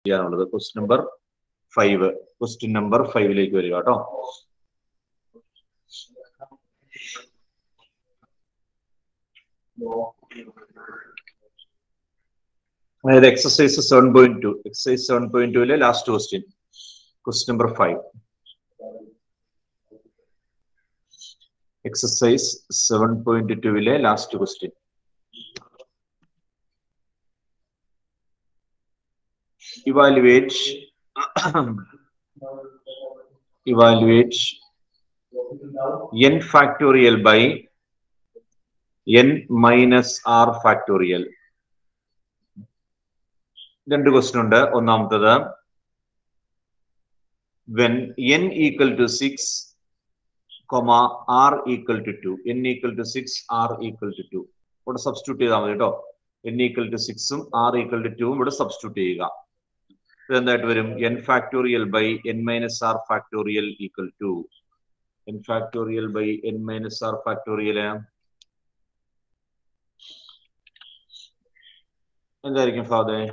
ചെയ്യാനുള്ളത് question number five question number ഫൈവിലേക്ക് വരിക കേട്ടോ അതായത് exercise seven point two exercise seven point ടുവിലെ last question question number five exercise seven point ടുവിലെ last question evaluate evaluate n factorial by n minus r factorial രണ്ട് question ഉണ്ട് ഒന്നാമത്തത് when n equal to six comma R equal to two N equal to six R equal to two ഇവിടെ substitute ചെയ്താൽ മതി കേട്ടോ N equal to സിക്സും R equal to ടുവും ഇവിടെ സബ്സ്റ്റിറ്റ്യൂട്ട് ചെയ്യുക ഇതെന്തായിട്ട് വരും N factorial by N minus R factorial equal to N factorial by N minus R factorial എന്തായിരിക്കും ഫാദേ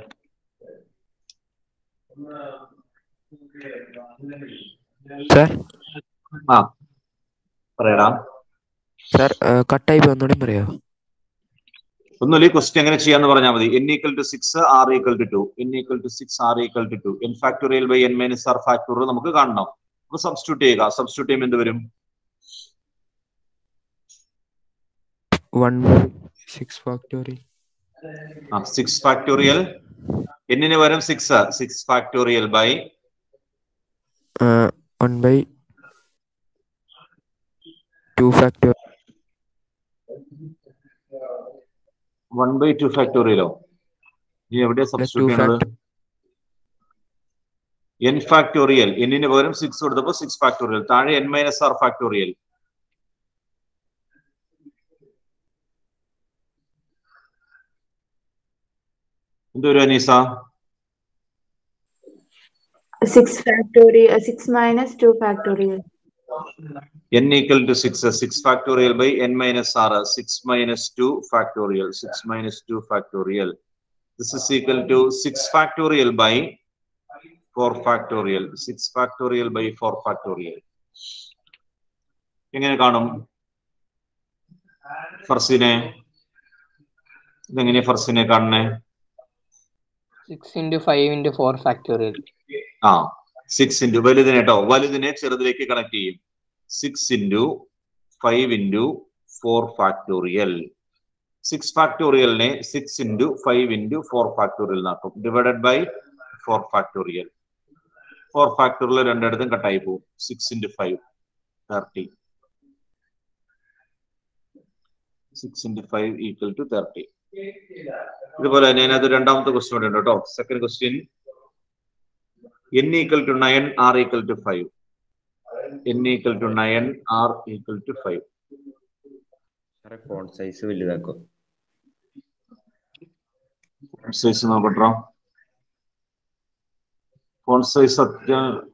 സാർ ആ പറയടാ സാർ കട്ടായി ഒന്നുകൂടി പറയോ ഒന്നുമില്ല ഈ ക്വസ്റ്റ്യൻ എങ്ങനെ ചെയ്യാന്ന് പറഞ്ഞാൽ മതി N equal to six R equal to two N equal to six R equal to two N factorial by N minus R factorial നമുക്ക് കാണണം അപ്പൊ സബ്സ്റ്റിറ്റ്യൂട്ട് ചെയ്യുക സബ്സ്റ്റിറ്റ്യൂട്ട് ചെയ്യുമ്പോൾ എന്ത് വരും വൺ ബൈ സിക്സ് ഫാക്ടോറിയൽ ആ സിക്സ് ഫാക്ടോറിയൽ എന്നിന് പകരം six six factorial by one by two factorial one by two ഫാക്ടോറിയലോ ഇനി എവിടെയാ സബ്സ്റ്റിറ്റ്യൂട്ട് ചെയ്യുന്നത് എൻ ഫാക്ടോറിയൽ എന്നിന് പകരം സിക്സ് കൊടുത്തപ്പോ സിക്സ് ഫാക്ടോറിയൽ താഴെ എൻ മൈനസ് ആർ ഫാക്ടോറിയൽ എന്തൊരു Aneesa Six factorial, uh, six minus two factorial. n equal to 6 6 factorial by n minus r 6 minus 2 factorial 6 minus 2 factorial this is equal to 6 factorial by 4 factorial 6 factorial by 4 factorial എങ്ങനെ കാണും ഫർസിനെ ഇതെങ്ങനെ ഫർസിനെ കാണണേ six into five into four factorial ആ six into വലുതിനെ കേട്ടോ വലുതിനെ ചെറുതിലേക്ക് കണക്ട് ചെയ്യും six into five into four factorial six ഫാക്ടോറിയലിനെ six into five into four factorial എന്നാക്കും divided by four factorial four factorial രണ്ടിടത്തും കട്ടായി പോകും six into five thirty six into five equal to thirty ഇതുപോലെ തന്നെ അതിനകത്ത് രണ്ടാമത്തെ ക്വസ്റ്റ്യൻ ഉണ്ട് കേട്ടോ second question n equal to 9 r equal to 5 n equal to 9 r equal to 5 സാറേ ഫോൺ സൈസ് വലുതാക്കോ ഫോൺ സൈസ് നോക്കട്ടോ ഫോൺ സൈസ് അത്യ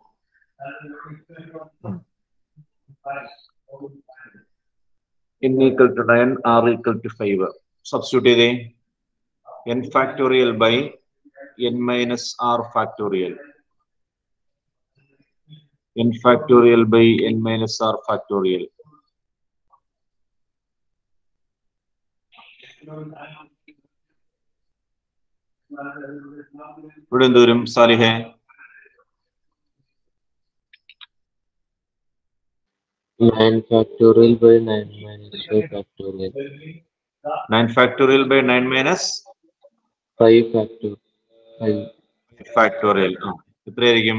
n equal to 9 r equal to 5 substitute ചെയ്തേ n factorial by n minus r factorial n factorial by n minus r factorial. ഇവിടെ എന്ത് വരും സാലിഹെ nine factorial by nine minus five factorial. Nine factorial by nine minus Five factorial. Five. Factorial ആ എത്രയായിരിക്കും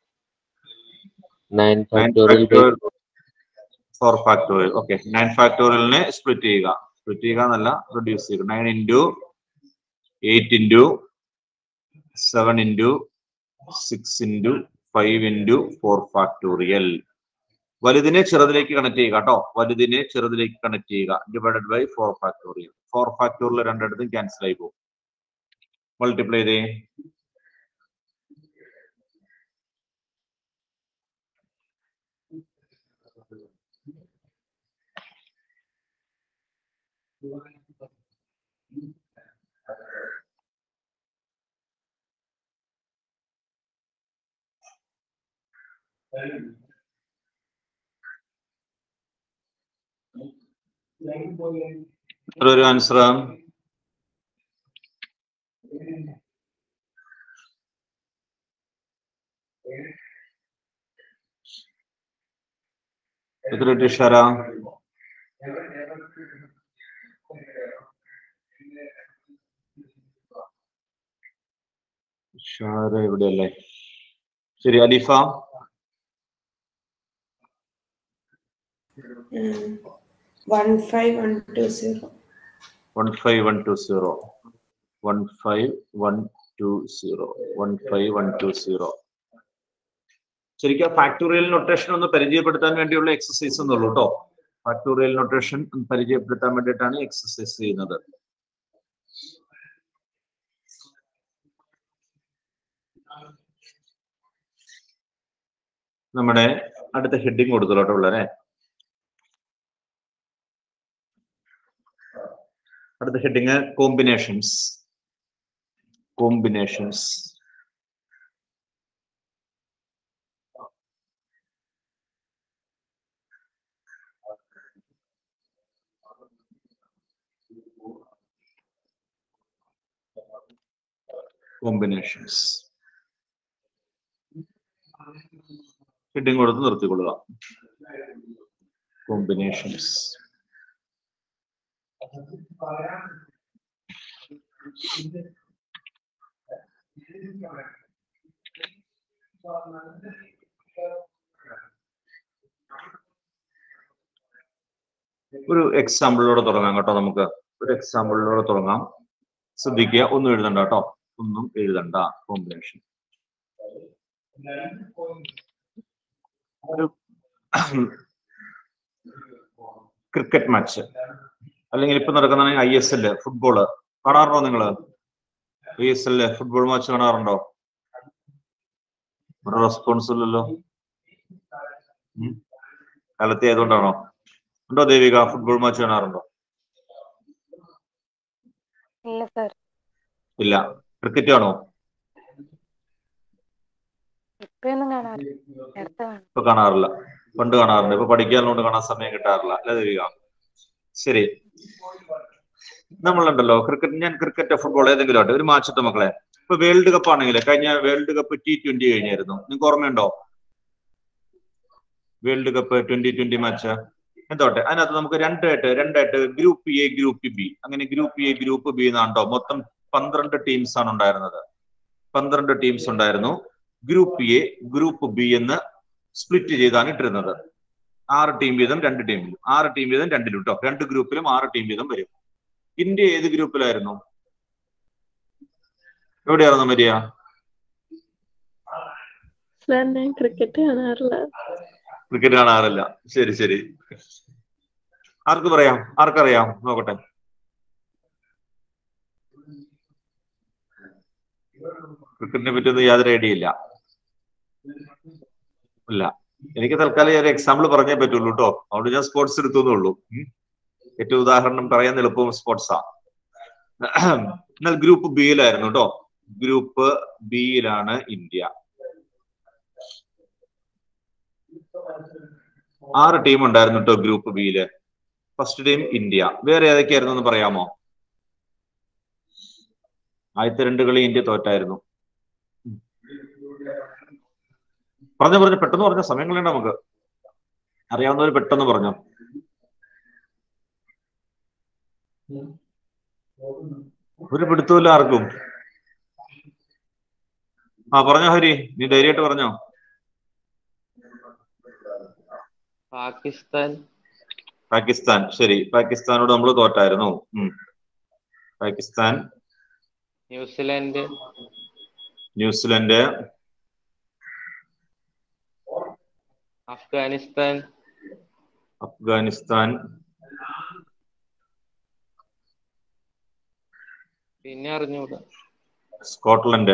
Nine nine factorial by factorial four factorial okay nine ഫാക്ടോറിയലിനെ split ചെയ്യുക split ചെയ്യുക എന്നല്ല റെഡ്യൂസ് ചെയ്യുക nine into eight into seven into six into five into four factorial വലുതിനെ ചെറുതിലേക്ക് connect ചെയ്യുക കേട്ടോ വലുതിനെ ചെറുതിലേക്ക് കണക്ട് ചെയ്യുക divided by four factorial four factorial രണ്ടിടത്തും ക്യാൻസൽ ആയി പോകും മൾട്ടിപ്ലൈ ചെയ്തേ എത്ര ഒരു ആൻസർ എത്ര കിട്ടി ഷാര ഷാര എവിടെയല്ലേ ശരി Alifa one five one two zero. One five one two zero one five one two zero one five one two zero ശരിക്കും ഫാക്ടോറിയൽ നൊട്ടേഷൻ ഒന്ന് പരിചയപ്പെടുത്താൻ വേണ്ടിയുള്ള എക്സസൈസ് എന്നുള്ളൂ കേട്ടോ ഫാക്ടോറിയൽ നൊട്ടേഷൻ പരിചയപ്പെടുത്താൻ വേണ്ടിയിട്ടാണ് എക്സസൈസ് ചെയ്യുന്നത് നമ്മുടെ അടുത്ത ഹെഡിങ് കൊടുത്തല്ലോ കേട്ടോ ഉള്ളേ അടുത്ത heading combinations combinations combinations heading കൊടുത്ത് നിർത്തിക്കൊള്ളുക കോമ്പിനേഷൻസ് ഒരു എക്സാമ്പിളിലൂടെ തുടങ്ങാം കേട്ടോ നമുക്ക് ഒരു എക്സാമ്പിളിലൂടെ തുടങ്ങാം ശ്രദ്ധിക്കുക ഒന്നും എഴുതണ്ട കേട്ടോ ഒന്നും എഴുതണ്ട കോമ്പിനേഷൻ ഒരു ക്രിക്കറ്റ് മാച്ച് അല്ലെങ്കിൽ ഇപ്പൊ നടക്കുന്ന ഐ എസ് എല് ഫുട്ബോള് കാണാറുണ്ടോ നിങ്ങള് I S L football match കാണാറുണ്ടോ ഒരു റെസ്പോൺസ് ഇല്ലല്ലോ ഉം? കാലത്തെ ആയതുകൊണ്ടാണോ ഉണ്ടോ ദേവിക ഫുട്ബോൾ മാച്ച് കാണാറുണ്ടോ ഇല്ല സർ ഇല്ല ക്രിക്കറ്റ് ആണോ ഇപ്പൊയൊന്നും കാണാറില്ല നേരത്തെ കാണും ഇപ്പൊ കാണാറില്ല പണ്ട് കാണാറുണ്ട് ഇപ്പൊ പഠിക്കാനുള്ളതുകൊണ്ട് കാണാൻ സമയം കിട്ടാറില്ല അല്ലേ ദേവിക ശരി നമ്മളുണ്ടല്ലോ ക്രിക്കറ്റ് ഞാൻ ക്രിക്കറ്റ് ഫുട്ബോൾ ഏതെങ്കിലും ആട്ടെ ഒരു മാച്ചത്തെ മക്കളെ ഇപ്പൊ വേൾഡ് കപ്പ് ആണെങ്കിൽ കഴിഞ്ഞ വേൾഡ് കപ്പ് ടി ട്വന്റി കഴിഞ്ഞായിരുന്നു നിങ്ങൾക്ക് ഓർമ്മയുണ്ടോ world cup twenty twenty match എന്തോട്ടെ അതിനകത്ത് നമുക്ക് രണ്ടായിട്ട് രണ്ടായിട്ട് ഗ്രൂപ്പ് എ ഗ്രൂപ്പ് ബി അങ്ങനെ ഗ്രൂപ്പ് എ ഗ്രൂപ്പ് ബി എന്നാണ്ടോ മൊത്തം പന്ത്രണ്ട് ടീംസ് ആണ് ഉണ്ടായിരുന്നത് പന്ത്രണ്ട് ടീംസ് ഉണ്ടായിരുന്നു ഗ്രൂപ്പ് എ ഗ്രൂപ്പ് ബി എന്ന് സ്പ്ലിറ്റ് ചെയ്താണ് ഇട്ടിരുന്നത് ആറ് ടീം വീതം രണ്ട് ടീമിലും ആറ് ടീം വീതം രണ്ടിലും കേട്ടോ രണ്ട് ഗ്രൂപ്പിലും ആറ് ടീം വീതം വരും ഇന്ത്യ ഏത് ഗ്രൂപ്പിലായിരുന്നു എവിടെയായിരുന്നു മരിയ സാർ ഞാൻ ക്രിക്കറ്റ് കാണാറില്ല ക്രിക്കറ്റ് കാണാറില്ല ശരി ശരി ആർക്ക് പറയാം ആർക്കറിയാം നോക്കട്ടെ ക്രിക്കറ്റിനെ പറ്റിയൊന്നും യാതൊരു ഐഡിയ ഇല്ല ഇല്ല എനിക്ക് തൽക്കാലം ഒരു എക്സാമ്പിൾ പറഞ്ഞേ പറ്റുള്ളൂ കേട്ടോ അതുകൊണ്ട് ഞാൻ സ്പോർട്സ് എടുത്തുന്നുള്ളൂ ഏറ്റവും ഉദാഹരണം പറയാൻ എളുപ്പവും സ്പോർട്സാ എന്നാൽ ഗ്രൂപ്പ് ബിയിലായിരുന്നു കേട്ടോ ഗ്രൂപ്പ് ബിയിലാണ് ഇന്ത്യ ആറ് ടീം ഉണ്ടായിരുന്നു കേട്ടോ ഗ്രൂപ്പ് ബിയില് ഫസ്റ്റ് ടീം ഇന്ത്യ വേറെ ഏതൊക്കെയായിരുന്നു എന്ന് പറയാമോ ആദ്യത്തെ രണ്ട് കളി ഇന്ത്യ തോറ്റായിരുന്നു പറഞ്ഞു പറഞ്ഞു പെട്ടെന്ന് പറഞ്ഞ സമയങ്ങളുണ്ട് നമുക്ക് അറിയാവുന്നവർ പെട്ടെന്ന് പറഞ്ഞു ഒരു പിടുത്തമില്ല ആർക്കും ആ പറഞ്ഞോ ഹരി നീ ധൈര്യമായിട്ട് പറഞ്ഞോ പാകിസ്ഥാൻ പാകിസ്ഥാൻ ശരി പാകിസ്ഥാനോട് നമ്മൾ തോറ്റായിരുന്നു ഉം. പാകിസ്ഥാൻ ന്യൂസിലാൻഡ് ന്യൂസിലൻഡ് അഫ്ഗാനിസ്ഥാൻ അഫ്ഗാനിസ്ഥാൻ പിന്നെ അറിഞ്ഞൂടാ സ്കോട്ട്ലൻഡ്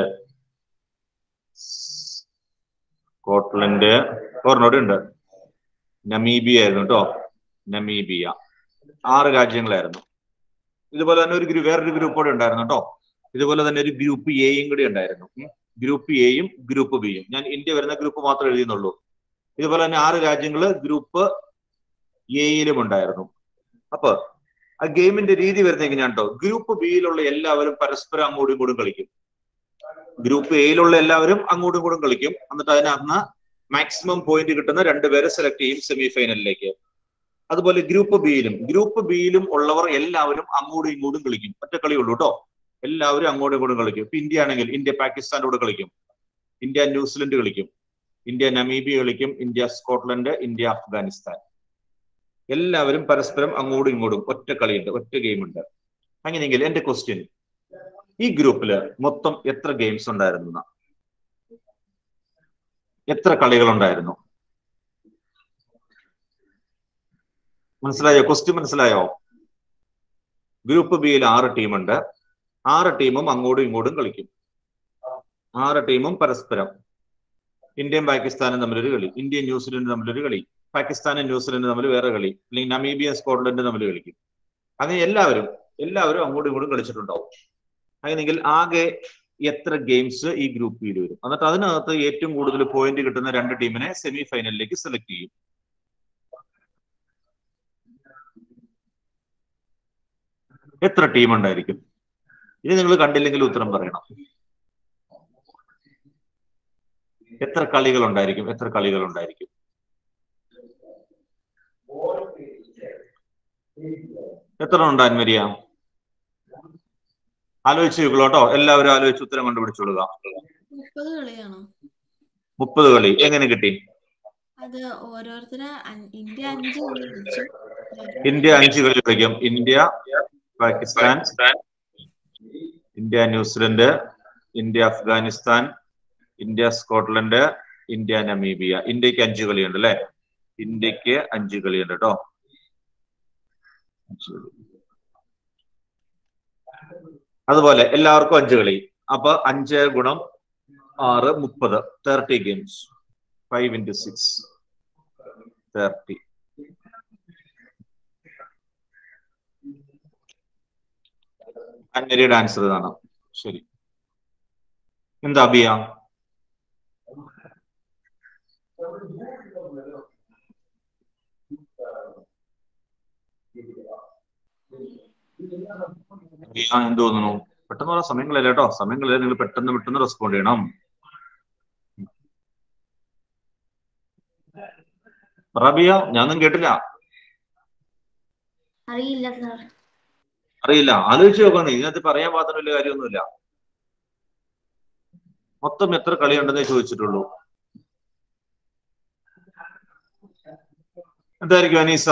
സ്കോട്ട്ലൻഡ് ഒരെണ്ണോടെ ഉണ്ട് നമീബിയ ആയിരുന്നു കേട്ടോ നമീബിയ ആറ് രാജ്യങ്ങളായിരുന്നു ഇതുപോലെ തന്നെ ഒരു ഗ്രൂപ്പ് വേറൊരു ഗ്രൂപ്പ് കൂടെ ഉണ്ടായിരുന്നു കേട്ടോ ഇതുപോലെ തന്നെ ഒരു ഗ്രൂപ്പ് എയും കൂടി ഉണ്ടായിരുന്നു ഉം. ഗ്രൂപ്പ് എയും ഗ്രൂപ്പ് ബിയും ഞാൻ ഇന്ത്യ വരുന്ന ഗ്രൂപ്പ് മാത്രമേ എഴുതിയുന്നുള്ളൂ ഇതുപോലെ തന്നെ ആറ് രാജ്യങ്ങള് ഗ്രൂപ്പ് എയിലും ഉണ്ടായിരുന്നു അപ്പൊ ആ ഗെയിമിന്റെ രീതി വരുന്നത് എങ്ങനെയാണ് കേട്ടോ ഗ്രൂപ്പ് ബിയിലുള്ള എല്ലാവരും പരസ്പരം അങ്ങോട്ടും ഇങ്ങോട്ടും കളിക്കും ഗ്രൂപ്പ് എയിലുള്ള എല്ലാവരും അങ്ങോട്ടും ഇങ്ങോട്ടും കളിക്കും എന്നിട്ട് അതിനകത്ത് മാക്സിമം പോയിന്റ് കിട്ടുന്ന രണ്ടുപേരെ സെലക്ട് ചെയ്യും സെമി ഫൈനലിലേക്ക് അതുപോലെ ഗ്രൂപ്പ് ബിയിലും ഗ്രൂപ്പ് ബിയിലും ഉള്ളവർ എല്ലാവരും അങ്ങോട്ടും ഇങ്ങോട്ടും കളിക്കും ഒറ്റ കളിയുള്ളൂ കേട്ടോ എല്ലാവരും അങ്ങോട്ടും ഇങ്ങോട്ടും കളിക്കും ഇപ്പൊ ഇന്ത്യ ആണെങ്കിൽ ഇന്ത്യ പാകിസ്ഥാനോട് കളിക്കും ഇന്ത്യ ന്യൂസിലൻഡ് കളിക്കും ഇന്ത്യ നമീബിയ കളിക്കും ഇന്ത്യ സ്കോട്ട്ലൻഡ് ഇന്ത്യ അഫ്ഗാനിസ്ഥാൻ എല്ലാവരും പരസ്പരം അങ്ങോട്ടും ഇങ്ങോട്ടും ഒറ്റ കളിയുണ്ട് ഒറ്റ ഗെയിം ഉണ്ട് അങ്ങനെയെങ്കിൽ എന്റെ ക്വസ്റ്റ്യൻ ഈ ഗ്രൂപ്പില് മൊത്തം എത്ര ഗെയിംസ് ഉണ്ടായിരുന്നു എന്നാ? എത്ര കളികൾ ഉണ്ടായിരുന്നു മനസ്സിലായോ ക്വസ്റ്റ്യൻ മനസ്സിലായോ ഗ്രൂപ്പ് ബിയിൽ ആറ് ടീമുണ്ട് ആറ് ടീമും അങ്ങോട്ടും ഇങ്ങോട്ടും കളിക്കും ആറ് ടീമും പരസ്പരം ഇന്ത്യയും പാകിസ്ഥാനും തമ്മിലൊരു കളി ഇന്ത്യയും ന്യൂസിലൻഡും തമ്മിലൊരു കളി പാകിസ്ഥാനും ന്യൂസിലൻഡും തമ്മിൽ വേറെ കളി അല്ലെങ്കിൽ നമീബിയ സ്കോട്ട്ലൻഡും തമ്മിൽ കളിക്കും അങ്ങനെ എല്ലാവരും എല്ലാവരും അങ്ങോട്ടും ഇങ്ങോട്ടും കളിച്ചിട്ടുണ്ടാവും അങ്ങനെയെങ്കിൽ ആകെ എത്ര ഗെയിംസ് ഈ ഗ്രൂപ്പ് ബിയിൽ വരും എന്നിട്ട് അതിനകത്ത് ഏറ്റവും കൂടുതൽ പോയിന്റ് കിട്ടുന്ന രണ്ട് ടീമിനെ സെമി ഫൈനലിലേക്ക് സെലക്ട് ചെയ്യും എത്ര ടീം ഉണ്ടായിരിക്കും ഇത് നിങ്ങൾ കണ്ടില്ലെങ്കിൽ ഉത്തരം പറയണം എത്ര കളികൾ ഉണ്ടായിരിക്കും എത്ര കളികൾ ഉണ്ടായിരിക്കും എത്ര ഉണ്ട് അൻവരിയ ആലോചിച്ച് നോക്കുള്ളൂ കേട്ടോ എല്ലാവരും ആലോചിച്ച് ഉത്തരം കണ്ടുപിടിച്ചോളുക മുപ്പത് കളിയാണോ മുപ്പത് കളി എങ്ങനെ കിട്ടി അത് ഓരോരുത്തര് അൻ- ഇന്ത്യ അഞ്ച് കളി കളിച്ചു ഇന്ത്യ അഞ്ച് കളി കളിക്കും India Pakistan India New Zealand India Afghanistan India Scotland India Namibia ഇന്ത്യക്ക് അഞ്ച് കളിയുണ്ട് അല്ലെ ഇന്ത്യക്ക് അഞ്ച് കളിയുണ്ട് കേട്ടോ അഞ്ച് കളി. അതുപോലെ എല്ലാവർക്കും അഞ്ച് കളി അപ്പൊ അഞ്ച് ഗുണം ആറ് മുപ്പത് thirty games five into six thirty അന്നരിയുടെ ആൻസർ ഇതാണ് ശരി എന്താ അബിയ അബിയ എന്ത് തോന്നുന്നു പെട്ടെന്ന് പറയാൻ സമയങ്ങളില്ല കേട്ടോ സമയങ്ങളില്ല നിങ്ങൾ പെട്ടെന്ന് പെട്ടെന്ന് റെസ്പോണ്ട് ചെയ്യണം റബിയ ഞാനൊന്നും കേട്ടില്ല അറിയില്ല സാർ അറിയില്ല ആലോചിച്ച് നോക്കണം ഇതിനകത്ത് പറയാൻ പാത്രം വലിയ കാര്യമൊന്നുമില്ല മൊത്തം എത്ര കളിയുണ്ടെന്നേ ചോദിച്ചിട്ടുള്ളൂ എന്തായിരിക്കും അനീസ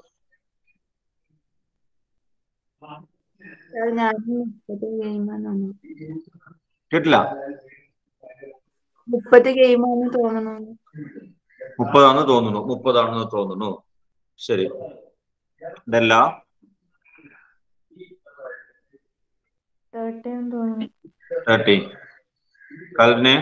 സാർ ഞാൻ മുപ്പത് ഗെയിമാണ് കേട്ടില്ല മുപ്പത് ഗെയിമാണെന്ന് തോന്നുന്നു മുപ്പതാണെന്ന് തോന്നുന്നു മുപ്പതാണെന്ന് തോന്നുന്നു ശരി ഇതല്ല തേർട്ടി തോന്നുന്നു തേർട്ടി കൽനെ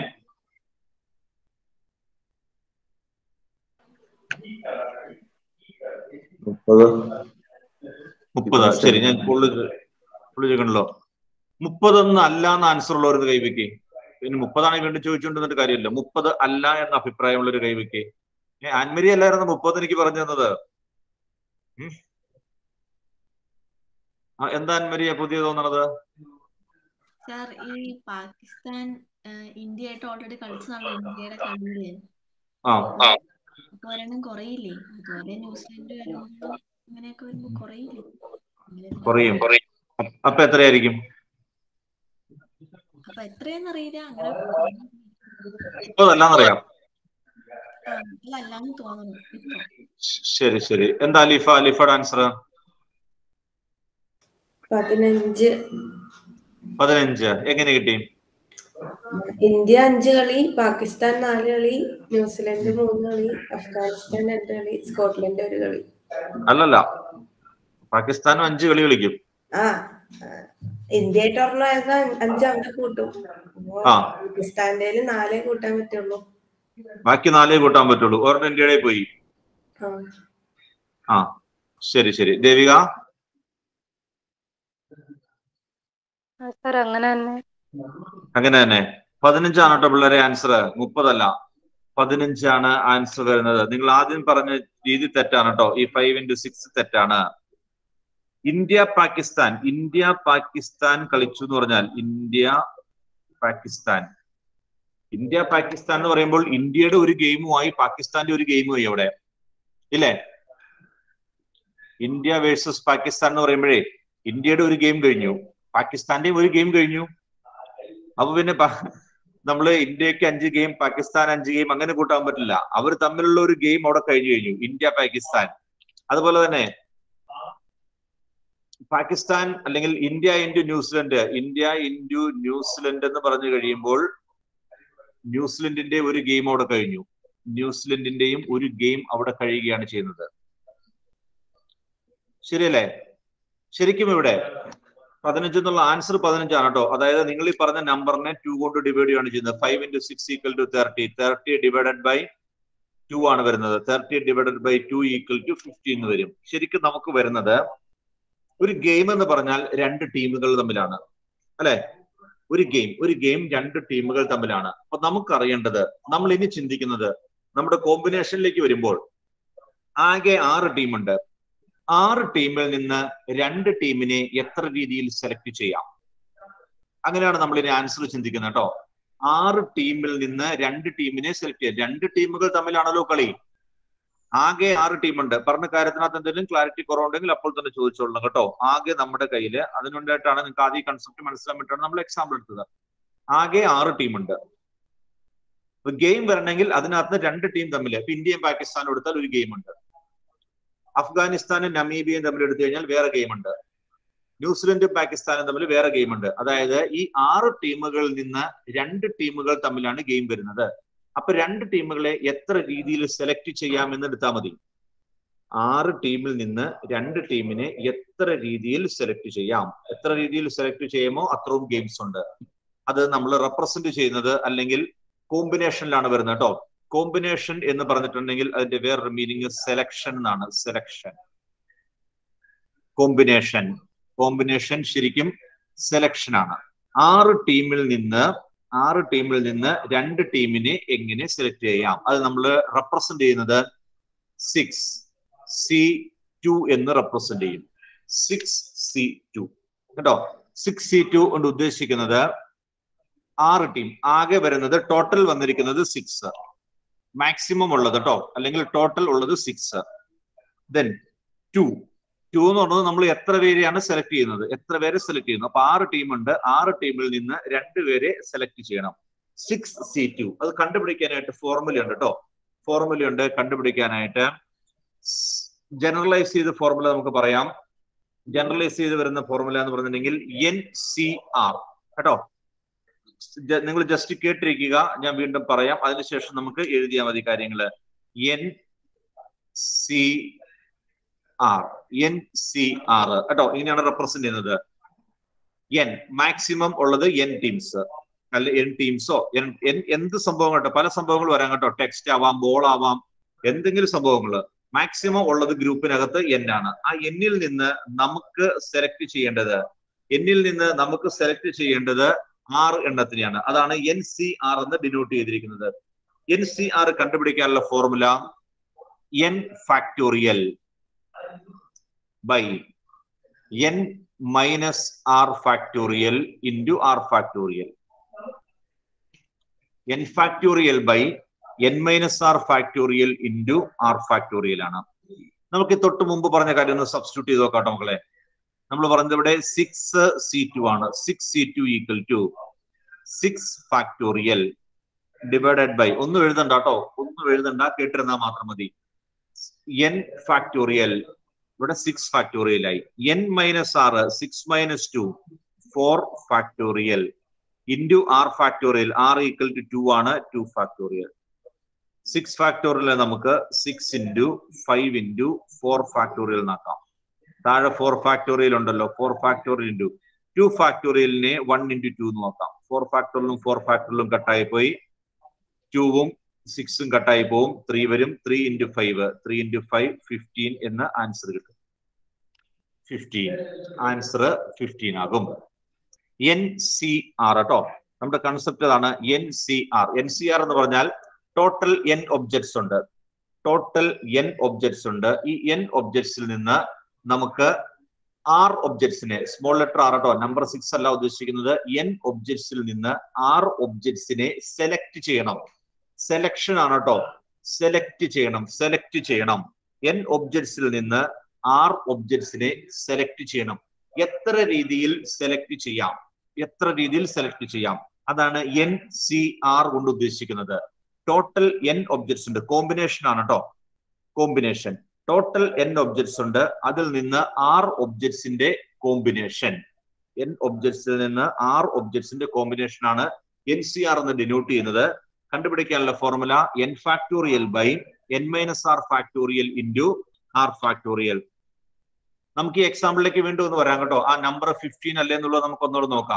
മുപ്പത് മുപ്പത് ശരി ഞാൻ പുള്ളി പുള്ളി ചോദിക്കണല്ലോ മുപ്പതൊന്നും അല്ല എന്ന ആൻസർ ഉള്ള ഒരു കൈവയ്ക്ക് പിന്നെ മുപ്പതാണെങ്കിൽ വീണ്ടും ചോദിച്ചുകൊണ്ടിരുന്നിട്ട് കാര്യമില്ല മുപ്പത് അല്ല എന്ന അഭിപ്രായമുള്ള ഒരു കൈവയ്ക്ക് ഏ ആൻമരി അല്ലായിരുന്നു മുപ്പത് എനിക്ക് പറഞ്ഞു തന്നത് ഉം? ആ, എന്താ ആൻമരിയ പുതിയ തോന്നണത് സാർ ഈ പാകിസ്ഥാൻ ഇന്ത്യ ആയിട്ട് ഓൾറെഡി കളിച്ചതാണല്ലോ ഇന്ത്യയുടെ കളിയില് ആ അപ്പൊ ഒരെണ്ണം കുറയില്ലേ അതുപോലെ ന്യൂസിലൻഡ് വരുമ്പോ അങ്ങനെയൊക്കെ വരുമ്പോ കുറയില്ലേ അങ്ങനെ കുറയും അപ്പൊ എത്രയായിരിക്കും അപ്പൊ എത്രയാന്ന് അറിയില്ല അങ്ങനെ മുപ്പതല്ലാന്നറിയാം ആ, അല്ല അല്ലാന്ന് തോന്നുന്നു ഇപ്പൊ ശരി ശരി എന്താ അലിഫ അലിഫയുടെ ആൻസർ പതിനഞ്ച് പതിനഞ്ച് എങ്ങനെ കിട്ടി ഇന്ത്യ അഞ്ച് കളി പാകിസ്ഥാൻ നാല് കളി ന്യൂസിലൻഡ് മൂന്ന് കളി അഫ്ഗാനിസ്ഥാൻ രണ്ട് കളി സ്കോട്ട്ലൻഡ് ഒരു കളി അല്ലല്ല പാകിസ്ഥാനും അഞ്ച് കളി കളിക്കും ആ ആ, ഇന്ത്യയായിട്ട് ഒരെണ്ണമായിരുന്ന അഞ്ച് അവിടെ കൂട്ടും അപ്പൊ ആ. പാകിസ്ഥാന്റെ നാലേ കൂട്ടാൻ പറ്റുള്ളൂ ബാക്കി നാലേ കൂട്ടാൻ പറ്റുള്ളൂ ഒരെണ്ണം ഇന്ത്യയുടെ പോയി ആ. ആ ശരി ശരി ദേവിക സാർ അങ്ങനെ തന്നെ അങ്ങനെ തന്നെ പതിനഞ്ചാണ് കേട്ടോ പിള്ളേരെ ആൻസർ മുപ്പതല്ല പതിനഞ്ചാണ് ആൻസർ വരുന്നത് നിങ്ങൾ ആദ്യം പറഞ്ഞ രീതി തെറ്റാണ് കേട്ടോ ഈ ഫൈവ് ഇൻറ്റു സിക്സ് തെറ്റാണ് ഇന്ത്യ പാകിസ്ഥാൻ ഇന്ത്യ പാകിസ്ഥാൻ കളിച്ചു എന്ന് പറഞ്ഞാൽ ഇന്ത്യ പാകിസ്ഥാൻ ഇന്ത്യ പാകിസ്ഥാൻ എന്ന് പറയുമ്പോൾ ഇന്ത്യയുടെ ഒരു ഗെയിമുമായി പാകിസ്ഥാന്റെ ഒരു ഗെയിമുമായി അവിടെ ഇല്ലേ ഇന്ത്യ വേഴ്സസ് പാകിസ്ഥാൻ എന്ന് പറയുമ്പോഴേ ഇന്ത്യയുടെ ഒരു ഗെയിം കഴിഞ്ഞു പാകിസ്ഥാന്റെയും ഒരു ഗെയിം കഴിഞ്ഞു അപ്പൊ പിന്നെ പ- നമ്മള് ഇന്ത്യക്ക് അഞ്ച് ഗെയിം പാകിസ്ഥാൻ അഞ്ച് ഗെയിം അങ്ങനെ കൂട്ടാൻ പറ്റില്ല അവർ തമ്മിലുള്ള ഒരു ഗെയിം അവിടെ കഴിഞ്ഞു കഴിഞ്ഞു ഇന്ത്യ പാകിസ്ഥാൻ അതുപോലെ തന്നെ പാകിസ്ഥാൻ അല്ലെങ്കിൽ India into New Zealand India into New Zealand എന്ന് പറഞ്ഞു കഴിയുമ്പോൾ ന്യൂസിലൻഡിന്റെ ഒരു ഗെയിം അവിടെ കഴിഞ്ഞു ന്യൂസിലൻഡിന്റെയും ഒരു ഗെയിം അവിടെ കഴിയുകയാണ് ചെയ്യുന്നത് ശരിയല്ലേ ശരിക്കും ഇവിടെ പതിനഞ്ച് എന്നുള്ള ആൻസർ പതിനഞ്ചാണ് കേട്ടോ അതായത് നിങ്ങൾ ഈ പറഞ്ഞ നമ്പറിനെ ടു കൊണ്ട് ഡിവൈഡ് ചെയ്യുകയാണ് ചെയ്യുന്നത് five into six equal to thirty thirty divided by two ആണ് വരുന്നത് thirty divided by two equal to fifteen എന്ന് വരും ശരിക്കും നമുക്ക് വരുന്നത് ഒരു ഗെയിം എന്ന് പറഞ്ഞാൽ രണ്ട് ടീമുകൾ തമ്മിലാണ് അല്ലെ ഒരു ഗെയിം ഒരു ഗെയിം രണ്ട് ടീമുകൾ തമ്മിലാണ് അപ്പൊ നമുക്കറിയേണ്ടത് നമ്മൾ ഇനി ചിന്തിക്കുന്നത് നമ്മുടെ കോമ്പിനേഷനിലേക്ക് വരുമ്പോൾ ആകെ ആറ് ടീമുണ്ട് ആറ് ടീമിൽ നിന്ന് രണ്ട് ടീമിനെ എത്ര രീതിയിൽ സെലക്ട് ചെയ്യാം അങ്ങനെയാണ് നമ്മൾ ഇനി ആൻസർ ചിന്തിക്കുന്നത് കേട്ടോ ആറ് ടീമിൽ നിന്ന് രണ്ട് ടീമിനെ സെലക്ട് ചെയ്യാം രണ്ട് ടീമുകൾ തമ്മിലാണല്ലോ കളി ആകെ ആറ് ടീമുണ്ട് പറഞ്ഞ കാര്യത്തിനകത്ത് എന്തെങ്കിലും ക്ലാരിറ്റി കുറവുണ്ടെങ്കിൽ അപ്പോൾ തന്നെ ചോദിച്ചോളണം കേട്ടോ ആകെ നമ്മുടെ കയ്യിൽ അതിനുണ്ടായിട്ടാണ് നിങ്ങൾക്ക് ആദ്യം കൺസെപ്റ്റ് മനസ്സിലാൻ വേണ്ടിയിട്ടാണ് നമ്മൾ എക്സാമ്പിൾ എടുത്തത് ആകെ ആറ് ടീമുണ്ട് ഗെയിം വരണമെങ്കിൽ അതിനകത്ത് രണ്ട് ടീം തമ്മിൽ ഇപ്പൊ ഇന്ത്യയും പാകിസ്ഥാനും എടുത്താൽ ഒരു ഗെയിം ഉണ്ട് അഫ്ഗാനിസ്ഥാനും നമീബിയയും തമ്മിൽ എടുത്തു കഴിഞ്ഞാൽ വേറെ ഗെയിം ഉണ്ട് ന്യൂസിലൻഡും പാകിസ്ഥാനും തമ്മിൽ വേറെ ഗെയിം ഉണ്ട് അതായത് ഈ ആറ് ടീമുകളിൽ നിന്ന് രണ്ട് ടീമുകൾ തമ്മിലാണ് ഗെയിം വരുന്നത് അപ്പൊ രണ്ട് ടീമുകളെ എത്ര രീതിയിൽ സെലക്ട് ചെയ്യാമെന്ന് എടുത്താൽ മതി ആറ് ടീമിൽ നിന്ന് രണ്ട് ടീമിനെ എത്ര രീതിയിൽ സെലക്ട് ചെയ്യാം എത്ര രീതിയിൽ സെലക്ട് ചെയ്യുമോ അത്രയും ഗെയിംസ് ഉണ്ട് അത് നമ്മൾ റെപ്രസെന്റ് ചെയ്യുന്നത് അല്ലെങ്കിൽ കോമ്പിനേഷനിലാണ് വരുന്നത് കേട്ടോ കോമ്പിനേഷൻ എന്ന് പറഞ്ഞിട്ടുണ്ടെങ്കിൽ അതിന്റെ വേറൊരു മീനിങ് സെലക്ഷൻ എന്നാണ് സെലക്ഷൻ കോമ്പിനേഷൻ കോമ്പിനേഷൻ ശരിക്കും സെലക്ഷൻ ആണ് ആറ് ടീമിൽ നിന്ന് ആറ് ടീമിൽ നിന്ന് രണ്ട് ടീമിനെ എങ്ങനെ സെലക്ട് ചെയ്യാം അത് നമ്മൾ റെപ്രസെന്റ് ചെയ്യുന്നത് സിക്സ് സി ടു എന്ന് റെപ്രസെന്റ് ചെയ്യും സിക്സ് സി ടു കേട്ടോ സിക്സ് സി ടു കൊണ്ട് ഉദ്ദേശിക്കുന്നത് ആറ് ടീം ആകെ വരുന്നത് ടോട്ടൽ വന്നിരിക്കുന്നത് സിക്സ് മാക്സിമം ഉള്ളത് കേട്ടോ അല്ലെങ്കിൽ ടോട്ടൽ ഉള്ളത് സിക്സ് ദെൻ ടു ടു എന്ന് പറഞ്ഞത് നമ്മൾ എത്ര പേരെയാണ് സെലക്ട് ചെയ്യുന്നത് എത്ര പേരെ സെലക്ട് ചെയ്യുന്നു അപ്പൊ ആറ് ടീമുണ്ട് ആറ് ടീമിൽ നിന്ന് രണ്ട് പേരെ സെലക്ട് ചെയ്യണം സിക്സ് സി ടു അത് കണ്ടുപിടിക്കാനായിട്ട് ഫോർമുല ഉണ്ട് കേട്ടോ ഫോർമുല ഉണ്ട് കണ്ടുപിടിക്കാനായിട്ട് ജനറലൈസ് ചെയ്ത ഫോർമുല നമുക്ക് പറയാം ജനറലൈസ് ചെയ്ത് വരുന്ന ഫോർമുല എന്ന് പറഞ്ഞിട്ടുണ്ടെങ്കിൽ എൻ സി ആർ കേട്ടോ നിങ്ങൾ ജസ്റ്റ് കേട്ടിരിക്കുക ഞാൻ വീണ്ടും പറയാം അതിനുശേഷം നമുക്ക് എഴുതിയാൽ മതി കാര്യങ്ങൾ N C R N C R കേട്ടോ ഇങ്ങനെയാണ് റെപ്രസെന്റ് ചെയ്യുന്നത് എൻ മാക്സിമം ഉള്ളത് എൻ ടീംസ് അല്ല എൻ ടീംസോ എൻ എന്ത് സംഭവം കേട്ടോ പല സംഭവങ്ങൾ വരാം കേട്ടോ ടെക്സ്റ്റ് ആവാം ബോൾ ആവാം എന്തെങ്കിലും സംഭവങ്ങൾ മാക്സിമം ഉള്ളത് ഗ്രൂപ്പിനകത്ത് എൻ ആണ് ആ എന്നിൽ നിന്ന് നമുക്ക് സെലക്ട് ചെയ്യേണ്ടത് എന്നിൽ നിന്ന് നമുക്ക് സെലക്ട് ചെയ്യേണ്ടത് ആറ് എണ്ണത്തിനെയാണ് അതാണ് എൻ സി ആർ എന്ന് ഡിനോട്ട് ചെയ്തിരിക്കുന്നത് എൻ സി ആർ കണ്ടുപിടിക്കാനുള്ള formula N factorial by N minus R factorial into R factorial N factorial by N minus R factorial into R factorial ആണ് നമുക്ക് ഈ തൊട്ട് മുമ്പ് പറഞ്ഞ കാര്യം ഒന്ന് സബ്സ്റ്റിറ്റ്യൂട്ട് ചെയ്ത് നോക്കാട്ടോ മക്കളെ നമ്മൾ പറഞ്ഞത് ഇവിടെ സിക്സ് സി ടു ആണ് six C two equal to six factorial divided by ഒന്നും എഴുതണ്ട കേട്ടോ ഒന്നും എഴുതണ്ട കേട്ടിരുന്നാൽ മാത്രം മതി എൻ ഫാക്ടോറിയൽ ഇവിടെ സിക്സ് ഫാക്ടോറിയൽ ആയി എൻ മൈനസ് ആറ് six minus two four factorial into R factorial R equal to two ആണ് ടു ഫാക്ടോറിയൽ സിക്സ് ഫാക്ടോറിയൽ നമുക്ക് six into five into four factorial എന്നാക്കാം താഴെ ഫോർ ഫാക്ടോറിയൽ ഉണ്ടല്ലോ ഫോർ ഫാക്ടോറിയൽ ഇൻറ്റു ടു ഫാക്ടോറിയലിനെ one into to എന്ന് നോക്കാം four ഫാക്ടോറിയലും four ഫാക്ടോറിയലും കട്ടായി പോയി ടൂവും സിക്സും കട്ടായി പോവും ത്രീ വരും three into five three into five fifteen എന്ന ആൻസർ കിട്ടും ഫിഫ്റ്റീൻ ആൻസർ ഫിഫ്റ്റീൻ ആകും എൻ സി ആർ കേട്ടോ നമ്മുടെ കൺസെപ്റ്റ് അതാണ് N C R N C R എന്ന് പറഞ്ഞാൽ ടോട്ടൽ എൻ ഒബ്ജക്ട്സ് ഉണ്ട് ടോട്ടൽ എൻ ഒബ്ജക്ട്സ് ഉണ്ട് ഈ എൻ ഒബ്ജക്ട്സിൽ നിന്ന് നമുക്ക് ആർ ഒബ്ജക്ട്സിനെ സ്മോൾ ലെറ്റർ ആർ കേട്ടോ നമ്പർ സിക്സ് അല്ല ഉദ്ദേശിക്കുന്നത് എൻ ഒബ്ജക്ട്സിൽ നിന്ന് ആർ ഒബ്ജക്ട്സിനെ സെലക്ട് ചെയ്യണം സെലക്ഷൻ ആണ് കേട്ടോ സെലക്ട് ചെയ്യണം സെലക്ട് ചെയ്യണം എൻ ഒബ്ജക്ട്സിൽ നിന്ന് ആർ ഒബ്ജക്ട്സിനെ സെലക്ട് ചെയ്യണം എത്ര രീതിയിൽ സെലക്ട് ചെയ്യാം എത്ര രീതിയിൽ സെലക്ട് ചെയ്യാം അതാണ് എൻ സി ആർ കൊണ്ട് ഉദ്ദേശിക്കുന്നത് ടോട്ടൽ എൻ ഒബ്ജക്ട്സ് ഉണ്ട് കോമ്പിനേഷൻ ആണ് കേട്ടോ കോമ്പിനേഷൻ ടോട്ടൽ എൻ ഒബ്ജക്ട്സ് ഉണ്ട് അതിൽ നിന്ന് ആർ ഒബ്ജക്ട്സിന്റെ കോമ്പിനേഷൻ എൻ ഒബ്ജക്ട്സിൽ നിന്ന് ആർ ഒബ്ജക്ട്സിന്റെ കോമ്പിനേഷൻ ആണ് എൻ സി ആർ എന്ന് ഡിനോട്ട് ചെയ്യുന്നത് കണ്ടുപിടിക്കാനുള്ള formula N factorial by N minus R factorial into R factorial നമുക്ക് ഈ എക്സാമ്പിളിലേക്ക് വീണ്ടും ഒന്ന് വരാം കേട്ടോ ആ നമ്പർ ഫിഫ്റ്റീൻ അല്ലേ എന്നുള്ളത് നമുക്ക് ഒന്നുകൂടെ നോക്കാം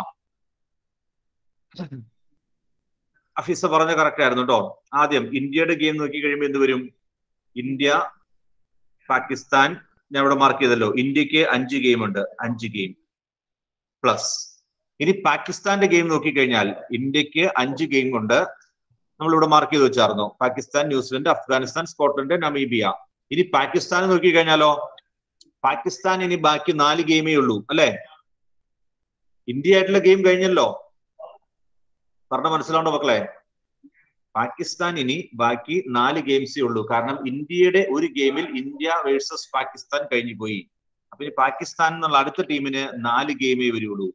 അഫീസ പറഞ്ഞ കറക്റ്റ് ആയിരുന്നു കേട്ടോ ആദ്യം ഇന്ത്യയുടെ ഗെയിം നോക്കി കഴിയുമ്പോൾ എന്ത് വരും ഇന്ത്യ പാകിസ്ഥാൻ ഞാൻ ഇവിടെ മാർക്ക് ചെയ്തല്ലോ ഇന്ത്യക്ക് അഞ്ച് ഗെയിം ഉണ്ട് അഞ്ച് ഗെയിം പ്ലസ് ഇനി പാകിസ്ഥാന്റെ ഗെയിം നോക്കിക്കഴിഞ്ഞാൽ ഇന്ത്യക്ക് അഞ്ച് ഗെയിം കൊണ്ട് നമ്മൾ ഇവിടെ മാർക്ക് ചെയ്ത് വെച്ചായിരുന്നു Pakistan New Zealand Afghanistan Scotland Namibia ഇനി പാകിസ്ഥാൻ നോക്കിക്കഴിഞ്ഞാലോ പാകിസ്ഥാൻ ഇനി ബാക്കി നാല് ഗെയിമേ ഉള്ളൂ അല്ലെ ഇന്ത്യ ആയിട്ടുള്ള ഗെയിം കഴിഞ്ഞല്ലോ പറഞ്ഞ മനസ്സിലാവണ്ടോ മക്കളെ പാകിസ്ഥാൻ ഇനി ബാക്കി നാല് ഗെയിംസേ ഉള്ളൂ കാരണം ഇന്ത്യയുടെ ഒരു ഗെയിമിൽ ഇന്ത്യ വേഴ്സസ് പാകിസ്ഥാൻ കഴിഞ്ഞു പോയി അപ്പൊ ഇനി പാകിസ്ഥാൻ എന്നുള്ള അടുത്ത ടീമിന് നാല് ഗെയിമേ വരുള്ളൂ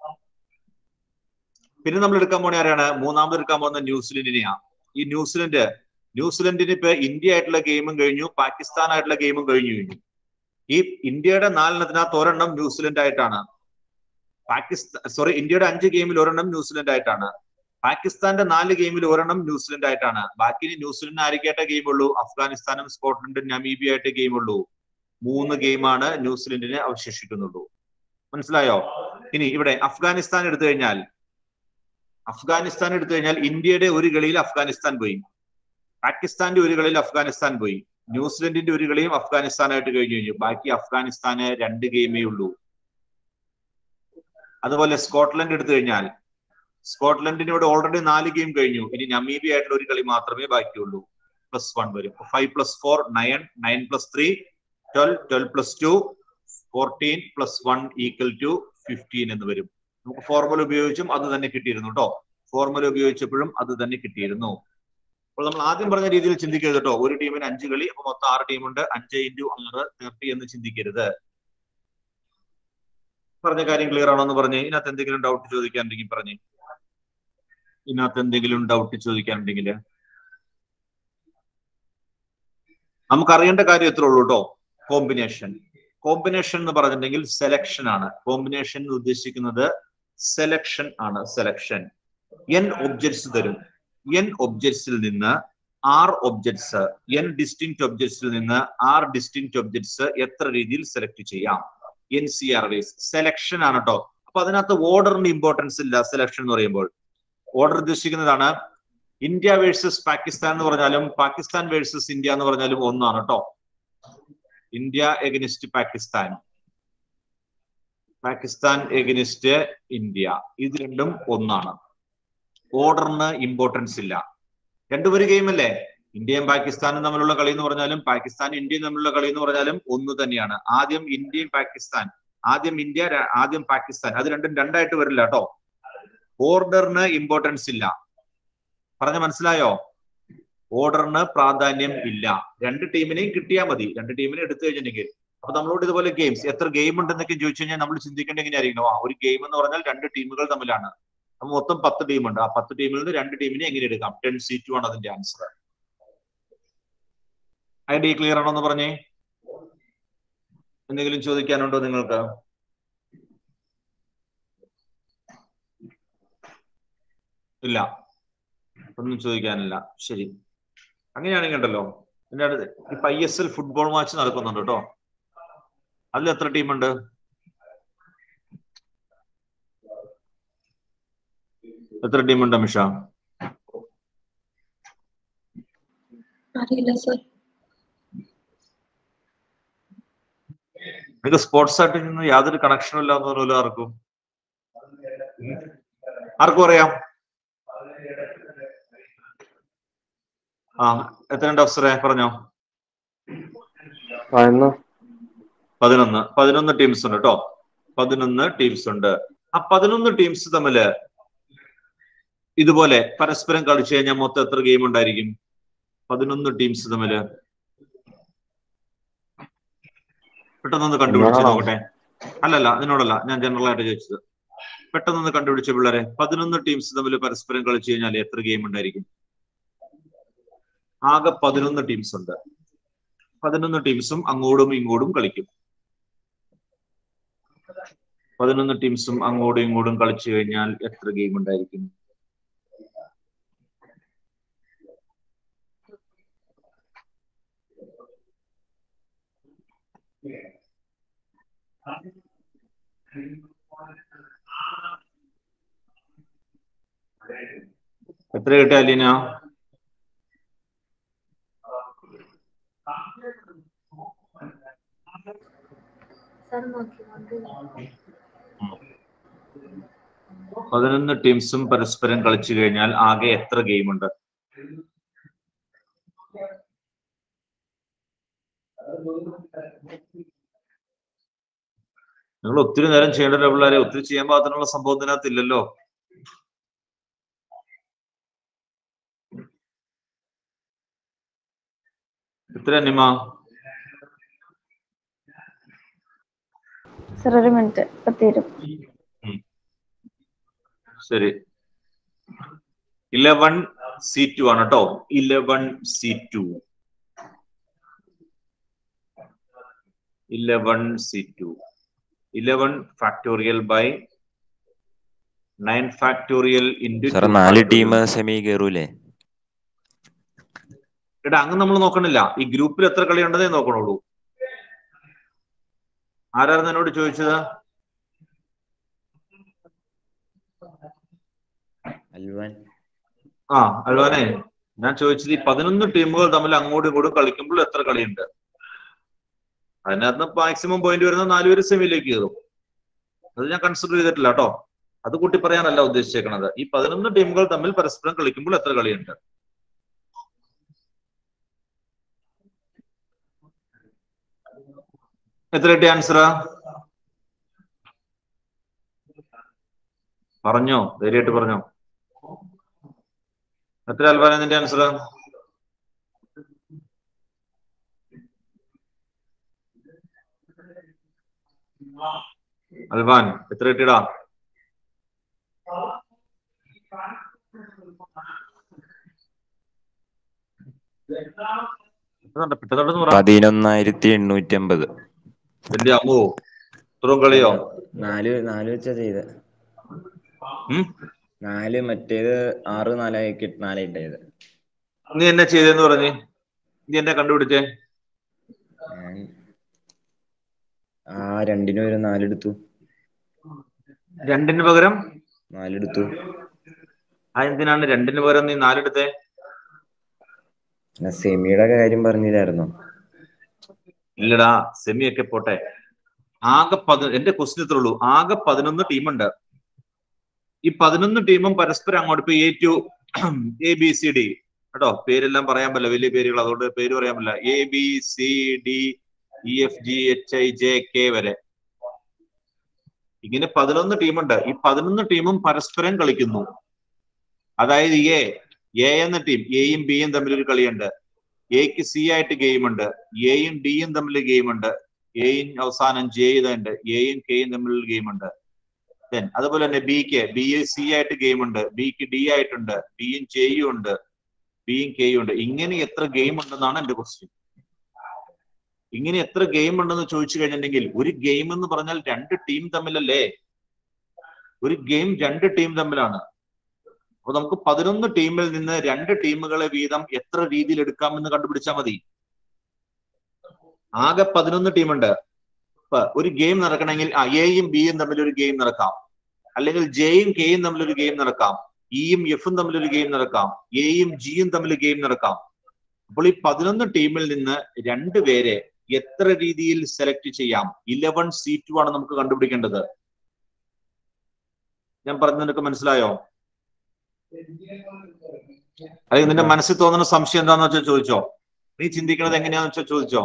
പിന്നെ നമ്മൾ എടുക്കാൻ പോണ ആരാണ് മൂന്നാമത് എടുക്കാൻ പോകുന്ന ന്യൂസിലൻഡിനെയാ ഈ ന്യൂസിലൻഡ് ന്യൂസിലൻഡിന് ഇപ്പൊ ഇന്ത്യ ആയിട്ടുള്ള ഗെയിമും കഴിഞ്ഞു പാകിസ്ഥാൻ ആയിട്ടുള്ള ഗെയിമും കഴിഞ്ഞു കഴിഞ്ഞു ഈ ഇന്ത്യയുടെ നാലെണ്ണത്തിനകത്ത് ഒരെണ്ണം ന്യൂസിലൻഡ് ആയിട്ടാണ് പാകിസ്ഥാൻ സോറി ഇന്ത്യയുടെ അഞ്ച് ഗെയിമിൽ ഒരെണ്ണം ന്യൂസിലൻഡ് ആയിട്ടാണ് പാകിസ്ഥാന്റെ നാല് ഗെയിമിൽ ഒരെണ്ണം ന്യൂസിലൻഡ് ആയിട്ടാണ് ബാക്കി ഇനി ന്യൂസിലൻഡ് ആരൊക്കെയായിട്ടേ ഗെയിം ഉള്ളൂ അഫ്ഗാനിസ്ഥാനും സ്കോട്ട്ലൻഡും നമീബിയ ആയിട്ട് ഗെയിം ഉള്ളൂ മൂന്ന് ഗെയിമാണ് ന്യൂസിലൻഡിന് അവശേഷിക്കുന്നുള്ളൂ മനസ്സിലായോ ഇനി ഇവിടെ അഫ്ഗാനിസ്ഥാൻ എടുത്തു കഴിഞ്ഞാൽ അഫ്ഗാനിസ്ഥാൻ എടുത്തു കഴിഞ്ഞാൽ ഇന്ത്യയുടെ ഒരു കളിയിൽ അഫ്ഗാനിസ്ഥാൻ പോയി പാകിസ്ഥാന്റെ ഒരു കളിയിൽ അഫ്ഗാനിസ്ഥാൻ പോയി ന്യൂസിലൻഡിന്റെ ഒരു കളിയും അഫ്ഗാനിസ്ഥാനായിട്ട് കഴിഞ്ഞു കഴിഞ്ഞു ബാക്കി അഫ്ഗാനിസ്ഥാന് രണ്ട് ഗെയിമേ ഉള്ളൂ അതുപോലെ സ്കോട്ട്ലൻഡ് എടുത്തു കഴിഞ്ഞാൽ സ്കോട്ട്ലൻഡിന് ഇവിടെ ഓൾറെഡി നാല് ഗെയിം കഴിഞ്ഞു ഇനി നമീബിയ ആയിട്ടുള്ള ഒരു കളി മാത്രമേ ബാക്കിയുള്ളൂ പ്ലസ് വൺ വരും five plus four nine nine plus three twelve twelve plus two fourteen plus one equal to fifteen എന്ന് വരും നമുക്ക് ഫോർമുല ഉപയോഗിച്ചും അത് തന്നെ കിട്ടിയിരുന്നു കേട്ടോ ഫോർമുല ഉപയോഗിച്ചപ്പോഴും അത് തന്നെ കിട്ടിയിരുന്നു അപ്പോൾ നമ്മൾ ആദ്യം പറഞ്ഞ രീതിയിൽ ചിന്തിക്കരുത് കേട്ടോ ഒരു ടീമിന് അഞ്ച് കളി അപ്പൊ മൊത്തം ആറ് ടീമുണ്ട് അഞ്ച് ഇൻറ്റു ആറ് തേർട്ടി എന്ന് ചിന്തിക്കരുത് പറഞ്ഞ കാര്യം ക്ലിയർ ആണോ എന്ന് പറഞ്ഞ് ഇതിനകത്ത് എന്തെങ്കിലും ഡൗട്ട് ചോദിക്കാനുണ്ടെങ്കിൽ പറഞ്ഞ് ഇതിനകത്ത് എന്തെങ്കിലും ഡൗട്ട് ചോദിക്കാനുണ്ടെങ്കിൽ നമുക്ക് അറിയേണ്ട കാര്യം എത്ര ഉള്ളൂ കേട്ടോ കോമ്പിനേഷൻ കോമ്പിനേഷൻ എന്ന് പറഞ്ഞിട്ടുണ്ടെങ്കിൽ സെലക്ഷൻ ആണ് കോമ്പിനേഷൻ എന്ന് ഉദ്ദേശിക്കുന്നത് സെലക്ഷൻ ആണ് സെലക്ഷൻ എൻ ഒബ്ജക്ട്സ് തരും എൻ ഒബ്ജക്ട്സിൽ നിന്ന് ആർ ഒബ്ജക്ട്സ് എൻ ഡിസ്റ്റിങ് ഒബ്ജക്ട്സിൽ നിന്ന് ആർ ഡിസ്റ്റിങ് ഒബ്ജക്ട്സ് എത്ര രീതിയിൽ സെലക്ട് ചെയ്യാം N C R ways selection ആണ് കേട്ടോ അപ്പൊ അതിനകത്ത് ഓർഡറിന് ഇമ്പോർട്ടൻസ് ഇല്ല സെലക്ഷൻ എന്ന് പറയുമ്പോൾ ഓർഡർ ഉദ്ദേശിക്കുന്നതാണ് ഇന്ത്യ വേഴ്സസ് പാകിസ്ഥാൻ എന്ന് പറഞ്ഞാലും പാകിസ്ഥാൻ വേഴ്സസ് ഇന്ത്യ എന്ന് പറഞ്ഞാലും ഒന്നാണ് കേട്ടോ India against Pakistan Pakistan against India ഇത് രണ്ടും ഒന്നാണ് ഓർഡറിന് ഇമ്പോർട്ടൻസ് ഇല്ല രണ്ടും ഒരു ഗെയിം അല്ലേ ഇന്ത്യയും പാകിസ്ഥാനും തമ്മിലുള്ള കളി എന്ന് പറഞ്ഞാലും പാകിസ്ഥാൻ ഇന്ത്യയും തമ്മിലുള്ള കളി എന്ന് പറഞ്ഞാലും ഒന്ന് തന്നെയാണ് ആദ്യം ഇന്ത്യയും പാകിസ്ഥാൻ ആദ്യം ഇന്ത്യ ര- ആദ്യം പാകിസ്ഥാൻ അത് രണ്ടും രണ്ടായിട്ട് വരില്ല കേട്ടോ ഓർഡറിന് ഇമ്പോർട്ടൻസ് ഇല്ല പറഞ്ഞ മനസ്സിലായോ ഓർഡറിന് പ്രാധാന്യം ഇല്ല രണ്ട് ടീമിനെയും കിട്ടിയാൽ മതി രണ്ട് ടീമിനെ എടുത്തു കഴിഞ്ഞിട്ടുണ്ടെങ്കിൽ അപ്പൊ നമ്മളോട് ഇതുപോലെ ഗെയിംസ് എത്ര ഗെയിം ഉണ്ടെന്നൊക്കെ ചോദിച്ചു കഴിഞ്ഞാൽ നമ്മൾ ചിന്തിക്കേണ്ട എങ്ങനെയായിരിക്കണം ആ ഒരു ഗെയിം എന്ന് പറഞ്ഞാൽ രണ്ട് ടീമുകൾ തമ്മിലാണ് അപ്പൊ മൊത്തം പത്ത് ടീമുണ്ട് ആ പത്ത് ടീമിൽ നിന്ന് രണ്ട് ടീമിനെ എങ്ങനെ എടുക്കാം ടെൻ സി ടു ആണ് അതിന്റെ ആൻസർ ഐഡിയ ക്ലിയർ ആണോ എന്ന് പറഞ്ഞേ എന്തെങ്കിലും ചോദിക്കാനുണ്ടോ നിങ്ങൾക്ക് ഇല്ല ഒന്നും ചോദിക്കാനില്ല ശരി അങ്ങനെയാണെങ്കിൽ ഉണ്ടല്ലോ എന്റെ അടുത്ത് ഇപ്പൊ I S L football match നടക്കുന്നുണ്ട് കേട്ടോ അതിൽ എത്ര ടീമുണ്ട് എത്ര ടീമുണ്ട് അമിഷ അറിയില്ല സർ നിങ്ങൾക്ക് സ്പോർട്സ് ആയിട്ട് നിന്ന് യാതൊരു കണക്ഷനും ഇല്ലാന്ന് പറഞ്ഞല്ലോ ആർക്കും ആർക്കും അറിയാം ആ എത്രയുണ്ട് അഫ്സറെ പറഞ്ഞോ പതിനൊന്ന് പതിനൊന്ന് പതിനൊന്ന് ടീംസ് ഉണ്ട് കേട്ടോ പതിനൊന്ന് ടീംസ് ഉണ്ട് ആ പതിനൊന്ന് ടീംസ് തമ്മില് ഇതുപോലെ പരസ്പരം കളിച്ചു കഴിഞ്ഞാൽ മൊത്തം എത്ര ഗെയിം ഉണ്ടായിരിക്കും പതിനൊന്ന് ടീംസ് തമ്മില് പെട്ടെന്നൊന്ന് കണ്ടുപിടിച്ച് എന്നാണോ? നോക്കട്ടെ അല്ലല്ല നിന്നോടല്ല ഞാൻ ജനറൽ ആയിട്ട് ചോദിച്ചത് പെട്ടെന്നൊന്ന് കണ്ടുപിടിച്ച പിള്ളേരെ പതിനൊന്ന് ടീംസ് തമ്മിൽ പരസ്പരം കളിച്ചു കഴിഞ്ഞാൽ എത്ര ഗെയിം ഉണ്ടായിരിക്കും ആകെ പതിനൊന്ന് ടീംസ് ഉണ്ട് പതിനൊന്ന് ടീംസും അങ്ങോട്ടും ഇങ്ങോട്ടും കളിക്കും പതിനൊന്ന് ടീംസും അങ്ങോട്ടും ഇങ്ങോട്ടും കളിച്ചു കഴിഞ്ഞാൽ എത്ര ഗെയിം ഉണ്ടായിരിക്കും എത്ര കിട്ടിയ അലീന പതിനൊന്ന് ടീംസും പരസ്പരം കളിച്ചു കഴിഞ്ഞാൽ ആകെ എത്ര ഗെയിം ഉണ്ട് നിങ്ങൾ ഒത്തിരി നേരം ചെയ്യേണ്ട പിള്ളേരെ ഒത്തിരി ചെയ്യാൻ പാകത്തിനുള്ള സംഭവം ഇതിനകത്ത് ഇല്ലല്ലോ എത്ര നിമ സർ ഒരു മിനിറ്റ് ഇപ്പൊ തീരും ശരി ഇലവൻ സി ടു ആണ് കേട്ടോ eleven C two eleven C two eleven factorial by nine factorial into സാറേ നാല് ടീം സെമി കയറൂലേ എടാ അങ്ങ് നമ്മൾ നോക്കണില്ല ഈ ഗ്രൂപ്പിൽ എത്ര കളി ഉണ്ടെന്നേ നോക്കണുള്ളൂ ആരായിരുന്നു എന്നോട് ചോദിച്ചത് അൽവാൻ ആ അൽവാനെ ഞാൻ ചോദിച്ചത് ഈ പതിനൊന്ന് ടീമുകൾ തമ്മിൽ അങ്ങോട്ടും ഇങ്ങോട്ടും കളിക്കുമ്പോൾ എത്ര കളിയുണ്ട് അതിനകത്ത് മാക്സിമം പോയിന്റ് വരുന്ന നാലുപേര് സെമിയിലേക്ക് കയറും അത് ഞാൻ കൺസിഡർ ചെയ്തിട്ടില്ല കേട്ടോ അത് കൂട്ടി പറയാനല്ല ഉദ്ദേശിച്ചേക്കണത് ഈ പതിനൊന്ന് ടീമുകൾ തമ്മിൽ പരസ്പരം കളിക്കുമ്പോൾ എത്ര കളിയുണ്ട് എത്ര കിട്ടിയ ആൻസർ പറഞ്ഞോ ധൈര്യമായിട്ട് പറഞ്ഞോ എത്ര അൽവാന നിന്റെ ആൻസർ അൽവാൻ എത്ര കിട്ടിയടാ പെട്ടെന്ന് പെട്ടെന്ന് പറ പതിനൊന്നായിരത്തി എണ്ണൂറ്റി അമ്പത് വലിയ അമ്മോ ഇത്രയും കളിയോ നാല് നാല് വെച്ചാ ചെയ്ത് ഉം? നാല് മറ്റേത് ആറ് നാലായി നാലായിട്ടായത് നീ എന്നെ ചെയ്തെന്ന് പറഞ്ഞ് നീ എന്നെ കണ്ടുപിടിച്ചേ ഞാൻ ആ രണ്ടിന് പകരം നാലെടുത്തു രണ്ടിന് പകരം നാലെടുത്തു ആ എന്തിനാണ് രണ്ടിന് പകരം നീ നാലെടുത്തേ പിന്നെ സെമിയുടെ കാര്യം പറഞ്ഞില്ലായിരുന്നോ ഇല്ലടാ സെമി ഒക്കെ പോട്ടെ ആകെ പതി എന്റെ ക്വസ്റ്റ്യൻ ഇത്രേ ഉള്ളൂ ആകെ പതിനൊന്ന് ടീമുണ്ട് ഈ പതിനൊന്ന് ടീമും പരസ്പരം അങ്ങോട്ട് ഇപ്പൊ A to A B C D കേട്ടോ പേരെല്ലാം പറയാൻ പറ്റില്ല വലിയ പേരുകൾ അതുകൊണ്ട് പേര് പറയാൻ പറ്റില്ല A B C D E F G H I J K വരെ ഇങ്ങനെ പതിനൊന്ന് ടീമുണ്ട് ഈ പതിനൊന്ന് ടീമും പരസ്പരം കളിക്കുന്നു അതായത് എ എ എന്ന ടീം എയും ബിയും തമ്മിൽ ഒരു കളിയുണ്ട് എക്ക് സി ആയിട്ട് ഗെയിം ഉണ്ട് എയും ഡിയും തമ്മിൽ ഗെയിം ഉണ്ട് എയും അവസാനം ജെ ഇതുണ്ട് എയും കെയും തമ്മിൽ ഗെയിം ഉണ്ട് ദെൻ അതുപോലെ തന്നെ ബിക്ക് ബി സി ആയിട്ട് ഗെയിം ഉണ്ട് ബിക്ക് ഡി ആയിട്ടുണ്ട് ഡിയും ജെയും ഉണ്ട് ബിയും കെയും ഉണ്ട് ഇങ്ങനെ എത്ര ഗെയിം ഉണ്ടെന്നാണ് എന്റെ ക്വസ്റ്റ്യൻ ഇങ്ങനെ എത്ര ഗെയിം ഉണ്ടെന്ന് ചോദിച്ചു കഴിഞ്ഞിട്ടുണ്ടെങ്കിൽ ഒരു ഗെയിം എന്ന് പറഞ്ഞാൽ രണ്ട് ടീം തമ്മിലല്ലേ ഒരു ഗെയിം രണ്ട് ടീം തമ്മിലാണ് അപ്പൊ നമുക്ക് പതിനൊന്ന് ടീമിൽ നിന്ന് രണ്ട് ടീമുകളെ വീതം എത്ര രീതിയിൽ എടുക്കാമെന്ന് കണ്ടുപിടിച്ചാൽ മതി ആകെ പതിനൊന്ന് ടീമുണ്ട് ഇപ്പൊ ഒരു ഗെയിം നടക്കണമെങ്കിൽ ആ എയും ബിയും തമ്മിൽ ഒരു ഗെയിം നടക്കാം അല്ലെങ്കിൽ ജെയും കെയും തമ്മിൽ ഒരു ഗെയിം നടക്കാം ഇയും എഫും തമ്മിൽ ഒരു ഗെയിം നടക്കാം എയും ജിയും തമ്മിൽ ഗെയിം നടക്കാം അപ്പോൾ ഈ പതിനൊന്ന് ടീമിൽ നിന്ന് രണ്ട് പേരെ എത്ര രീതിയിൽ സെലക്ട് ചെയ്യാം ഇലവൻ സീറ്റു ആണ് നമുക്ക് കണ്ടുപിടിക്കേണ്ടത് ഞാൻ പറഞ്ഞത് നിനക്ക് മനസ്സിലായോ അല്ലെങ്കിൽ നിന്റെ മനസ്സിൽ തോന്നുന്ന സംശയം എന്താന്ന് വെച്ചാൽ ചോദിച്ചോ നീ ചിന്തിക്കണത് എങ്ങനെയാന്ന് വെച്ചാൽ ചോദിച്ചോ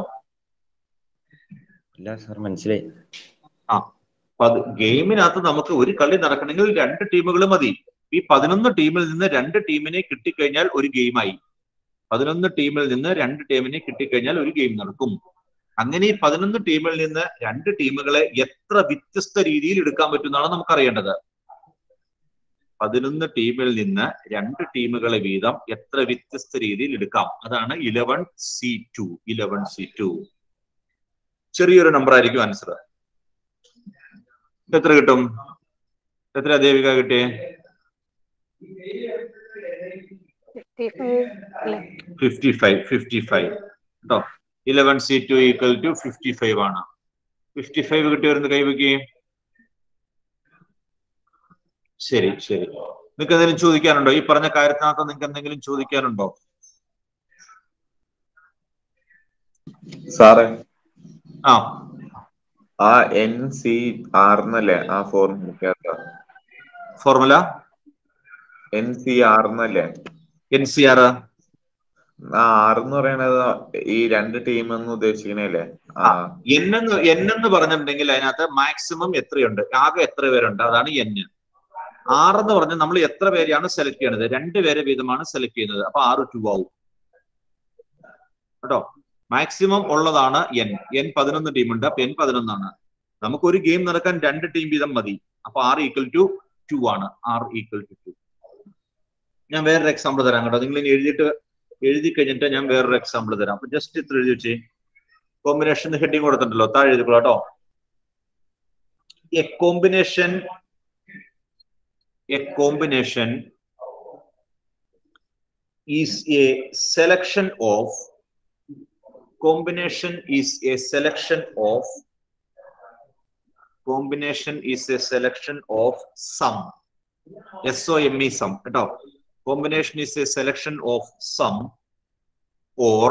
ഇല്ല സാർ മനസ്സിലായി ആ അപ്പൊ അത് ഗെയിമിനകത്ത് നമുക്ക് ഒരു കളി നടക്കണമെങ്കിൽ രണ്ട് ടീമുകൾ മതി ഈ പതിനൊന്ന് ടീമിൽ നിന്ന് രണ്ട് ടീമിനെ കിട്ടിക്കഴിഞ്ഞാൽ ഒരു ഗെയിമായി പതിനൊന്ന് ടീമിൽ നിന്ന് രണ്ട് ടീമിനെ കിട്ടിക്കഴിഞ്ഞാൽ ഒരു ഗെയിം നടക്കും അങ്ങനെ ഈ പതിനൊന്ന് ടീമിൽ നിന്ന് രണ്ട് ടീമുകളെ എത്ര വ്യത്യസ്ത രീതിയിൽ എടുക്കാൻ പറ്റുന്നതാണ് നമുക്ക് അറിയേണ്ടത് പതിനൊന്ന് ടീമിൽ നിന്ന് രണ്ട് ടീമുകളെ വീതം എത്ര വ്യത്യസ്ത രീതിയിൽ എടുക്കാം അതാണ് eleven C two eleven C two ചെറിയൊരു നമ്പർ ആയിരിക്കും ആൻസർ എത്ര കിട്ടും എത്ര ദേവിക കിട്ടിയേ ഫിഫ്റ്റി ഫൈവ് ഫിഫ്റ്റി ഫൈവ് കേട്ടോ eleven C two equal to fifty five ആണ് ഫിഫ്റ്റി ഫൈവ് കിട്ടിയവരുന്ന് കൈവയ്ക്കുകയും ശരി ശരി നിങ്ങൾക്ക് എന്തെങ്കിലും ചോദിക്കാനുണ്ടോ ഈ പറഞ്ഞ കാര്യത്തിനകത്ത് നിങ്ങൾക്ക് എന്തെങ്കിലും ചോദിക്കാനുണ്ടോ സാറേ ആ ആ എൻ സി ആർ എന്നല്ലേ ആ ഫോർമുലക്കകത്ത് ഫോർമുല എൻ സി ആർ എന്നല്ലേ എൻ സി ആർ ആ ആർ എന്ന് പറയണത് ഈ രണ്ട് ടീം എന്ന് ഉദ്ദേശിക്കണല്ലേ ആ എൻ എന്ന് എൻ എന്ന് പറഞ്ഞിട്ടുണ്ടെങ്കിൽ അതിനകത്ത് മാക്സിമം എത്രയുണ്ട് ആകെ എത്ര പേരുണ്ട് അതാണ് എൻ ആറ് എന്ന് പറഞ്ഞാൽ നമ്മൾ എത്ര പേരെയാണ് സെലക്ട് ചെയ്യണത് രണ്ട് പേരെ വീതമാണ് സെലക്ട് ചെയ്യുന്നത് അപ്പൊ ആറ് ടു ആവും കേട്ടോ മാക്സിമം ഉള്ളതാണ് എൻ എൻ പതിനൊന്ന് ടീമുണ്ട് അപ്പൊ എൻ പതിനൊന്നാണ് നമുക്ക് ഒരു ഗെയിം നടക്കാൻ രണ്ട് ടീം വീതം മതി അപ്പൊ ആർ ഈക്വൽ ടു ടു ആണ് ആർ ഈക്വൽ ടു ടു ഞാൻ വേറൊരു എക്സാമ്പിൾ തരാം കേട്ടോ നിങ്ങൾ ഇനി എഴുതിയിട്ട് എഴുതി കഴിഞ്ഞിട്ട് ഞാൻ വേറൊരു എക്സാമ്പിൾ തരാം അപ്പൊ ജസ്റ്റ് ഇത്ര എഴുതി വെച്ചേ കോമ്പിനേഷൻ ഹെഡിങ് കൊടുത്തിട്ടുണ്ടല്ലോ താഴെ എഴുതിക്കോളൂ കേട്ടോ a combination a combination is a selection of combination is a selection of combination is a selection of sum s o m e sum കേട്ടോ combination is a selection of sum or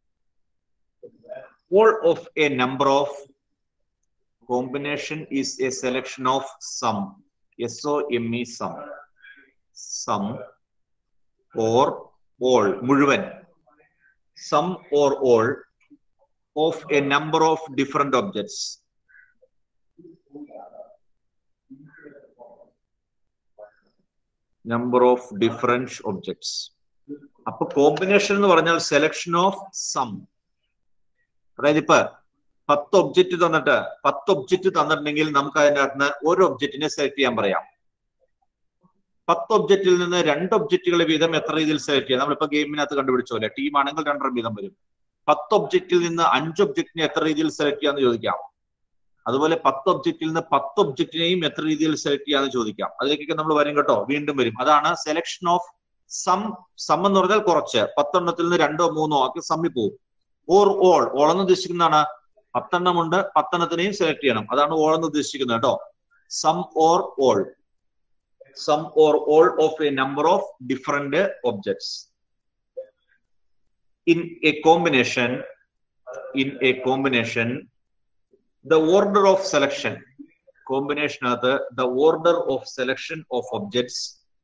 all of a number of combination is a selection of sum s o m e sum sum or all മുഴുവൻ some or all of a number of different objects. Number of different objects. അപ്പൊ combination എന്ന് പറഞ്ഞാൽ selection of some അതായത് ഇപ്പൊ പത്ത് object തന്നിട്ട് പത്ത് object തന്നിട്ടുണ്ടെങ്കിൽ നമുക്ക് അതിൻ്റെ അകത്ത് ഒരു ഒബ്ജക്റ്റിനെ സെലക്ട് ചെയ്യാൻ പറയാം പത്ത് ഒബ്ജക്റ്റിൽ നിന്ന് രണ്ട് ഒബ്ജക്റ്റുകൾ വീതം എത്ര രീതിയിൽ സെലക്ട് ചെയ്യാം നമ്മളിപ്പോ ഗെയിമിനകത്ത് കണ്ടുപിടിച്ച പോലെ ടീം ആണെങ്കിൽ രണ്ടര വീതം വരും പത്ത് ഒബ്ജക്റ്റിൽ നിന്ന് അഞ്ച് ഒബ്ജക്റ്റിനെ എത്ര രീതിയിൽ സെലക്ട് ചെയ്യാന്ന് ചോദിക്കാം അതുപോലെ പത്ത് ഒബ്ജക്റ്റിൽ നിന്ന് പത്ത് ഒബ്ജക്റ്റിനെയും എത്ര രീതിയിൽ സെലക്ട് ചെയ്യാന്ന് ചോദിക്കാം അതിലേക്കൊക്കെ നമ്മൾ വരും കേട്ടോ വീണ്ടും വരും അതാണ് സെലക്ഷൻ ഓഫ് സം സം എന്ന് പറഞ്ഞാൽ കുറച്ച് പത്തെണ്ണത്തിൽ നിന്ന് രണ്ടോ മൂന്നോ ഒക്കെ സമ്മി പോകും ഓർ ഓൾ ഓൾ എന്ന് ഉദ്ദേശിക്കുന്നതാണ് പത്തെണ്ണം ഉണ്ട് പത്തെണ്ണത്തിനെയും സെലക്ട് ചെയ്യണം അതാണ് ഓൾ എന്ന് ഉദ്ദേശിക്കുന്നത് കേട്ടോ some or all some or all of a number of different objects. In a combination, in a combination, the order of selection, combination of the, the order of selection of objects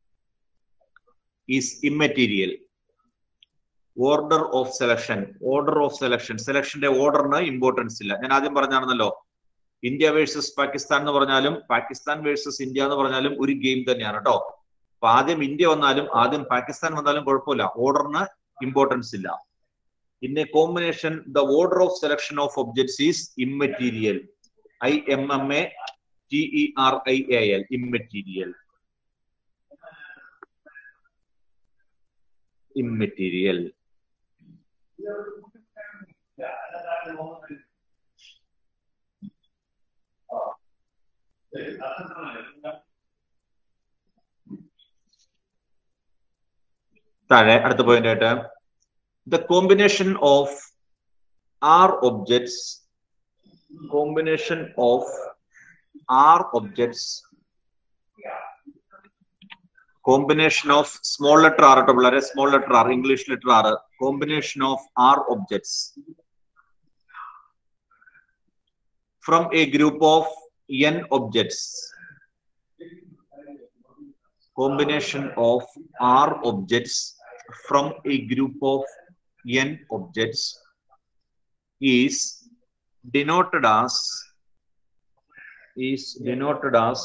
is immaterial. Order of selection, order of selection, selection ഓർഡറിന് importance ഇല്ല ഞാൻ ആദ്യം പറഞ്ഞാണെന്നല്ലോ India versus Pakistan എന്ന് പറഞ്ഞാലും Pakistan versus India എന്ന് പറഞ്ഞാലും ഒരു game തന്നെയാണ് കേട്ടോ അപ്പൊ ആദ്യം ഇന്ത്യ വന്നാലും ആദ്യം പാകിസ്ഥാൻ വന്നാലും കുഴപ്പമില്ല ഓർഡറിന് ഇമ്പോർട്ടൻസ് ഇല്ല in a combination the order of selection of objects is immaterial I M M A T E R I A L immaterial immaterial താഴെ അടുത്ത പോയിന്റ് ആയിട്ട് the combination of R objects combination of R objects combination of small letter R കേട്ടോ പിള്ളേരെ small letter R English letter R combination of R objects from a group of n objects combination of r objects from a group of n objects is denoted as is denoted as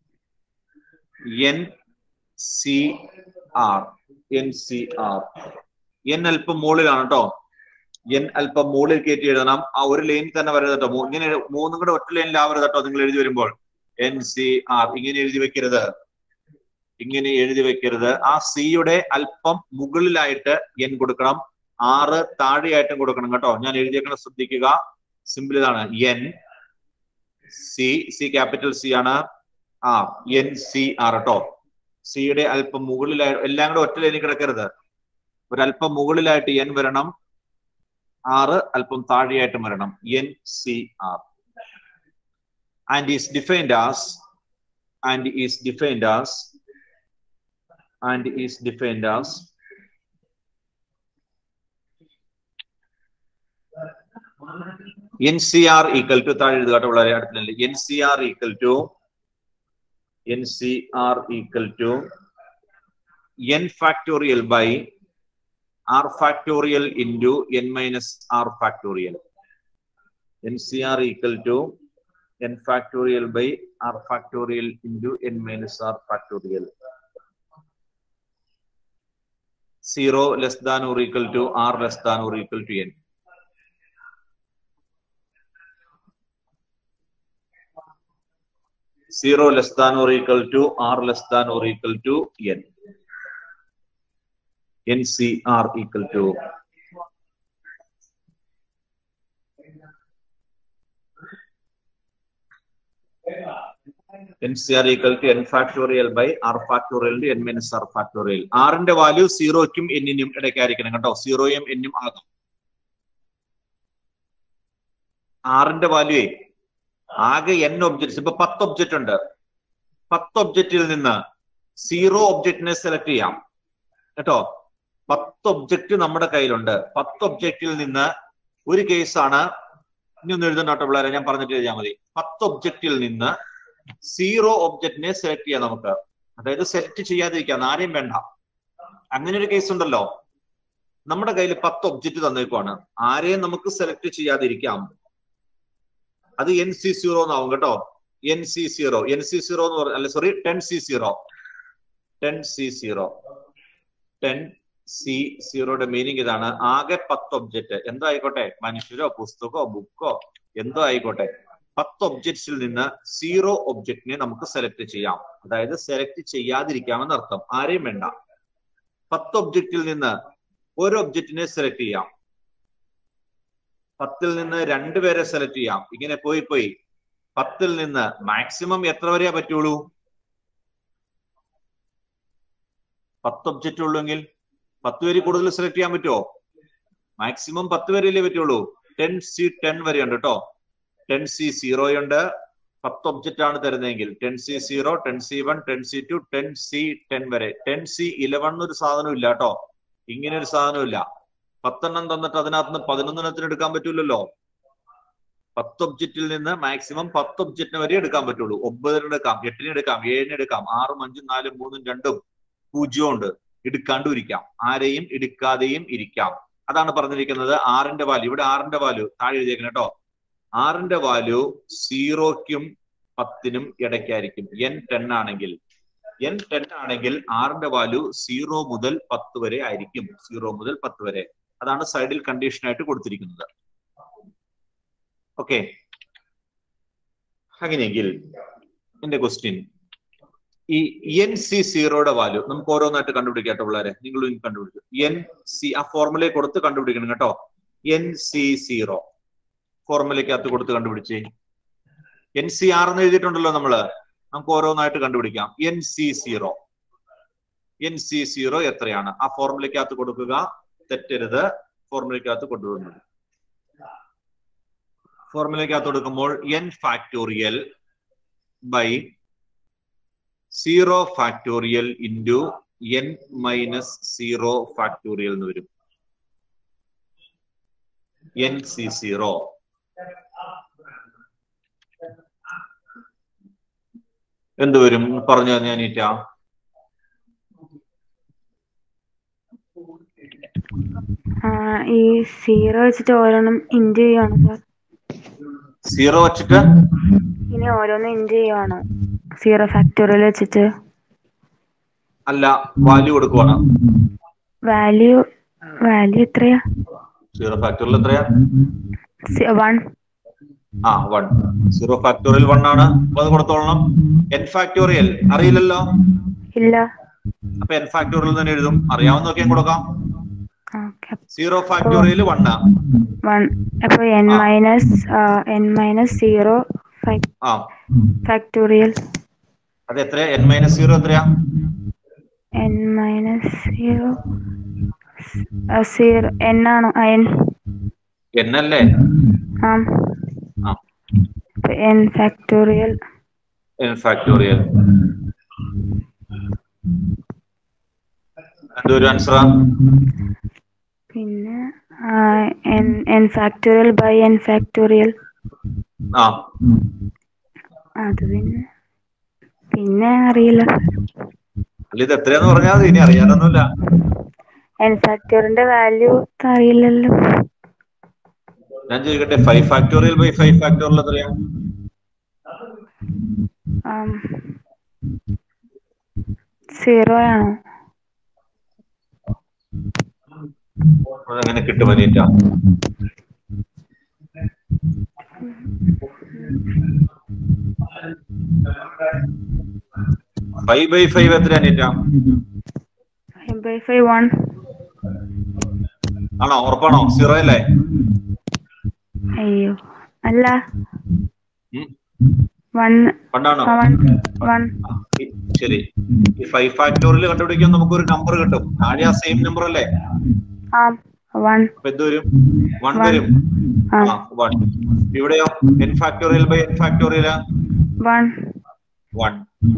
NCR NCR n അല്പം മുകളിലാണ് കേട്ടോ n അല്പം മുകളിൽ കയറ്റി എഴുതണം ആ ഒരു ലൈനിൽ തന്നെ വരരുത് കേട്ടോ മൂ- ഇങ്ങനെ എഴു- മൂന്നും കൂടെ ഒറ്റ ലൈനിലാവരുത് കേട്ടോ നിങ്ങൾ എഴുതി വരുമ്പോൾ എൻ സി ആർ ഇങ്ങനെ എഴുതി വെക്കരുത് ഇങ്ങനെ എഴുതി വെക്കരുത് ആ സിയുടെ അല്പം മുകളിലായിട്ട് എൻ കൊടുക്കണം ആറ് താഴെയായിട്ടും കൊടുക്കണം കേട്ടോ ഞാൻ എഴുതിയേക്കണം ശ്രദ്ധിക്കുക സിമ്പിൾ ഇതാണ് N C C capital C ആണ് ആ എൻ സി ആർ കേട്ടോ സിയുടെ അല്പം മുകളിലായി എല്ലാം കൂടെ ഒറ്റ ലൈനിൽ കിടക്കരുത് ഒരല്പം മുകളിലായിട്ട് എൻ വരണം ആറ് അല്പം താഴെയായിട്ടും വരണം N C R and is defined as and is defined as and is defined as N C R equal to താഴെ എഴുതുക കേട്ടോ വളരെ അടുത്തില്ല N C R equal to N C R equal to N factorial by R factorial into N minus R factorial N C R equal to N factorial by R factorial into N minus R factorial zero less than or equal to R less than or equal to N zero less than or equal to r less than or equal to n ncr equal to ncr equal to n factorial by r factorial into n minus r factorial r ന്റെ value സീറോയ്ക്കും എന്നിനും ഇടയ്ക്കായിരിക്കണം കേട്ടോ സീറോയും എന്നും ആകാം ആറിന്റെ value ആകെ എൻ ഒബ്ജക്ട്സ് ഇപ്പൊ പത്ത് ഒബ്ജക്റ്റ് ഉണ്ട് പത്ത് ഒബ്ജക്റ്റിൽ നിന്ന് സീറോ ഒബ്ജക്റ്റിനെ സെലക്ട് ചെയ്യാം കേട്ടോ പത്ത് ഒബ്ജക്റ്റ് നമ്മുടെ കയ്യിലുണ്ട് പത്ത് ഒബ്ജക്റ്റിൽ നിന്ന് ഒരു കേസാണ് ഇനി ഒന്ന് എഴുതണം കേട്ടോ പിള്ളേരെ ഞാൻ പറഞ്ഞിട്ട് എഴുതിയാൽ മതി പത്ത് ഒബ്ജക്റ്റിൽ നിന്ന് സീറോ ഒബ്ജക്റ്റിനെ സെലക്ട് ചെയ്യാം നമുക്ക് അതായത് സെലക്ട് ചെയ്യാതിരിക്കാം ആരെയും വേണ്ട അങ്ങനെ ഒരു കേസ് ഉണ്ടല്ലോ നമ്മുടെ കയ്യിൽ പത്ത് ഒബ്ജക്റ്റ് തന്നേക്കുവാണ് ആരെയും നമുക്ക് സെലക്ട് ചെയ്യാതിരിക്കാം അത് എൻ സി സീറോ എന്നാവും കേട്ടോ N C zero N C zero എന്ന് പറഞ്ഞ അല്ല sorry ten C zero ten C zero ten C സീറോയുടെ മീനിങ് ഇതാണ് ആകെ പത്ത് ഒബ്ജക്റ്റ് എന്തോ ആയിക്കോട്ടെ മനുഷ്യരോ പുസ്തകമോ ബുക്കോ എന്തോ ആയിക്കോട്ടെ പത്ത് ഒബ്ജക്ട്സിൽ നിന്ന് സീറോ ഒബ്ജക്റ്റിനെ നമുക്ക് സെലക്ട് ചെയ്യാം അതായത് സെലക്ട് ചെയ്യാതിരിക്കാമെന്ന് അർത്ഥം ആരെയും വേണ്ട പത്ത് ഒബ്ജക്റ്റിൽ നിന്ന് ഒരു ഒബ്ജക്റ്റിനെ സെലക്ട് ചെയ്യാം പത്തിൽ നിന്ന് രണ്ടുപേരെ സെലക്ട് ചെയ്യാം ഇങ്ങനെ പോയി പോയി പത്തിൽ നിന്ന് മാക്സിമം എത്ര വരെയാ പറ്റുള്ളൂ പത്ത് ഒബ്ജക്റ്റ് ഉള്ളൂങ്കിൽ പത്ത് പേര് കൂടുതൽ സെലക്ട് ചെയ്യാൻ പറ്റുമോ മാക്സിമം പത്ത് പേരല്ലേ പറ്റുള്ളൂ ടെൻ സി ടെൻ വരെ ഉണ്ട് കേട്ടോ ടെൻ സി സീറോ ഉണ്ട് പത്ത് ഒബ്ജക്റ്റ് ആണ് തരുന്നതെങ്കിൽ ten C zero ten C one ten C two ten C ten വരെ ടെൻ സി ഇലവൻ എന്നൊരു സാധനം ഇല്ല കേട്ടോ ഇങ്ങനെ ഒരു സാധനം ഇല്ല പത്തെണ്ണം തന്നിട്ട് അതിനകത്ത് നിന്ന് പതിനൊന്നെണ്ണത്തിന് എടുക്കാൻ പറ്റൂലല്ലോ പത്ത് ഒബ്ജക്റ്റിൽ നിന്ന് മാക്സിമം പത്ത് ഒബ്ജക്റ്റിന് വരെ എടുക്കാൻ പറ്റുള്ളൂ ഒമ്പതിന് എടുക്കാം എട്ടിന് എടുക്കാം ഏഴിന് എടുക്കാം ആറും അഞ്ചും നാലും മൂന്നും രണ്ടും പൂജ്യവും ഉണ്ട് എടുക്കാണ്ടും ഇരിക്കാം ആരെയും എടുക്കാതെയും ഇരിക്കാം അതാണ് പറഞ്ഞിരിക്കുന്നത് ആറിന്റെ വാല്യൂ ഇവിടെ ആറിന്റെ വാല്യൂ താഴെ എഴുതിയേക്കണം കേട്ടോ ആറിന്റെ വാല്യൂ സീറോയ്ക്കും പത്തിനും ഇടയ്ക്കായിരിക്കും എൻ ടെൻ ആണെങ്കിൽ എൻ ടെൻ ആണെങ്കിൽ ആറിന്റെ വാല്യൂ സീറോ മുതൽ പത്ത് വരെ ആയിരിക്കും സീറോ മുതൽ പത്ത് വരെ അതാണ് സൈഡിൽ കണ്ടീഷൻ ആയിട്ട് കൊടുത്തിരിക്കുന്നത് ഓക്കെ അങ്ങനെയെങ്കിൽ എന്റെ ക്വസ്റ്റ്യൻ ഈ എൻ സി സീറോയുടെ വാല്യൂ നമുക്ക് ഓരോന്നായിട്ട് കണ്ടുപിടിക്കാം കേട്ടോ പിള്ളേരെ നിങ്ങളും കണ്ടുപിടിക്കും എൻ സി ആ ഫോർമുലയെ കൊടുത്ത് കണ്ടുപിടിക്കണം കേട്ടോ എൻ സി സീറോ ഫോർമുലയ്ക്കകത്ത് കൊടുത്ത് കണ്ടുപിടിച്ചേ എൻ സി ആർ എന്ന് എഴുതിയിട്ടുണ്ടല്ലോ നമ്മള് നമുക്ക് ഓരോന്നായിട്ട് കണ്ടുപിടിക്കാം N C zero N C zero എത്രയാണ് ആ ഫോർമുലയ്ക്കകത്ത് കൊടുക്കുക തെറ്റരുത് ഫോർമുലയ്ക്കകത്ത് കൊണ്ടുവന്നു ഫോർമുലയ്ക്കകത്ത് കൊടുക്കുമ്പോൾ N factorial by zero factorial into N minus zero factorial എന്ന് വരും എൻ സി സീറോ എന്ത് വരും പറഞ്ഞു ഞാൻ ഈറ്റ ആ, ഈ സീറോ വെച്ചിട്ട് ഓരോന്നും ഇൻറ്റു ചെയ്യുവാണ് സാർ സീറോ വെച്ചിട്ട് ഇനി ഓരോന്നും ഇൻറ്റു ചെയ്യുവാണ് സീറോ ഫാക്ടോറിയൽ വെച്ചിട്ട് അല്ല വാല്യൂ കൊടുക്കുവാണ് വാല്യൂ വാല്യൂ എത്രയാ സീറോ ഫാക്ടോറിയൽ എത്രയാ വൺ ആ വൺ സീറോ ഫാക്ടോറിയൽ വൺ ആണ് അപ്പൊ അത് കൊടുത്തോളണം എൻ ഫാക്ടോറിയൽ അറിയില്ലല്ലോ ഇല്ല അപ്പൊ എൻ ഫാക്ടോറിയൽ തന്നെ എഴുതും അറിയാവുന്നൊക്കെ ഞാൻ കൊടുക്കാം ഓക്കെ സീറോ ഫാക്ടോറിയൽ വൺ ആ വൺ അപ്പൊ എൻ ആ. മൈനസ് എൻ മൈനസ് സീറോ ആ ഫാക്ടോറിയൽ അത് എത്രയാ എൻ മൈനസ് സീറോ എത്രയാ N minus zero zero N ആണോ ആ, എൻ എൻ അല്ലേ ആ ആ എൻ ഫാക്ടോറിയൽ എൻ ഫാക്ടോറിയൽ എന്തൊരു ആൻസറാ പിന്നെ N N factorial by N factorial ആ അത് പിന്നെ പിന്നെ അറിയില്ല അല്ല ഇത് എത്രയാന്ന് പറഞ്ഞാൽ മതി ഇനി അറിയാനൊന്നുമില്ല എൻ ഫാക്ടോറിയലിന്റെ വാല്യൂ അറിയില്ലല്ലോ ഞാൻ ചോദിക്കട്ടെ five factorial by five factorial എത്രയാ സീറോ ആണോ അതെങ്ങനെ കിട്ടും അനീറ്റ ഫൈവ് ബൈ ഫൈവ് എത്ര Anita five by five one ആണോ ഉറപ്പാണോ സീറോ അല്ലേ അയ്യോ അല്ല ഉം. വൺ വണ്ണാണോ വൺ വൺ ഈ- ശരി ഈ ഫൈവ് ഫാക്ടോറിയൽ കണ്ടുപിടിക്കാൻ നമുക്കൊരു നമ്പർ കിട്ടും താഴെ ആ സെയിം നമ്പർ അല്ലേ ആ വൺ അപ്പൊ എന്ത് വരും വൺ One. വരും ആ ആ വൺ ഇവിടെയോ N factorial by N factorial one one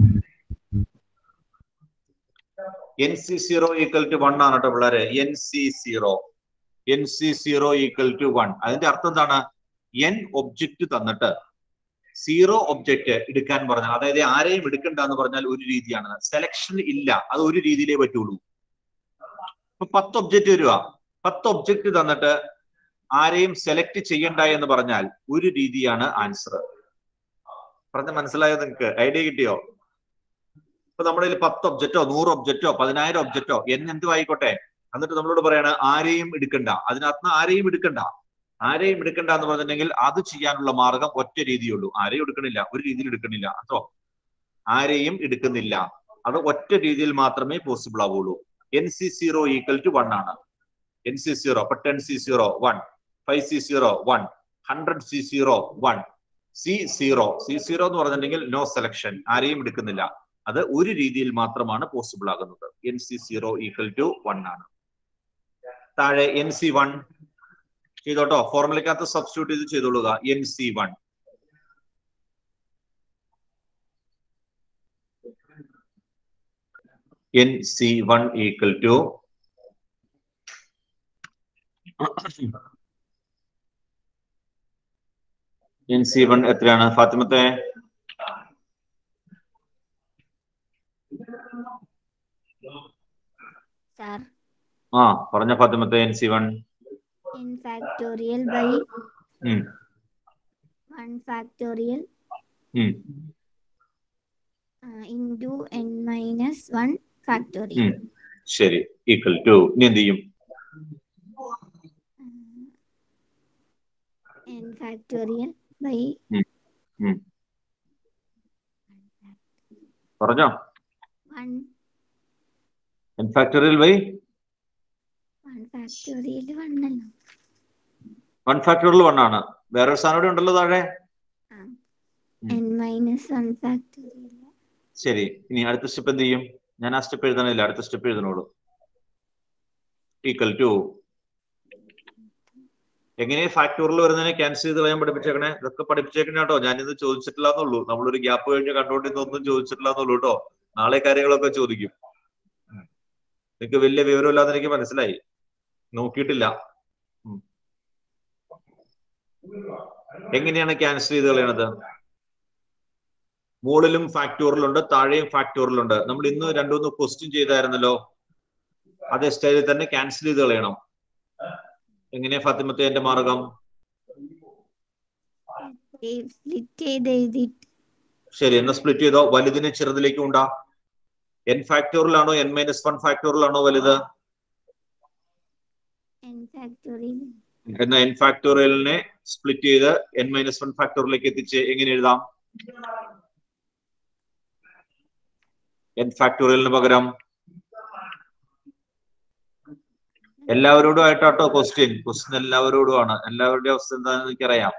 N C zero equal to one ആണ് കേട്ടോ പിള്ളേരെ N C zero N C zero equal to one അതിന്റെ അർത്ഥം എന്താണ് എൻ ഒബ്ജക്റ്റ് തന്നിട്ട് സീറോ ഒബ്ജക്റ്റ് എടുക്കാൻ പറഞ്ഞാൽ അതായത് ആരെയും എടുക്കണ്ട എന്ന് പറഞ്ഞാൽ ഒരു രീതിയാണ് സെലക്ഷൻ ഇല്ല അത് ഒരു രീതിയിലേ പറ്റുള്ളൂ ഇപ്പൊ പത്ത് ഒബ്ജക്റ്റ് വരിക പത്ത് ഒബ്ജക്റ്റ് തന്നിട്ട് ആരെയും സെലക്ട് ചെയ്യണ്ട എന്ന് പറഞ്ഞാൽ ഒരു രീതിയാണ് ആൻസർ പറഞ്ഞ മനസ്സിലായോ നിങ്ങൾക്ക് ഐഡിയ കിട്ടിയോ ഇപ്പൊ നമ്മുടെ കയ്യിൽ പത്ത് ഒബ്ജക്റ്റോ നൂറ് ഒബ്ജക്റ്റോ പതിനായിരം ഒബ്ജക്റ്റോ എന്ന് എന്തും ആയിക്കോട്ടെ എന്നിട്ട് നമ്മളോട് പറയാണ് ആരെയും എടുക്കണ്ട അതിനകത്ത് ആരെയും എടുക്കണ്ട ആരെയും എടുക്കണ്ട എന്ന് പറഞ്ഞിട്ടുണ്ടെങ്കിൽ അത് ചെയ്യാനുള്ള മാർഗം ഒറ്റ രീതിയുള്ളൂ ആരെയും എടുക്കണില്ല ഒരു രീതിയിൽ എടുക്കണില്ല അതോ ആരെയും എടുക്കുന്നില്ല അത് ഒറ്റ രീതിയിൽ മാത്രമേ പോസിബിൾ ആവുള്ളൂ N C zero equal to one ആണ് എൻ സി സീറോ അപ്പൊ ten C zero one five C zero one hundred C zero one C zero C zero എന്ന് പറഞ്ഞിട്ടുണ്ടെങ്കിൽ നോ സെലക്ഷൻ ആരെയും എടുക്കുന്നില്ല അത് ഒരു രീതിയിൽ മാത്രമാണ് പോസിബിൾ ആകുന്നത് N C zero equal to one ആണ് താഴെ എൻ സി വൺ ചെയ്തോട്ടോ ഫോർമുലക്കകത്ത് സബ്സ്റ്റിറ്റ്യൂട്ട് ചെയ്ത് ചെയ്തോളുക N C one N C one equal to N C one എത്രയാണ് ഫാത്തിമത്തെ സാർ ആ പറഞ്ഞ ഫാത്തിമത്തെ N C one N factorial by um one factorial um into N minus one factorial um ശരി ഈക്വൽ ടു ഇനി എന്ത് ചെയ്യും N factorial by um um പറഞ്ഞോ one N factorial by one factorial one അല്ലോ one factorial one ആണ് വേറെ ഒരു സാധനം കൂടെ ഉണ്ടല്ലോ താഴെ എൻ മൈനസ് വൺ ഫാക്ടോറിയൽ ശരി ഇനി അടുത്ത സ്റ്റെപ്പ് എന്ത് ചെയ്യും ഞാൻ ആ സ്റ്റെപ്പ് എഴുതണില്ല അടുത്ത സ്റ്റെപ്പ് എഴുതണോളൂ ഈക്വൽ ടു എങ്ങനെ ഫാക്ടോറിയൽ വരുന്നതിനെ ക്യാൻസൽ ചെയ്ത് കളയാൻ പഠിപ്പിച്ചേക്കണേ ഇതൊക്കെ പഠിപ്പിച്ചേക്കണേ കേട്ടോ ഞാനിത് ചോദിച്ചിട്ടില്ല എന്നുള്ളൂ നമ്മളൊരു ഗ്യാപ്പ് കഴിഞ്ഞ് കണ്ടോണ്ടിരുന്നൊന്നും ചോദിച്ചിട്ടില്ല എന്നുള്ളൂ കേട്ടോ നാളെ കാര്യങ്ങളൊക്കെ ചോദിക്കും നിങ്ങൾക്ക് വലിയ വിവരമില്ലാന്ന് എനിക്ക് മനസ്സിലായി നോക്കിയിട്ടില്ല ഉം. എങ്ങനെയാണ് ക്യാൻസൽ ചെയ്ത് കളയണത് മുകളിലും ഫാക്ടോറിയലുണ്ട് താഴെയും ഫാക്ടോറിയലുണ്ട് നമ്മൾ ഇന്ന് രണ്ടുമൂന്ന് ക്വസ്റ്റ്യൻ ചെയ്തായിരുന്നല്ലോ അതേ സ്റ്റൈലിൽ തന്നെ ക്യാൻസൽ ചെയ്ത് കളയണം എങ്ങനെയാ ഫാത്തിമത്തെ എന്റെ മാർഗം സ്പ്ലിറ്റ് ചെയ്ത് എഴുതിയിട്ട് ശരി എന്നാ സ്പ്ലിറ്റ് ചെയ്തോ വലുതിനെ ചെറുതിലേക്ക് ഉണ്ടാ എൻ ഫാക്ടോറിയലാണോ എൻ മൈനസ് വൺ ഫാക്ടോറിയലാണോ വലുത് എൻ ഫാക്ടോറിയൽ എന്ന എൻ ഫാക്ടോറിയലിനെ സ്പ്ലിറ്റ് ചെയ്ത് എൻ മൈനസ് വൺ ഫാക്ടോറിയലേക്ക് എത്തിച്ച് എങ്ങനെ എഴുതാം എൻ ഫാക്ടോറിയലിന് പകരം എല്ലാവരോടും ആയിട്ടാട്ടോ ക്വസ്റ്റ്യൻ ക്വസ്റ്റ്യൻ എല്ലാവരോടും ആണ് എല്ലാവരുടെയും അവസ്ഥ എന്താണെന്ന് എനിക്കറിയാം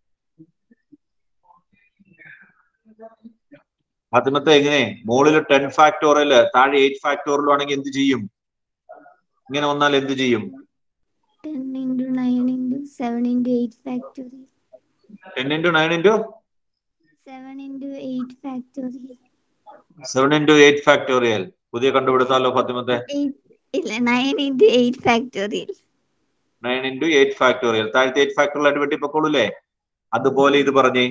ആദ്യമത്തെ എങ്ങനെ മുകളിൽ ടെൻ ഫാക്ടോറിയൽ താഴെ എയ്റ്റ് ഫാക്ടോറിയൽ ആണെങ്കിൽ എന്ത് ചെയ്യും ഇങ്ങനെ വന്നാൽ എന്ത് ചെയ്യും ten into nine into seven into eight factorial ten into nine into seven into eight factorial seven into eight factorial പുതിയ കണ്ടുപിടുത്താലോ ഫാത്തിമത്തെ ഇല്ല nine into eight factorial nine into eight factorial താഴത്തെ എയ്റ്റ് ഫാക്ടോറിയൽ ആയിട്ട് വെട്ടിപ്പൊക്കോളൂല്ലേ അതുപോലെ ഇത് പറഞ്ഞേ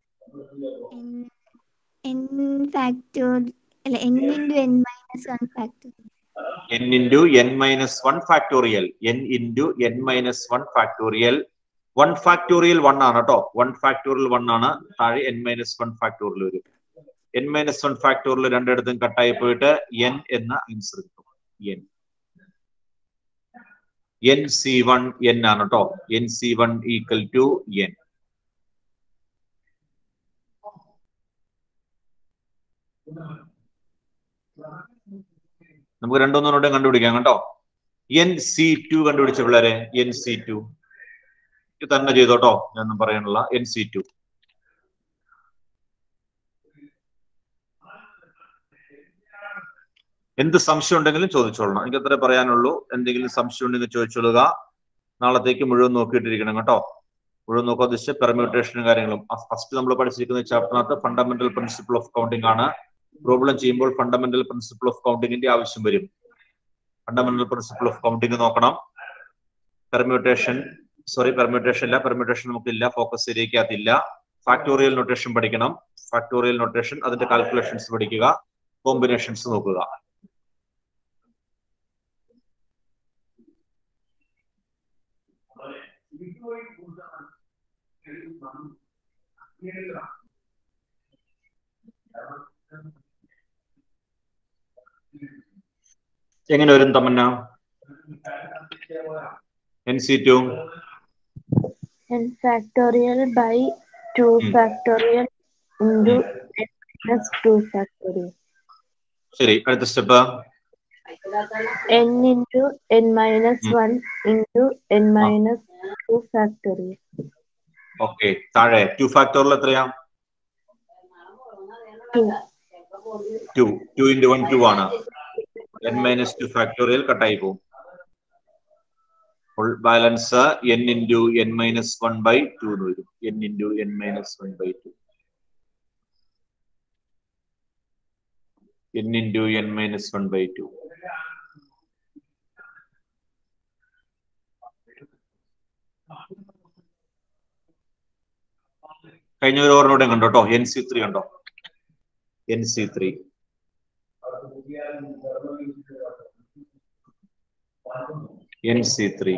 എൻ ഫാക്ടോർ അല്ല N into N minus one factorial N into N minus one factorial N into N minus one factorial one factorial one ആണ് കേട്ടോ one factorial one ആണ് താഴെ എൻ മൈനസ് വൺ ഫാക്ടോറിയൽ വരും എൻ മൈനസ് വൺ ഫാക്ടോറിയൽ രണ്ടിടത്തും കട്ടായി പോയിട്ട് N എന്ന answer കിട്ടും N N C one N ആണ് കേട്ടോ N C one equal to N നമുക്ക് രണ്ടൊന്നുകൂടെ കണ്ടുപിടിക്കാം കേട്ടോ എൻ സി ടു കണ്ടുപിടിച്ച പിള്ളേരെ എൻ സി ടു തന്നെ ചെയ്തോട്ടോ ഞാനൊന്നും പറയാനുള്ള എൻ സി ടു എന്ത് സംശയം ഉണ്ടെങ്കിലും ചോദിച്ചോളണം എനിക്ക് അത്രേ പറയാനുള്ളൂ എന്തെങ്കിലും സംശയം ഉണ്ടെങ്കിൽ ചോദിച്ചോളുക നാളത്തേക്ക് മുഴുവൻ നോക്കിയിട്ടിരിക്കണം കേട്ടോ മുഴുവൻ നോക്കാൻ ഉദ്ദേശിച്ച പെർമ്യൂട്ടേഷനും കാര്യങ്ങളും ഫസ്റ്റ് നമ്മൾ പഠിച്ചിരിക്കുന്ന ചാപ്റ്ററിനകത്ത് ഫണ്ടമെന്റൽ പ്രിൻസിപ്പിൾ ഓഫ് കൗണ്ടിങ് ആണ് പ്രോബ്ലം ചെയ്യുമ്പോൾ ഫണ്ടമെന്റൽ പ്രിൻസിപ്പിൾ ഓഫ് കൗണ്ടിങ്ങിന്റെ ആവശ്യം വരും ഫണ്ടമെന്റൽ പ്രിൻസിപ്പിൾ ഓഫ് കൗണ്ടിങ് നോക്കണം പെർമ്യൂട്ടേഷൻ സോറി പെർമ്യൂട്ടേഷൻ ഇല്ല പെർമ്യൂട്ടേഷൻ നമുക്കില്ല ഫോക്കസ് ഏരിയക്കകത്തില്ല ഫാക്ടോറിയൽ നൊട്ടേഷൻ പഠിക്കണം ഫാക്ടോറിയൽ നൊട്ടേഷൻ അതിന്റെ കാൽക്കുലേഷൻസ് പഠിക്കുക കോമ്പിനേഷൻസ് നോക്കുക എങ്ങനെ വരും Tamanna N C two n factorial by 2 factorial into n minus 2 factorial. ശരി അടുത്ത step n into n minus 1 into n minus 2 factorial. Okay താഴെ ടു ഫാക്ടോറിൽ എത്രയാ 2. Two two into one two ആണ് എൻ മൈനസ് ടു ഫാക്ടോറിയൽ കട്ടായി പോകും full balance N into N minus one by two എന്ന് വരും N into N minus one by two N into N minus one by two കഴിഞ്ഞ ഒരു ഓർമ്മയുടെ കണ്ടോ കേട്ടോ എൻ സി ത്രീ കണ്ടോ N C three N C three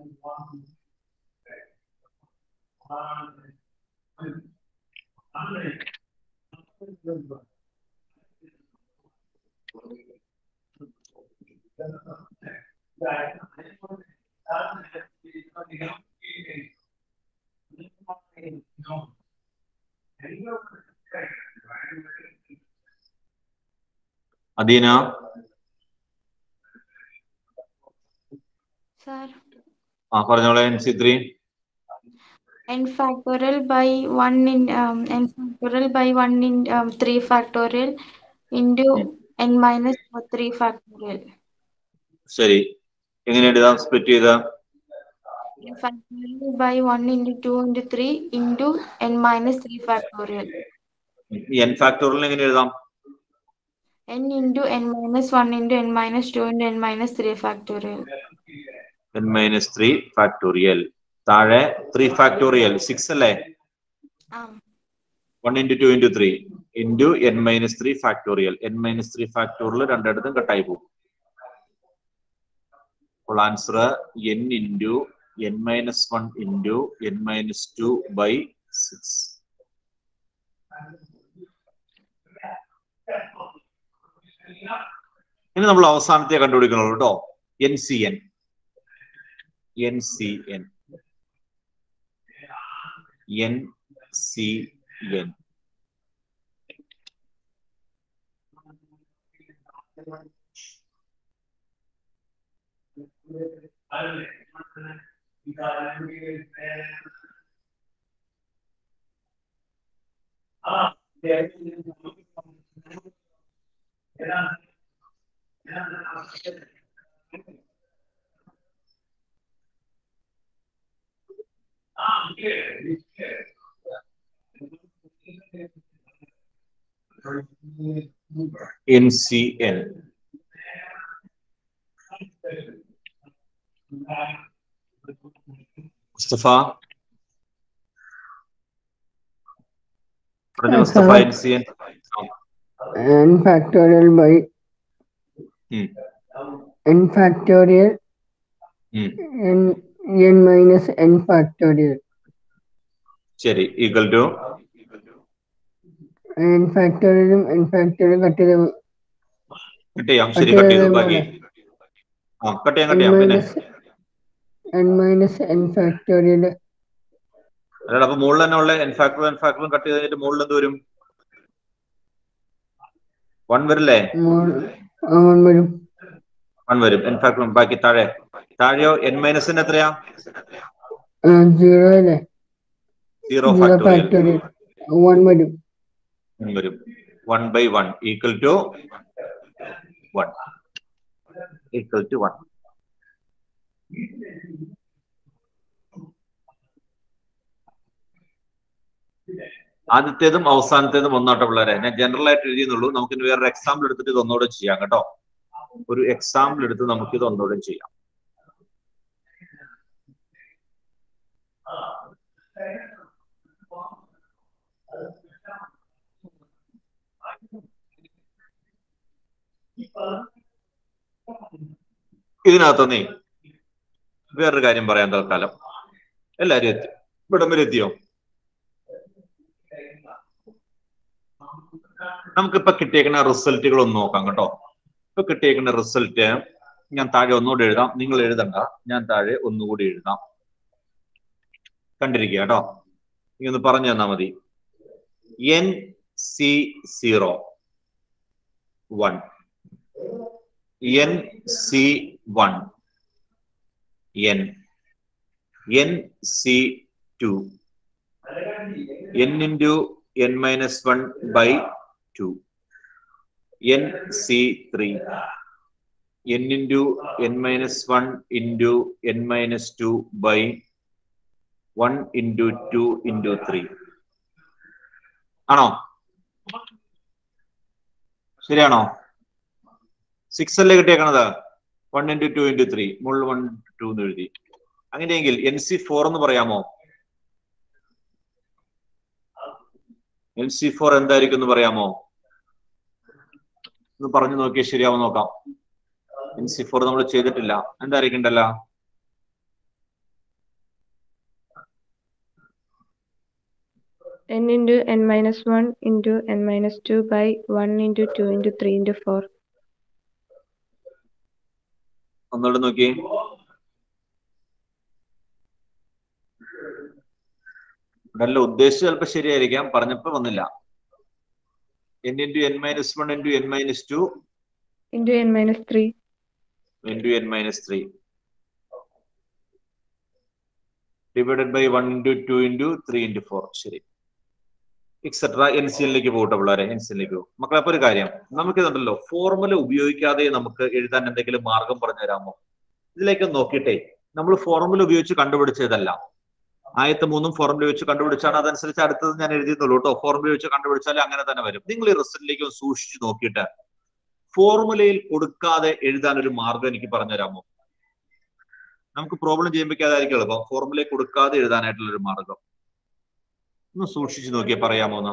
Adeena Sir, ആ പറഞ്ഞോളെ N C three n factorial by 1 in um, n factorial by 1 in um, 3 factorial into n minus 3 factorial. ശരി എങ്ങനെ എഴുതാം സ്പ്ലിറ്റ് ചെയ്ത n factorial by 1 into 2 into 3 into n minus 3 factorial. N factorial എങ്ങനെ എഴുതാം n into n minus 1 into n minus 2 into n minus 3 factorial. N minus three factorial താഴെ three factorial six അല്ലേ Um, one into two into three into N minus three factorial N minus three factorial രണ്ടിടത്തും കട്ടായി പോകും അപ്പോൾ answer N into N minus one into N minus two by six ഇനി നമ്മൾ അവസാനത്തെ കണ്ടുപിടിക്കണുള്ളൂ കേട്ടോ N C N N C N N C N N C N Mustafa പറഞ്ഞു Mustafa N C N n factorial by n factorial n n minus n factorial ശരി equal to n factorial n factorial cut ചെയ്ത് cut ചെയ്യാം ശരി cut ചെയ്തു ബാക്കി ആ cut ചെയ്യാം cut n ചെയ്യാം പിന്നെ minus n minus n factorial അല്ലാതെ അപ്പൊ മുകളിൽ തന്നെ ഉള്ള എൻ ഫാക്ടറും എൻ ഫാക്ടറും കട്ട് ചെയ്ത് കഴിഞ്ഞിട്ട് മുകളിൽ എന്ത് വരും വൺ വരില്ലേ അവൻ വരും വൺ വരും എൻ ഫാക്ടറും ബാക്കി താഴെ താഴെയോ എൻ മൈനസിന് എത്രയാ സീറോ അല്ലേ zero zero factorial factorial one വരും വരും one by one equal to one equal to one ആദ്യത്തേതും അവസാനത്തേതും ഒന്നാട്ടോ പിള്ളേരെ ഞാൻ ജനറൽ ആയിട്ട് എഴുതിയെന്നുള്ളൂ നമുക്ക് ഇനി വേറൊരു എക്സാമ്പിൾ എടുത്തിട്ട് ഇത് ഒന്നുകൂടെ ചെയ്യാം കേട്ടോ ഒരു എക്സാമ്പിൾ എടുത്ത് നമുക്ക് ഇത് ഒന്നുകൂടെ ചെയ്യാം ഇതിനകത്തുനിന്നേ വേറൊരു കാര്യം പറയാൻ തൽക്കാലം എല്ലാരും എത്തി ഇവിടം വരെ എത്തിയോ നമുക്കിപ്പൊ കിട്ടിയേക്കുന്ന റിസൾട്ടുകൾ ഒന്ന് നോക്കാം കേട്ടോ ഇപ്പൊ കിട്ടിയേക്കുന്ന റിസൾട്ട് ഞാൻ താഴെ ഒന്നുകൂടി എഴുതാം നിങ്ങൾ എഴുതണ്ട ഞാൻ താഴെ ഒന്നുകൂടി എഴുതാം കണ്ടിരിക്കുക കേട്ടോ നീ ഒന്ന് പറഞ്ഞു തന്നാ മതി N C zero one N C one N N C two N into N minus one by two N C three N into N minus one into N minus two by one into two into three ആണോ ശരിയാണോ six അല്ലേ കിട്ടിയേക്കണത് one into two into three മുകളിൽ one two എന്ന് എഴുതി അങ്ങനെയെങ്കിൽ N C four എന്ന് പറയാമോ എൻ സി ഫോർ എന്തായിരിക്കും എന്ന് പറയാമോ ഒന്ന് പറഞ്ഞു നോക്കിയാൽ ശരിയാവോ നോക്കാം എൻ സി ഫോർ നമ്മൾ ചെയ്തിട്ടില്ല എന്തായിരിക്കണ്ടല്ല n into n minus 1 into n minus 2 by 1 into 2 into 3 into 4. ഒന്നുകൂടെ നോക്കിയേ നല്ല ഉദ്ദേശിച്ച് ചിലപ്പോൾ ശരിയായിരിക്കാം പറഞ്ഞപ്പോ വന്നില്ല N into N minus one into N minus two Into n minus 3. Into N minus three divided by one into two into three into four ശരി etcetera N C എല്ലിലേക്ക് പോകട്ടെ പിള്ളേരെ എൻ സി എല്ലിലേക്ക് പോകും മക്കളെ അപ്പൊ ഒരു കാര്യം നമുക്ക് ഇതുണ്ടല്ലോ ഫോർമുല ഉപയോഗിക്കാതെ നമുക്ക് എഴുതാൻ എന്തെങ്കിലും മാർഗം പറഞ്ഞു തരാമോ ഇതിലേക്ക് നോക്കിയിട്ടേ നമ്മൾ ഫോർമുല ഉപയോഗിച്ച് കണ്ടുപിടിച്ചതല്ല ആയത്തെ മൂന്നും ഫോർമുല വെച്ച് കണ്ടുപിടിച്ചാണ് അതനുസരിച്ച് അടുത്തത് ഞാൻ എഴുതിയെന്നുള്ളൂ കേട്ടോ ഫോർമുല വെച്ച് കണ്ടുപിടിച്ചാൽ അങ്ങനെ തന്നെ വരും നിങ്ങൾ ഈ റിസൾട്ടിലേക്ക് ഒന്ന് സൂക്ഷിച്ചു നോക്കിയിട്ട് ഫോർമുലയിൽ കൊടുക്കാതെ എഴുതാൻ ഒരു മാർഗം എനിക്ക് പറഞ്ഞു തരാമോ നമുക്ക് പ്രോബ്ലം ചെയ്യുമ്പോഴേക്കാതായിരിക്കും എളുപ്പം ഫോർമുലയിൽ കൊടുക്കാതെ എഴുതാനായിട്ടുള്ള ഒരു മാർഗം ഒന്ന് സൂക്ഷിച്ചു നോക്കിയേ പറയാമോ എന്ന്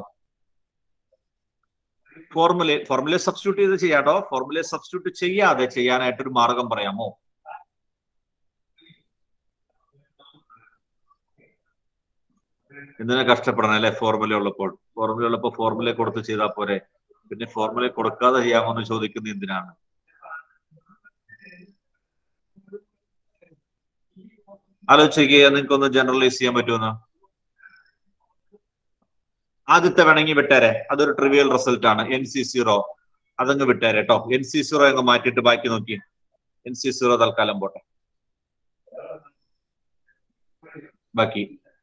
ഫോർമുല ഫോർമുല സബ്സ്റ്റിറ്റ്യൂട്ട് ചെയ്ത് ചെയ്യാട്ടോ ഫോർമുല സബ്സ്റ്റിറ്റ്യൂട്ട് ചെയ്യാതെ ചെയ്യാനായിട്ടൊരു മാർഗം പറയാമോ എന്തിനാ കഷ്ടപ്പെടണം അല്ലെ ഫോർമുല ഉള്ളപ്പോൾ ഫോർമുല ഉള്ളപ്പോൾ ഫോർമുല കൊടുത്ത് ചെയ്താൽ പോരെ പിന്നെ ഫോർമുല കൊടുക്കാതെ ചെയ്യാമോ എന്ന് ചോദിക്കുന്നത് എന്തിനാണ് ആലോചിക്കുക നിങ്ങൾക്കൊന്ന് ജനറലൈസ് ചെയ്യാൻ പറ്റുമെന്ന് ആദ്യത്തെ വേണമെങ്കിൽ വിട്ടേരെ അതൊരു ട്രിവിയൽ റിസൾട്ട് ആണ് എൻ സി സീറോ അതങ്ങ് വിട്ടേരെ കേട്ടോ എൻ സി സീറോ അങ്ങ് മാറ്റിയിട്ട് ബാക്കി നോക്കി എൻ സി സീറോ തൽക്കാലം പോട്ടെ ബാക്കി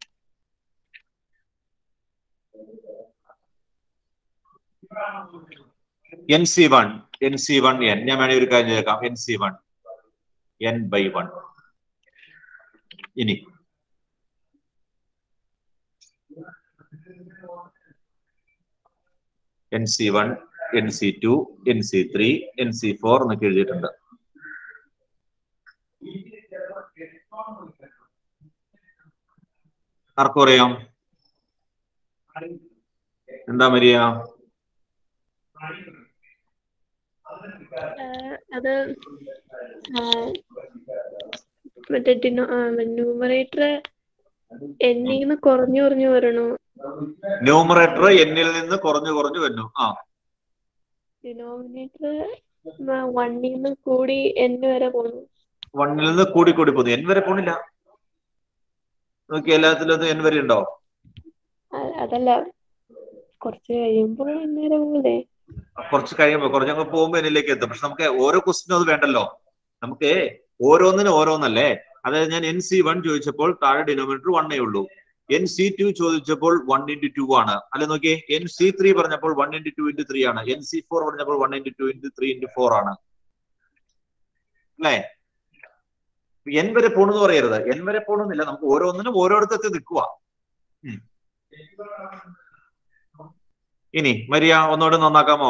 N C one N C one N ഞാൻ വേണമെങ്കിൽ ഒരു കാര്യം ചെയ്തേക്കാം N C one N by one ഇനി N C one N C two N C three N C four എന്നൊക്കെ എഴുതിയിട്ടുണ്ട് ആർക്കും അറിയാം എന്താ മരിയ അത് മറ്റേ ന്യൂമറേറ്റർ എന്നിന്ന് കുറഞ്ഞു കുറഞ്ഞു വരണു ന്യൂമറേറ്റർ എന്നിൽ നിന്ന് കുറഞ്ഞു കുറഞ്ഞു വരുന്നു ആ ഡിനോമിനേറ്റർ വണ്ണിന്ന് കൂടി എൻ വരെ പോണു വണ്ണിൽ നിന്ന് കൂടി കൂടി പോകുന്നു എൻ വരെ പോണില്ല നോക്കി എല്ലാത്തിലും അത് എൻ വരെ ഉണ്ടോ അ- അതല്ല കുറച്ച് കഴിയുമ്പോൾ എൻ വരെ പോകൂലേ കുറച്ച് കഴിയുമ്പോ കുറച്ചങ്ങ് പോകുമ്പോ എന്നിലേക്ക് എത്തും പക്ഷെ നമുക്ക് ഓരോ ക്വസ്റ്റിനും അത് വേണ്ടല്ലോ നമുക്ക് ഓരോന്നിനും ഓരോന്നല്ലേ അതായത് ഞാൻ എൻ സി വൺ ചോദിച്ചപ്പോൾ താഴെ ഡിനോമിനേറ്റർ വണ്ണേ ഉള്ളൂ എൻ സി ടു ചോദിച്ചപ്പോൾ വൺ ഇൻറ്റു ടു ആണ് അല്ലെ നോക്കിയേ എൻ സി ത്രീ പറഞ്ഞപ്പോൾ one into two into three ആണ് എൻ സി ഫോർ പറഞ്ഞപ്പോൾ one into two into three into four ആണ് അല്ലേ എൻ വരെ പോണെന്ന് പറയരുത് എൻ വരെ പോണെന്നില്ല നമുക്ക് ഓരോന്നിനും ഓരോരുത്തത്ത് നിൽക്കുക ഇനി മരിയ ഒന്നുകൂടെ നന്നാക്കാമോ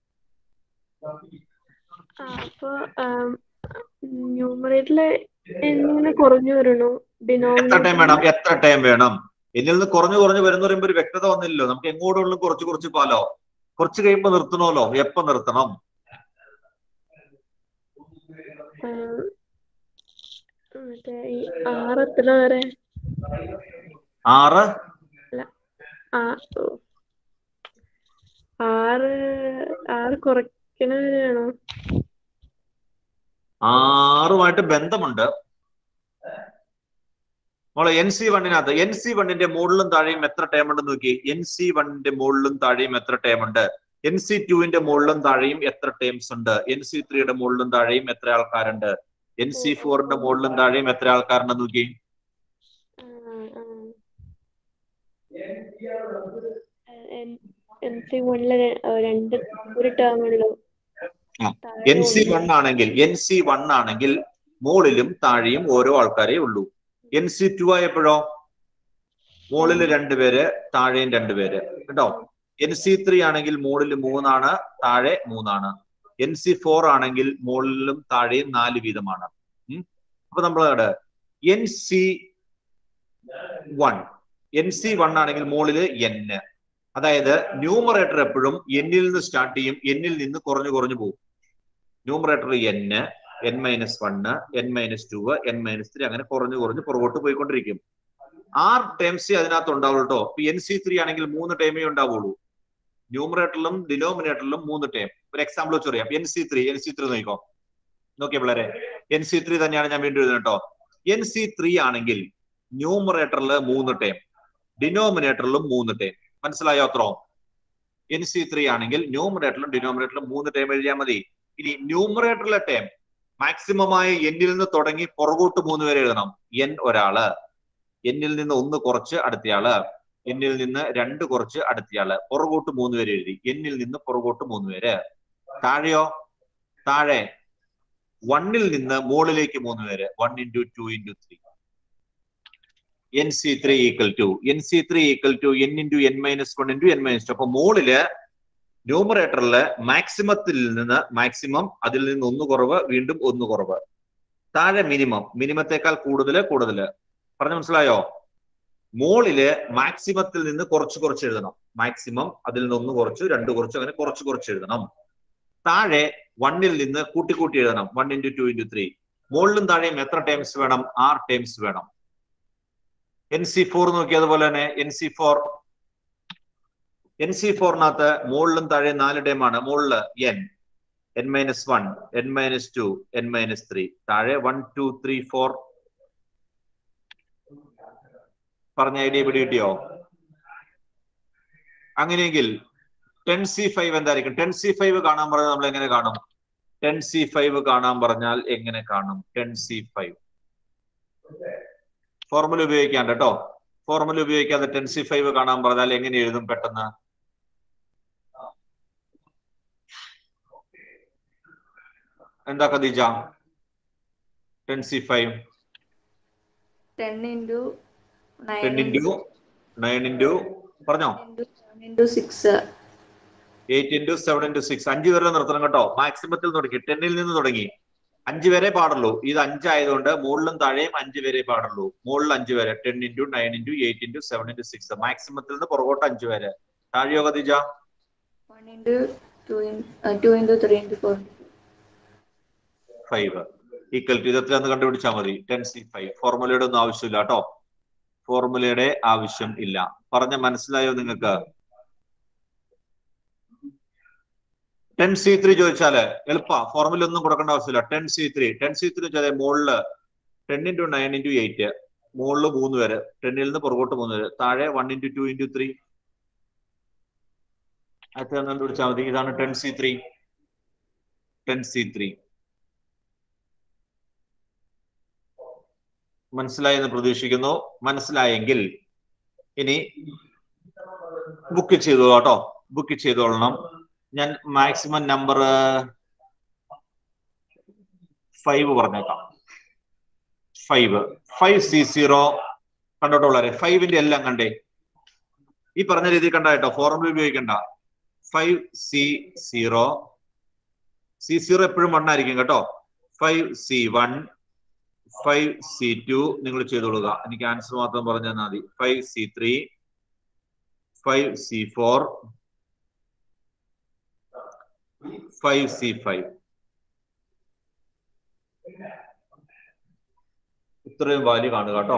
ആ, അപ്പൊ ന്യൂമറേറ്ററില് എന്നിങ്ങനെ കുറഞ്ഞു വരണു എത്ര ടൈം വേണം ഡിനോമിനേറ്റർ എത്ര ടൈം വേണം എന്നിൽ നിന്ന് കുറഞ്ഞു കുറഞ്ഞു വരുന്ന പറയുമ്പോ ഒരു വ്യക്തത വന്നില്ലല്ലോ നമുക്ക് എങ്ങോട്ടുള്ള കുറച്ച് കുറച്ച് പാലോ കുറച്ച് കഴിയുമ്പോ നിർത്തണമല്ലോ എപ്പോ നിർത്തണം മറ്റേ ഈ ആറ് എത്ര വരെ ആറ് അല്ല ആ ഓ. ആറ് ആറ് കുറയ്ക്കണ വരെയാണോ ആറുമായിട്ട് ബന്ധമുണ്ട് മോളെ എൻ സി വണ്ണിനകത്ത് എൻ സി വണ്ണിന്റെ മുകളിലും താഴെയും എത്ര ടേം ഉണ്ടെന്ന് നോക്കി എൻ സി വണ്ണിന്റെ മുകളിലും താഴെയും എത്ര ടേം ഉണ്ട് എൻ സി ടുവിന്റെ മുകളിലും താഴെയും എത്ര ടേംസ് ഉണ്ട് എൻ സി ത്രീയുടെ മുകളിലും താഴെയും എത്ര ആൾക്കാരുണ്ട് എൻ സി ഫോറിന്റെ മുകളിലും താഴെയും എത്ര ആൾക്കാരുണ്ടെന്ന് നോക്കി എൻ സി വണ്ണില് രണ്ട് ഒരു ടേം ഉള്ളൂ എൻ സി വൺ ആണെങ്കിൽ എൻ സി വൺ ആണെങ്കിൽ മുകളിലും താഴെയും ഓരോ ആൾക്കാരേ ഉള്ളൂ എൻ സി ടു ആയപ്പോഴോ മുകളിൽ രണ്ടുപേര് താഴെയും രണ്ടുപേര് കേട്ടോ എൻ സി ത്രീ ആണെങ്കിൽ മുകളിൽ മൂന്നാണ് താഴെ മൂന്നാണ് എൻ സി ഫോർ ആണെങ്കിൽ മുകളിലും താഴെയും നാല് വീതമാണ് ഉം. അപ്പൊ നമ്മൾ N C one N C one ആണെങ്കിൽ മുകളില് എൻ അതായത് ന്യൂമറേറ്റർ എപ്പോഴും എന്നിൽ നിന്ന് സ്റ്റാർട്ട് ചെയ്യും എന്നിൽ നിന്ന് കുറഞ്ഞു കുറഞ്ഞു പോകും numerator N N minus one N minus two N minus three അങ്ങനെ കുറഞ്ഞു കുറഞ്ഞ് പുറകോട്ട് പോയിക്കൊണ്ടിരിക്കും ആറ് ടേംസേ അതിനകത്ത് ഉണ്ടാവുള്ളൂ കേട്ടോ ഇപ്പൊ എൻ സി ത്രീ ആണെങ്കിൽ മൂന്ന് ടേമേ ഉണ്ടാവുള്ളൂ ന്യൂമറേറ്ററിലും ഡിനോമിനേറ്ററിലും മൂന്ന് ടേം ഒരു എക്സാമ്പിൾ വെച്ച് പറയാം N C three N C three നോക്കിക്കോ നോക്കിയ പിള്ളേരെ എൻ സി ത്രീ തന്നെയാണ് ഞാൻ വീണ്ടും എഴുതുന്നത് കേട്ടോ എൻ സി ത്രീ ആണെങ്കിൽ ന്യൂമറേറ്ററിൽ മൂന്ന് ടേം ഡിനോമിനേറ്ററിലും മൂന്ന് ടേം മനസ്സിലായോ അത്രോ എൻ സി ത്രീ ആണെങ്കിൽ ന്യൂമറേറ്ററിലും ഡിനോമിനേറ്ററിലും മൂന്ന് ടേം എഴുതിയാൽ മതി ഇനി ന്യൂമറേറ്ററിലെ ടേം മാക്സിമം ആയി എന്നിൽ നിന്ന് തുടങ്ങി പുറകോട്ട് മൂന്ന് പേര് എഴുതണം എൻ ഒരാള് എന്നിൽ നിന്ന് ഒന്ന് കുറച്ച് അടുത്തയാള് എന്നിൽ നിന്ന് രണ്ട് കുറച്ച് അടുത്തയാള് പുറകോട്ട് മൂന്ന് പേര് എഴുതി എന്നിൽ നിന്ന് പുറകോട്ട് മൂന്ന് പേര് താഴെയോ താഴെ വണ്ണിൽ നിന്ന് മുകളിലേക്ക് മൂന്ന് പേര് one into two into three N C three equal to N C three equal to N into N minus one into N minus two അപ്പൊ മുകളില് ന്യൂമറേറ്ററില് മാക്സിമത്തിൽ നിന്ന് മാക്സിമം അതിൽ നിന്ന് ഒന്ന് കുറവ് വീണ്ടും ഒന്ന് കുറവ് താഴെ മിനിമം മിനിമത്തെക്കാൾ കൂടുതൽ കൂടുതൽ പറഞ്ഞു മനസ്സിലായോ മോളില് മാക്സിമത്തിൽ നിന്ന് കുറച്ച് കുറച്ച് എഴുതണം മാക്സിമം അതിൽ നിന്ന് ഒന്ന് കുറച്ച് രണ്ട് കുറച്ച് അങ്ങനെ കുറച്ച് കുറച്ച് എഴുതണം താഴെ വണ്ണിൽ നിന്ന് കൂട്ടി കൂട്ടി എഴുതണം one into two into three മുകളിലും താഴെയും എത്ര ടൈംസ് വേണം ആറ് ടൈംസ് വേണം എൻ സി ഫോർ നോക്കി അതുപോലെ തന്നെ N C four N C ഫോറിനകത്ത് മുകളിലും താഴെ നാല് ടൈമാണ് മുകളില് N N minus one N minus two N minus three താഴെ വൺ ടു ത്രീ ഫോർ പറഞ്ഞ ഐഡിയ പിടി കിട്ടിയോ അങ്ങനെയെങ്കിൽ ടെൻ സി ഫൈവ് എന്തായിരിക്കും ടെൻ സി ഫൈവ് കാണാൻ പറഞ്ഞാൽ നമ്മൾ എങ്ങനെ കാണും ടെൻ സി ഫൈവ് കാണാൻ പറഞ്ഞാൽ എങ്ങനെ കാണും ടെൻ സി ഫൈവ് ഫോർമുല ഉപയോഗിക്കാൻ കേട്ടോ ഫോർമുല ഉപയോഗിക്കാതെ ടെൻ സി ഫൈവ് കാണാൻ പറഞ്ഞാൽ എങ്ങനെ എഴുതും പെട്ടെന്ന് എന്താ Khadija ten C five ten into ten nine into nine into പറഞ്ഞോ into six eight into seven into six അഞ്ച് വരെ നിർത്തണം കേട്ടോ മാക്സിമത്തിൽ തുടങ്ങി ടെന്നിൽ നിന്ന് തുടങ്ങി അഞ്ച് വരെ പാടുള്ളൂ ഇത് അഞ്ചായതുകൊണ്ട് മുകളിലും താഴെയും അഞ്ച് വരെ പാടുള്ളൂ മുകളിൽ അഞ്ച് വരെ ten into nine into eight into seven into six മാക്സിമത്തിൽ നിന്ന് പുറകോട്ട് അഞ്ച് വരെ താഴെയോ Khadija one into two two into three into four five equal to ഇത് എത്രയാന്ന് കണ്ടുപിടിച്ചാൽ മതി ടെൻ സി ഫൈവ് ഫോർമുലയുടെ ഒന്നും ആവശ്യമില്ല കേട്ടോ ഫോർമുലയുടെ ആവശ്യം ഇല്ല പറഞ്ഞ മനസ്സിലായോ നിങ്ങൾക്ക് ടെൻ സി ത്രീ ചോദിച്ചാല് എളുപ്പ ഫോർമുല ഒന്നും കൊടുക്കേണ്ട ആവശ്യമില്ല ten C three ten C three വെച്ചാൽ മുകളില് ten into nine into eight മുകളില് മൂന്ന് പേര് ടെന്നിൽ നിന്ന് പുറകോട്ട് മൂന്ന് പേര് താഴെ one into two into three അത് കണ്ടുപിടിച്ചാൽ മതി ഇതാണ് ten C three ten C three മനസ്സിലായെന്ന് പ്രതീക്ഷിക്കുന്നു മനസ്സിലായെങ്കിൽ ഇനി ബുക്ക് ചെയ്തു കേട്ടോ ബുക്ക് ചെയ്തോളണം ഞാൻ മാക്സിമം നമ്പർ ഫൈവ് പറഞ്ഞേക്കാം ഫൈവ് ഫൈവ് സി സീറോ കണ്ടോട്ടോളരെ ഫൈവിന്റെ എല്ലാം കണ്ടേ ഈ പറഞ്ഞ രീതിയിൽ കണ്ട കേട്ടോ ഫോർമുല ഉപയോഗിക്കണ്ട five C zero C zero എപ്പോഴും വൺ ആയിരിക്കും കേട്ടോ five C one five C two നിങ്ങൾ ചെയ്തോളുക എനിക്ക് ആൻസർ മാത്രം പറഞ്ഞു തന്നാൽ മതി five C three five C four five C five ഇത്രയും വാല്യൂ കാണുക കേട്ടോ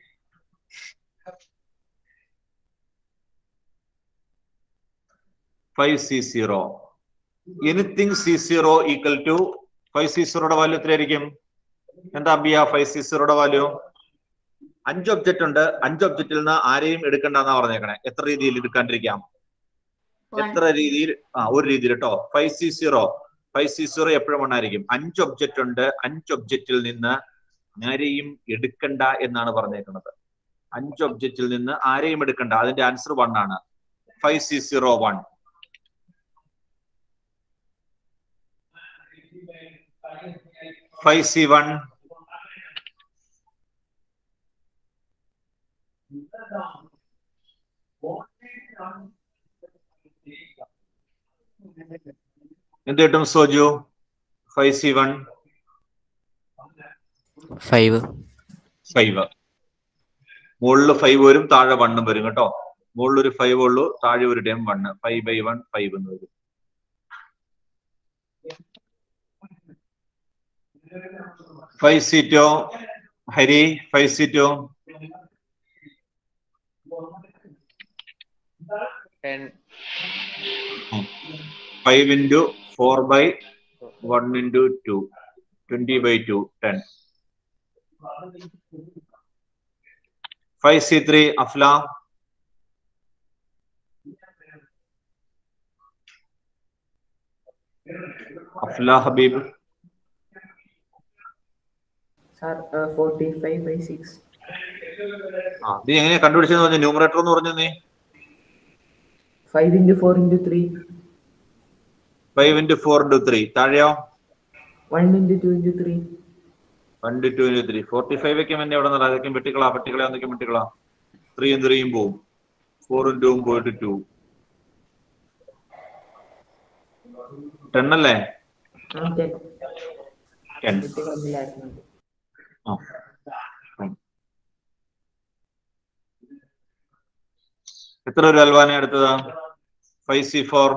five C zero anything C zero equal to five C സീറോയുടെ വാല്യൂ എത്രയായിരിക്കും എന്താ അമ്പിയ ഫൈവ് സി സീറോയുടെ വാല്യൂ അഞ്ച് ഒബ്ജക്റ്റ് ഉണ്ട് അഞ്ച് ഒബ്ജക്റ്റിൽ നിന്ന് ആരെയും എടുക്കണ്ടെന്നാ പറഞ്ഞേക്കണേ എത്ര രീതിയിൽ എടുക്കാണ്ടിരിക്കാം എത്ര രീതിയിൽ ആ ഒരു രീതിയിൽ കേട്ടോ five C zero five C zero എപ്പോഴും ഉണ്ടായിരിക്കും അഞ്ച് ഒബ്ജക്റ്റ് ഉണ്ട് അഞ്ച് ഒബ്ജക്റ്റിൽ നിന്ന് ആരെയും എടുക്കണ്ട എന്നാണ് പറഞ്ഞേക്കുന്നത് അഞ്ച് ഒബ്ജക്റ്റിൽ നിന്ന് ആരെയും എടുക്കണ്ട അതിന്റെ ആൻസർ വൺ ആണ് five C zero one five C one എന്ത് കിട്ടും Soju five C one five five മുകളിൽ ഫൈവ് വരും താഴെ വണ്ണും വരും കേട്ടോ മുകളിൽ ഒരു ഫൈവ് ഉള്ളൂ താഴെ ഒരു time one five by one five എന്ന് വരും five C two Hari five C two five into four by one into two twenty by two ten five C three Afla Afla Habeeb sir forty five by six ആ നീ എങ്ങനെയാ കണ്ടുപിടിച്ചെന്ന് പറഞ്ഞു ന്യൂമറേറ്റർ എന്ന് പറഞ്ഞു നീ five into four into three five into four into three താഴെയോ one into two into three one two two into three forty five ഒക്കെ എന്നെ എവിടെ നിന്ന് അതൊക്കെ വെട്ടിക്കളാ വെട്ടിക്കളാ എന്തൊക്കെ വെട്ടിക്കളാ ത്രീയും ത്രീയും പോവും ഫോറും ടൂവും പോയിട്ട് ടു ടെൻ അല്ലേ ടെൻ ആ ഉം. എത്ര ഒരു അൽവാനെ എടുത്തത് five C four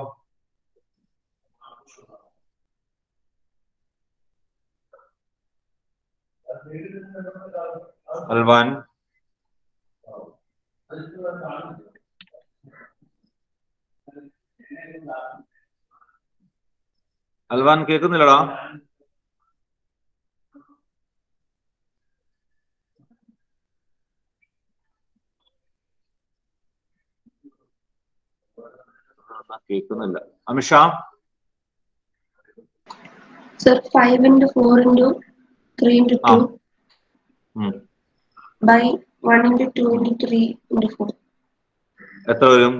Alwan Alwan കേൾക്കുന്നില്ലടാ ആ, കേൾക്കുന്നില്ല Amisha Sir, 5 into 4 into 3 into ആ 2 ഉം. by 1 into 2 into 3 into 4. എത്ര വരും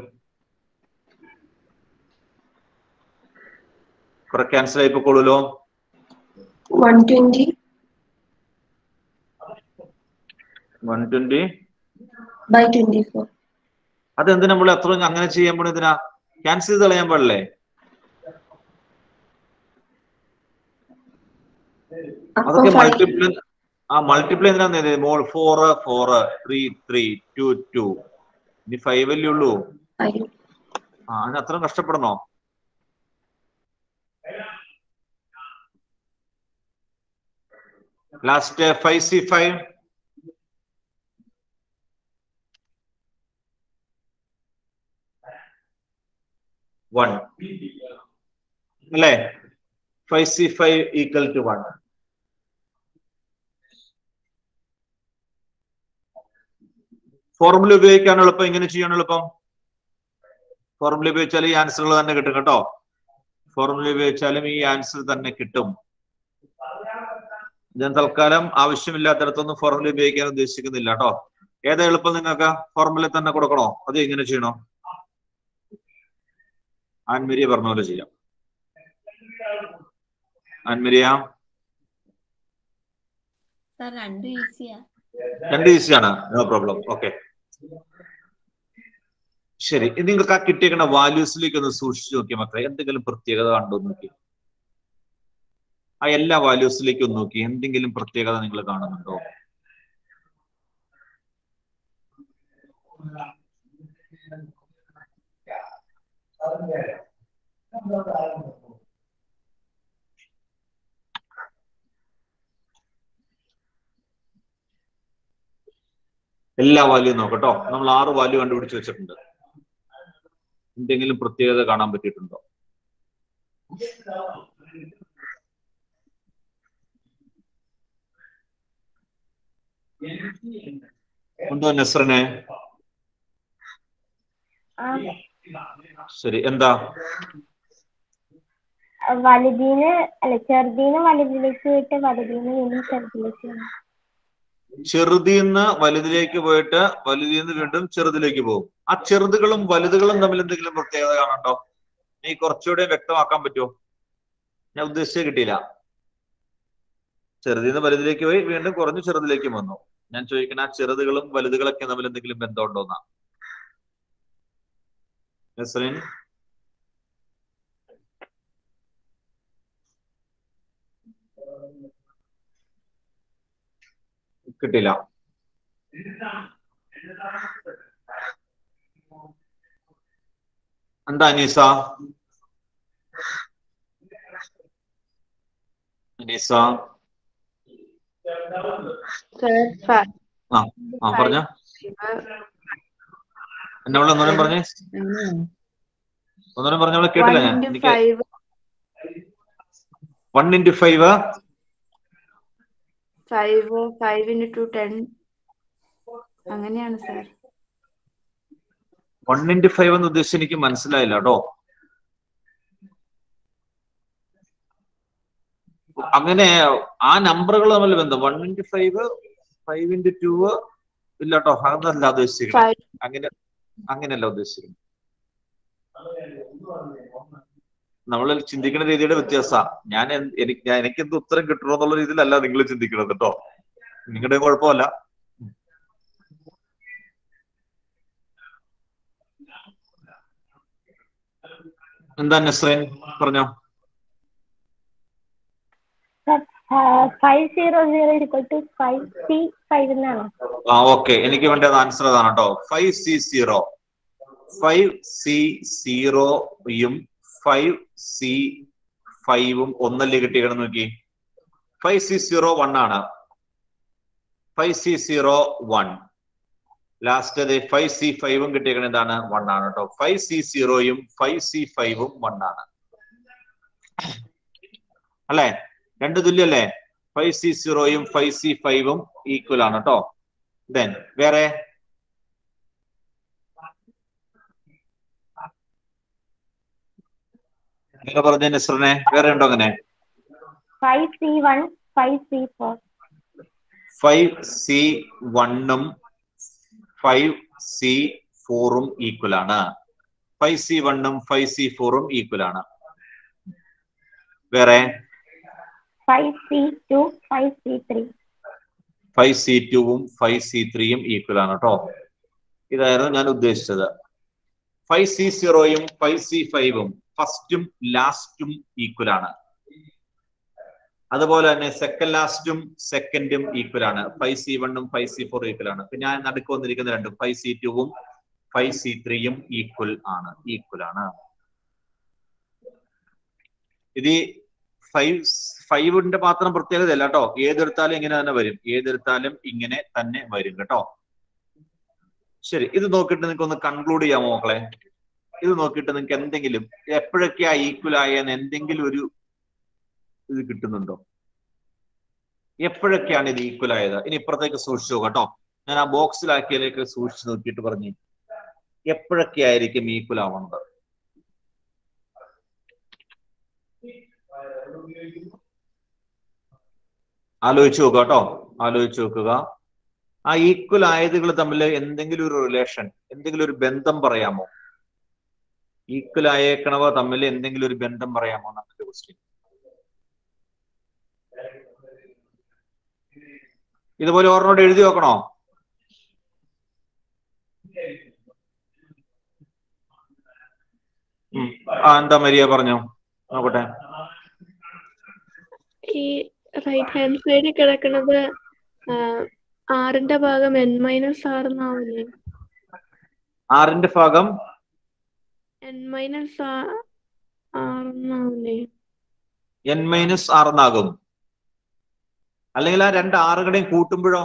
കുറെ ക്യാൻസൽ ആയി പോക്കോളൂലോ 120 വൺ ട്വന്റി by 24. അതെന്തിനാ നമ്മൾ അത്ര അങ്ങനെ ചെയ്യാൻ പോണ ഇതിനാ ക്യാൻസൽ ചെയ്ത് കളയാൻ പാടില്ലേ അപ്പൊ അതൊക്കെ 5 മൾട്ടിപ്ലൈ ആ മൾട്ടിപ്ലൈ എന്തിനാ മോൾ four four three three two two ഇനി ഫൈവ് അല്ലേ ഉള്ളൂ 5. ആ അതിന് അത്ര കഷ്ടപ്പെടണോ last five C five one അല്ലേ five C five equal to one formula ഉപയോഗിക്കാൻ എളുപ്പം ഇങ്ങനെ ചെയ്യാൻ എളുപ്പം ഫോർമുല ഉപയോഗിച്ചാൽ ഈ ആൻസറുകൾ തന്നെ കിട്ടും കേട്ടോ ഫോർമുല ഉപയോഗിച്ചാലും ഈ ആൻസർ തന്നെ കിട്ടും ഞാൻ തൽക്കാലം ആവശ്യമില്ലാത്തടത്തൊന്നും ഫോർമുല ഉപയോഗിക്കാൻ ഉദ്ദേശിക്കുന്നില്ല കേട്ടോ ഏതാ എളുപ്പം നിങ്ങൾക്ക് ഫോർമുല തന്നെ കൊടുക്കണോ അത് എങ്ങനെ ചെയ്യണോ ആൻമരിയ പറഞ്ഞ പോലെ ചെയ്യാം ആൻമരിയ സാർ രണ്ടും ഈസിയാ രണ്ട് ഈസിയാണ് നോ പ്രോബ്ലം ഓക്കെ ശരി ഇനി നിങ്ങൾക്ക് ആ കിട്ടിയേക്കുന്ന വാല്യൂസിലേക്ക് ഒന്ന് സൂക്ഷിച്ചു നോക്കിയ മക്കളെ എന്തെങ്കിലും പ്രത്യേകത കണ്ടോ എന്ന് നോക്കി ആ എല്ലാ വാല്യൂസിലേക്കും ഒന്ന് നോക്കി എന്തെങ്കിലും പ്രത്യേകത നിങ്ങൾ കാണുന്നുണ്ടോ എല്ലാ വാല്യൂ നോക്കട്ടോ നമ്മൾ ആറ് വാല്യൂ കണ്ടുപിടിച്ച് വെച്ചിട്ടുണ്ട് എന്തെങ്കിലും പ്രത്യേകത കാണാൻ പറ്റിയിട്ടുണ്ടോ ഉണ്ടോ നസ്രനെ ശരി എന്താ വലുതീന്ന് അല്ല ചെറുതീന്ന് വലുതിലേക്ക് പോയിട്ട് വലുതീന്ന് വീണ്ടും ചെറുതിലേക്ക് വന്നു. ചെറുതിന്ന് വലുതിലേക്ക് പോയിട്ട് വലുതിന്ന് വീണ്ടും ചെറുതിലേക്ക് പോകും ആ ചെറുതുകളും വലുതുകളും തമ്മിൽ എന്തെങ്കിലും പ്രത്യേകത കാണണ്ടോ നീ കുറച്ചുകൂടെ വ്യക്തമാക്കാൻ പറ്റുമോ ഞാൻ ഉദ്ദേശിച്ചത് കിട്ടിയില്ല ചെറുതിന്ന് വലുതിലേക്ക് പോയി വീണ്ടും കുറഞ്ഞു ചെറുതിലേക്ക് വന്നു ഞാൻ ചോദിക്കുന്ന ആ ചെറുതുകളും വലുതുകളൊക്കെ തമ്മിൽ എന്തെങ്കിലും ബന്ധമുണ്ടോന്നാ നസ്രീൻ കിട്ടില്ല എന്താ അനീസ അനീസ ആ ആ പറഞ്ഞ എന്നോട് ഒന്നൂരം പറഞ്ഞേ ഒന്നൂരം പറഞ്ഞോളെ കേട്ടില്ല ഞാൻ എനിക്ക് one into five five five into two ten അങ്ങനെയാണ് സാർ വൺ ഇൻറ്റു ഫൈവ് എന്ന് ഉദ്ദേശിച്ച് എനിക്ക് മനസ്സിലായില്ല കേട്ടോ അങ്ങനെ ആ നമ്പറുകൾ തമ്മിൽ ബന്ധം one into five five into two ഇല്ല കേട്ടോ അതല്ല ഉദ്ദേശിച്ചിരിക്കുന്നത് അങ്ങനെ അങ്ങനെയല്ല ഉദ്ദേശിച്ചിരിക്കുന്നത് നമ്മൾ ചിന്തിക്കുന്ന രീതിയുടെ വ്യത്യാസ ഞാൻ എന്ത് എനിക്ക് ഞാൻ എനിക്ക് എന്ത് ഉത്തരം കിട്ടണോ എന്നുള്ള രീതിയിലല്ല നിങ്ങൾ ചിന്തിക്കുന്നത് കേട്ടോ നിങ്ങളുടെ കുഴപ്പമല്ല എന്താ നസ്രൈൻ പറഞ്ഞോ five zero zero equal to five C five എന്നാണോ ആ ഓക്കെ എനിക്ക് വേണ്ടത് ആൻസർ അതാണ് കേട്ടോ five C zero five C സീറോയും ഫൈവ് സി ഫൈവും ഒന്നല്ലേ കിട്ടിയെന്ന് നോക്കി ഫൈവ് സി സീറോ വൺ ആണ് five C zero one last അത് ഫൈവ് സി ഫൈവും കിട്ടിയേക്കണ എന്താണ് വൺ ആണ് കേട്ടോ ഫൈവ് സി സീറോയും ഫൈവ് സി ഫൈവും വൺ ആണ് അല്ലെ രണ്ട് തുല്യല്ലേ ഫൈവ് സി സീറോയും ഫൈവ് സി ഫൈവും ഈക്വൽ ആണ് കേട്ടോ ദെൻ വേറെ വേറെ പറഞ്ഞ നസ്രനെ വേറെ ഉണ്ടോ അങ്ങനെ five C one five C four five C വണ്ണും ഫൈവ് സി ഫോറും ഈക്വൽ ആണ് ഫൈവ് സി വണ്ണും ഫൈവ് സി ഫോറും ഈക്വൽ ആണ് വേറെ five C two five C three five C ടുവും ഫൈവ് സി ത്രീയും ഈക്വൽ ആണ് കേട്ടോ ഇതായിരുന്നു ഞാൻ ഉദ്ദേശിച്ചത് ഫൈവ് സി സീറോയും ഫൈവ് സി ഫൈവും ഫസ്റ്റും ലാസ്റ്റും ഈക്വൽ ആണ് അതുപോലെ തന്നെ സെക്കൻഡ് ലാസ്റ്റും സെക്കൻഡും ഈക്വൽ ആണ് ഫൈവ് സി വണ്ണും ഫൈവ് സി ഫോറും ഈക്വൽ ആണ് പിന്നെ ഞാൻ നടുക്ക് വന്നിരിക്കുന്ന രണ്ടും ഫൈവ് സി ടുവും ഫൈവ് സി ത്രീയും ഈക്വൽ ആണ് ഈക്വൽ ആണ് ഇത് ഫൈവ് ഫൈവിന്റെ മാത്രം പ്രത്യേകത അല്ല കേട്ടോ ഏതെടുത്താലും ഇങ്ങനെ തന്നെ വരും ഏതെടുത്താലും ഇങ്ങനെ തന്നെ വരും കേട്ടോ ശരി ഇത് നോക്കിയിട്ട് നിങ്ങൾക്ക് ഒന്ന് കൺക്ലൂഡ് ചെയ്യാമോ മക്കളെ ഇത് നോക്കിയിട്ട് നിങ്ങൾക്ക് എന്തെങ്കിലും എപ്പോഴൊക്കെയാ ഈക്വൽ ആയെന്ന് എന്തെങ്കിലും ഒരു ഇത് കിട്ടുന്നുണ്ടോ എപ്പോഴൊക്കെയാണ് ഇത് ഈക്വൽ ആയത് ഇനി ഇപ്പുറത്തേക്ക് സൂക്ഷിച്ചു കേട്ടോ ഞാൻ ആ ബോക്സിലാക്കിയതിലേക്ക് സൂക്ഷിച്ചു നോക്കിയിട്ട് പറഞ്ഞു എപ്പോഴൊക്കെ ആയിരിക്കും ഈക്വൽ ആവുന്നത് ആലോചിച്ച് നോക്കുക കേട്ടോ ആലോചിച്ച് നോക്കുക ആ ഈക്വൽ ആയതുകൾ തമ്മിൽ എന്തെങ്കിലും ഒരു റിലേഷൻ എന്തെങ്കിലും ഒരു ബന്ധം പറയാമോ ഈക്വൽ ആയേക്കണവ തമ്മിൽ എന്തെങ്കിലും ഒരു ബന്ധം പറയാമോ എന്നാണ് ക്വസ്റ്റ്യൻ ഇതുപോലെ ഓർമ്മയോട് എഴുതി വെക്കണോ ഉം. ആ എന്താ മരിയ പറഞ്ഞോ നോക്കട്ടെ ഈ റൈറ്റ് ഹാൻഡ് സൈഡിൽ കിടക്കുന്നത് ആറിന്റെ ഭാഗം എൻ മൈനസ് ആർ എന്നാവില്ലേ ആറിന്റെ ഭാഗം എൻ മൈനസ് ആർ എന്നാവില്ലേ എൻ മൈനസ് ആർ എന്നാകും അല്ലെങ്കിൽ ആ രണ്ട് ആറുകളെയും കൂട്ടുമ്പോഴോ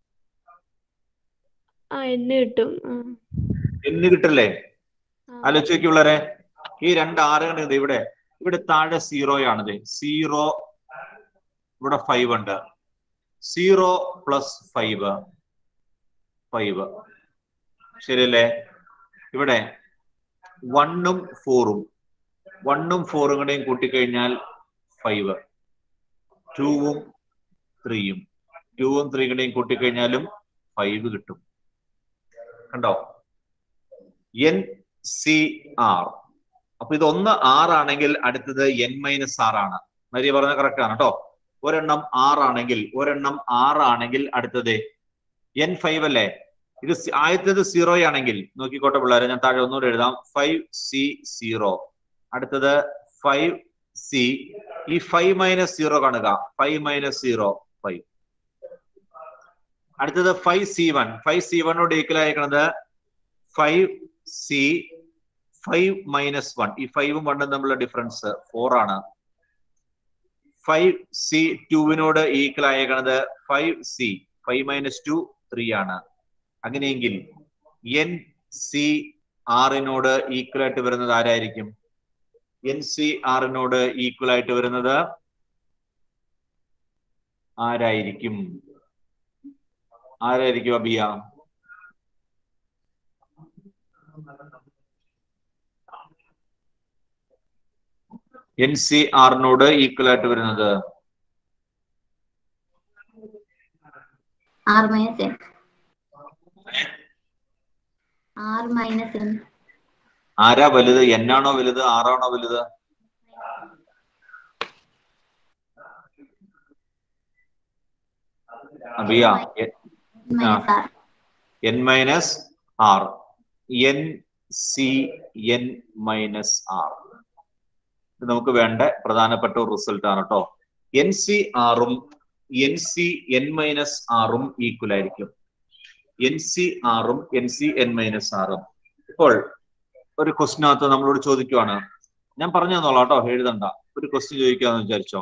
ആ എന്ന് കിട്ടും ആ. എന്ന് കിട്ടില്ലേ ആലോചിച്ച് നോക്കിയുള്ളവരെ ഈ രണ്ട് ആറുകൾ ഇത് ഇവിടെ ഇവിടെ താഴെ സീറോ ആണിത് സീറോ ഇവിടെ ഫൈവ് ഉണ്ട് സീറോ പ്ലസ് ഫൈവ് ഫൈവ് ശരിയല്ലേ ഇവിടെ വണ്ണും ഫോറും വണ്ണും ഫോറും കൂടെയും കൂട്ടിക്കഴിഞ്ഞാൽ ഫൈവ് ടൂവും ത്രീയും ടൂവും ത്രീ കൂടെയും കൂട്ടിക്കഴിഞ്ഞാലും ഫൈവ് കിട്ടും കണ്ടോ എൻ സി ആർ അപ്പൊ ഇത് ഒന്ന് ആർ ആണെങ്കിൽ അടുത്തത് എൻ മൈനസ് ആർ ആണ് മരിയ പറഞ്ഞ കറക്റ്റ് ആണ് കേട്ടോ ഒരെണ്ണം ആർ ആണെങ്കിൽ ഒരെണ്ണം ആർ ആണെങ്കിൽ അടുത്തത് എൻ ഫൈവ് അല്ലേ ഇത് സി- ആദ്യത്തേത് സീറോ ആണെങ്കിൽ നോക്കിക്കോട്ടെ പിള്ളേരെ ഞാൻ താഴെ ഒന്നുകൂടെ എഴുതാം ഫൈവ് സി സീറോ അടുത്തത് ഫൈവ് സി ഈ ഫൈവ് മൈനസ് സീറോ കാണുക ഫൈവ് മൈനസ് സീറോ ഫൈവ് അടുത്തത് five C one five C വണ്ണോട് ഈക്വൽ ആയിരിക്കണത് five C five minus one ഈ ഫൈവും വണ്ണും തമ്മിലുള്ള ഡിഫറൻസ് ഫോർ ആണ് ഫൈവ് സി ടുവിനോട് ഈക്വൽ ആയേക്കണത് five C five minus two three ആണ് അങ്ങനെയെങ്കിൽ എൻ സി ആറിനോട് ഈക്വൽ ആയിട്ട് വരുന്നത് ആരായിരിക്കും എൻ സി ആറിനോട് ഈക്വൽ ആയിട്ട് വരുന്നത് ആരായിരിക്കും ആരായിരിക്കും അബിയ എൻ സി ആറിനോട് ഈക്വൽ ആയിട്ട് വരുന്നത് R minus N R minus N ആരാ വലുത് എന്നാണോ വലുത് ആറാണോ വലുത് അബിയ എ- ആ minus R N minus R N C N minus R ഇത് നമുക്ക് വേണ്ട പ്രധാനപ്പെട്ട ഒരു റിസൾട്ട് ആണ് കേട്ടോ എൻ സി ആറും എൻ സി എൻ മൈനസ് ആറും ഈക്വൽ ആയിരിക്കും എൻ സി ആറും എൻ സി എൻ മൈനസ് ആറും ഇപ്പോൾ ഒരു ക്വസ്റ്റിനകത്ത് നമ്മളോട് ചോദിക്കുവാണ് ഞാൻ പറഞ്ഞു തന്നോളാം കേട്ടോ എഴുതണ്ട ഒരു ക്വസ്റ്റ്യൻ ചോദിക്കാന്ന് വിചാരിച്ചോ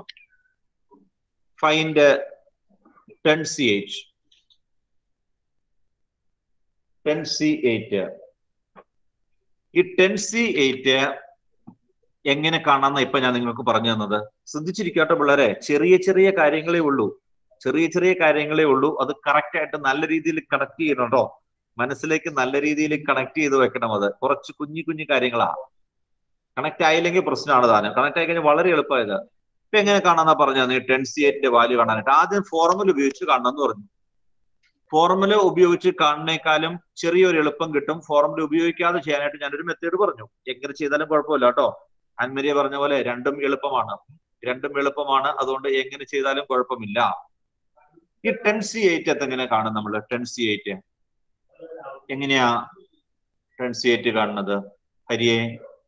find ten C H ten C eight ഈ ടെൻ സി എയ്റ്റ് എങ്ങനെ കാണാമെന്ന് ഇപ്പൊ ഞാൻ നിങ്ങൾക്ക് പറഞ്ഞു തന്നത് ശ്രദ്ധിച്ചിരിക്കാട്ടോ പിള്ളേരെ ചെറിയ ചെറിയ കാര്യങ്ങളേ ഉള്ളൂ ചെറിയ ചെറിയ കാര്യങ്ങളേ ഉള്ളൂ അത് കറക്റ്റ് ആയിട്ട് നല്ല രീതിയിൽ കണക്ട് ചെയ്യണട്ടോ മനസ്സിലേക്ക് നല്ല രീതിയിൽ കണക്ട് ചെയ്ത് വെക്കണം അത് കുറച്ച് കുഞ്ഞു കുഞ്ഞു കാര്യങ്ങളാ കണക്ട് ആയില്ലെങ്കിൽ പ്രശ്നമാണ് താനും കണക്ട് ആയി കഴിഞ്ഞാൽ വളരെ എളുപ്പമായത് ഇപ്പൊ എങ്ങനെ കാണാന്നാ പറഞ്ഞത് നീ ടെൻ സി എയ്റ്റിന്റെ വാല്യൂ കാണാനായിട്ട് ആദ്യം ഫോർമുല ഉപയോഗിച്ച് കാണണം എന്ന് പറഞ്ഞു ഫോർമുല ഉപയോഗിച്ച് കാണുന്നേക്കാളും ചെറിയൊരു എളുപ്പം കിട്ടും ഫോർമുല ഉപയോഗിക്കാതെ ചെയ്യാനായിട്ട് ഞാനൊരു മെത്തേഡ് പറഞ്ഞു എങ്ങനെ ചെയ്താലും കുഴപ്പമില്ല കേട്ടോ അൻമരിയ പറഞ്ഞ പോലെ രണ്ടും എളുപ്പമാണ് രണ്ടും എളുപ്പമാണ് അതുകൊണ്ട് എങ്ങനെ ചെയ്താലും കുഴപ്പമില്ല ഈ ടെൻ സി എയ്റ്റ് എങ്ങനെ കാണും നമ്മൾ ടെൻ സി എയ്റ്റ് എങ്ങനെയാ ടെൻ സി എയ്റ്റ് കാണുന്നത് ഹരിയെ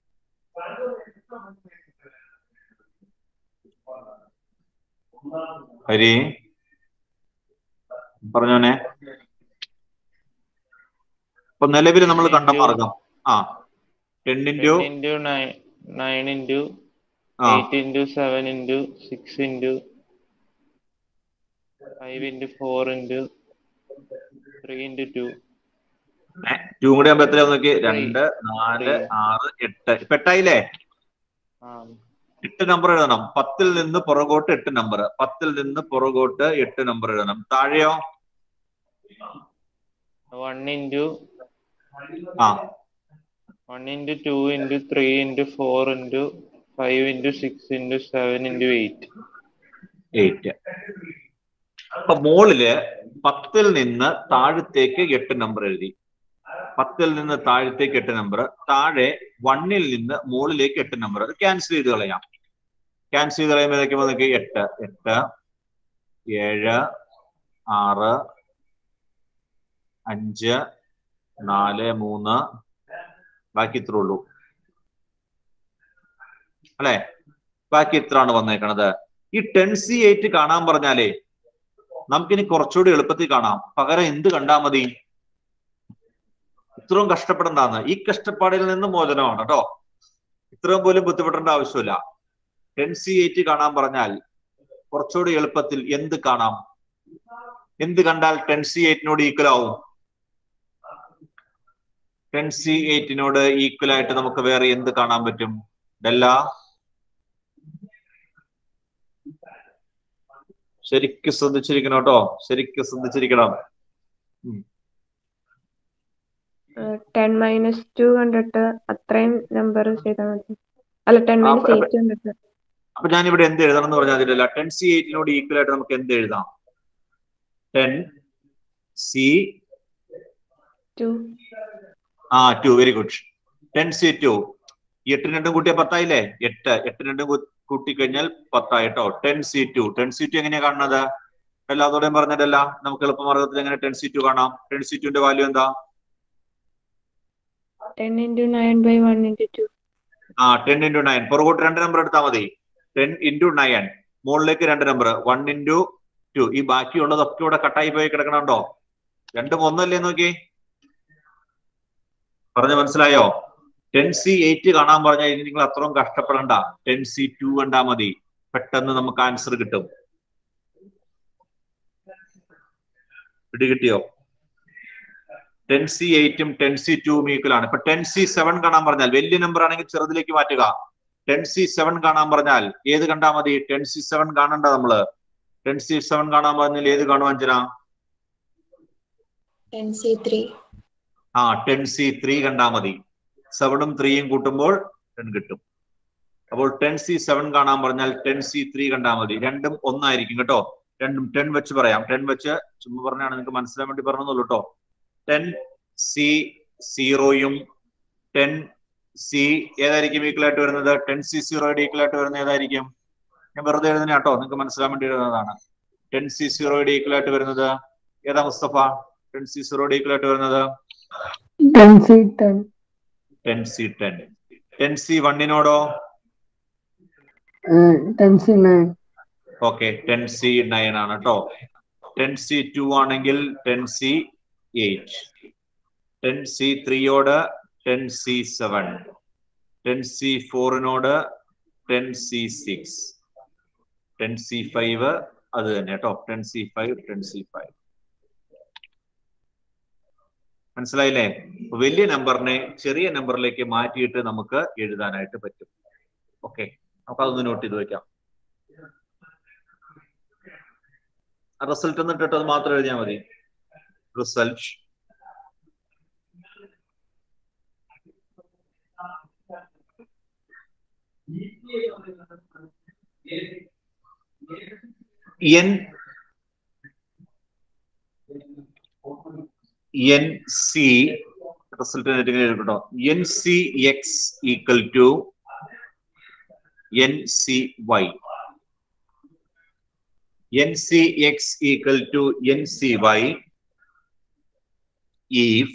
ഹരി പറഞ്ഞോനെ ഇപ്പൊ നിലവിൽ നമ്മൾ കണ്ട മാർഗം ആ ten into into nine nine into ആ eight into seven into six into five into four into three into two two കൂടി ആകുമ്പോ എത്രയാ നോക്കി രണ്ട് നാല് ആറ് എട്ട് ഇപ്പൊ എട്ടായില്ലേ ആ എട്ട് നമ്പർ എഴുതണം പത്തിൽ നിന്ന് പുറകോട്ട് എട്ട് നമ്പർ പത്തിൽ നിന്ന് പുറകോട്ട് എട്ട് നമ്പർ എഴുതണം താഴെയോ വൺ ഇൻറ്റു ആ one into two into three into four into five into six into seven into eight eight അപ്പൊ മോളില് പത്തിൽ നിന്ന് താഴത്തേക്ക് എട്ട് നമ്പർ എഴുതി പത്തിൽ നിന്ന് താഴത്തേക്ക് എട്ട് നമ്പർ താഴെ വണ്ണിൽ നിന്ന് മുകളിലേക്ക് എട്ട് നമ്പർ അത് ക്യാൻസൽ ചെയ്ത് കളയാം ക്യാൻസൽ ചെയ്ത് കളയുമ്പോൾ ഏതൊക്കെ നോക്കി എട്ട് എട്ട് ഏഴ് ആറ് അഞ്ച് നാല് മൂന്ന് ബാക്കി ഇത്രേ ഉള്ളൂ അല്ലെ ബാക്കി ഇത്രയാണ് വന്നേക്കണത് ഈ ടെൻ സി എയ്റ്റ് കാണാൻ പറഞ്ഞാലേ നമുക്കിനി കുറച്ചുകൂടി എളുപ്പത്തിൽ കാണാം പകരം എന്ത് കണ്ടാ മതി ഇത്രയും കഷ്ടപ്പെടണ്ടാന്ന് ഈ കഷ്ടപ്പാടിൽ നിന്ന് മോചനമാണ് കേട്ടോ ഇത്രയും പോലും ബുദ്ധിമുട്ടേണ്ട ആവശ്യമില്ല ടെൻ സി എയ്റ്റ് കാണാൻ പറഞ്ഞാൽ കുറച്ചുകൂടി എളുപ്പത്തിൽ എന്ത് കാണാം എന്ത് കണ്ടാൽ ടെൻ സി എയ്റ്റിനോട് ഈക്വൽ ആവും ടെൻ സി എയ്റ്റിനോട് ഈക്വൽ ആയിട്ട് നമുക്ക് വേറെ എന്ത് കാണാൻ പറ്റും ഡെല്ല ശരിക്കും ശ്രദ്ധിച്ചിരിക്കണം കേട്ടോ ശരിക്കും ശ്രദ്ധിച്ചിരിക്കണം ഉം. ടെൻ മൈനസ് ടു കണ്ടിട്ട് അത്രയും നമ്പർ ചെയ്താൽ മതി അല്ല ടെൻ ആ, മൈനസ് അപ്പൊ- എയ്റ്റ് കണ്ടിട്ട് അപ്പൊ ഞാൻ ഇവിടെ എന്ത് എഴുതണം എന്ന് പറഞ്ഞാൽ അതിലല്ല ടെൻ സി എയ്റ്റിനോട് ഈക്വൽ ആയിട്ട് നമുക്ക് എന്ത് എഴുതാം ടെൻ സി ടു ആ two very good ten C two എട്ട് രണ്ടും കൂട്ടിയ പത്തായില്ലേ എട്ട് എട്ട് രണ്ടും കൂ- കൂട്ടിക്കഴിഞ്ഞാൽ പത്തായി കേട്ടോ ten C two ten C two എങ്ങനെയാ കാണുന്നത് എല്ലാത്തോടെയും പറഞ്ഞതല്ല നമുക്ക് എളുപ്പമാർഗത്തിൽ എങ്ങനെ ടെൻ സി ടു കാണാം ടെൻ സി ടുന്റെ വാല്യൂ എന്താ ten into nine by one into two ആ ടെൻ ഇൻറ്റു നയൻ പുറകോട്ട് രണ്ട് നമ്പർ എടുത്താൽ മതി ടെൻ ഇൻറ്റു നയൻ മുകളിലേക്ക് രണ്ട് നമ്പർ വൺ ഇൻറ്റു ടു ഈ ബാക്കിയുള്ളതൊക്കെ ഇവിടെ കട്ടായി പോയി കിടക്കണുണ്ടോ രണ്ടും ഒന്നല്ലേ നോക്കി പറഞ്ഞ മനസ്സിലായോ ടെൻ സി എയ്റ്റ് കാണാൻ പറഞ്ഞാൽ ഇനി നിങ്ങൾ അത്രയും കഷ്ടപ്പെടണ്ട ടെൻ സി ടു കണ്ടാ മതി പെട്ടെന്ന് നമുക്ക് ആൻസർ കിട്ടും പിടി കിട്ടിയോ ടെൻ സി എയ്റ്റും ടെൻ സി ടുവും ഈക്വൽ ആണ് ഇപ്പൊ ടെൻ സി സെവൻ കാണാൻ പറഞ്ഞാൽ വലിയ നമ്പർ ആണെങ്കിൽ ചെറുതിലേക്ക് മാറ്റുക ടെൻ സി സെവൻ കാണാൻ പറഞ്ഞാൽ ഏത് കണ്ടാ മതി ടെൻ സി സെവൻ കാണണ്ട നമ്മള് ടെൻ സി സെവൻ കാണാൻ പറഞ്ഞാൽ ഏത് കാണും അഞ്ജന ടെൻ സി ത്രീ ആ ടെൻ സി ത്രീ കണ്ടാ മതി സെവനും ത്രീയും കൂട്ടുമ്പോൾ ടെൻ കിട്ടും അപ്പോൾ ടെൻ സി സെവൻ കാണാൻ പറഞ്ഞാൽ ടെൻ സി ത്രീ കണ്ടാ മതി രണ്ടും ഒന്നായിരിക്കും കേട്ടോ രണ്ടും ടെൻ വെച്ച് പറയാം ടെൻ വെച്ച് ചുമ്മാ പറഞ്ഞാണ് നിങ്ങൾക്ക് മനസ്സിലാൻ വേണ്ടി പറഞ്ഞെന്നുള്ളൂ കേട്ടോ ടെൻ സി സീറോയും ടെൻ സി ഏതായിരിക്കും ഈക്വൽ ആയിട്ട് വരുന്നത് ടെൻ സി സീറോയുടെ ഈക്വൽ ആയിട്ട് വരുന്നത് ഏതായിരിക്കും ഞാൻ വെറുതെ എഴുതുന്ന കേട്ടോ നിങ്ങൾക്ക് മനസ്സിലാൻ വേണ്ടി എഴുതുന്നതാണ് ടെൻ സി സീറോയുടെ ഈക്വൽ ആയിട്ട് വരുന്നത് ഏതാ മുസ്തഫ ടെൻ സി സീറോയുടെ ഈക്വൽ ആയിട്ട് വരുന്നത് ten C ten ten C ten ten C വണ്ണിനോടോ ten C nine okay ten C nine ആണ് കേട്ടോ ടെൻ സി ടു ആണെങ്കിൽ ten C eight ten C ത്രീയോട് ten C seven ten C ഫോറിനോട് ten C six ten C five അത് തന്നെ കേട്ടോ ten C five ten C five മനസ്സിലായില്ലേ അപ്പൊ വലിയ നമ്പറിനെ ചെറിയ നമ്പറിലേക്ക് മാറ്റിയിട്ട് നമുക്ക് എഴുതാനായിട്ട് പറ്റും ഓക്കെ നമുക്ക് അതൊന്ന് നോട്ട് ചെയ്ത് വെക്കാം റിസൾട്ട് എന്നിട്ടിട്ട് അത് മാത്രം എഴുതിയാൽ മതി result N N C result എഴുതട്ടോ N C X equal to N C Y N C X equal to N C Y if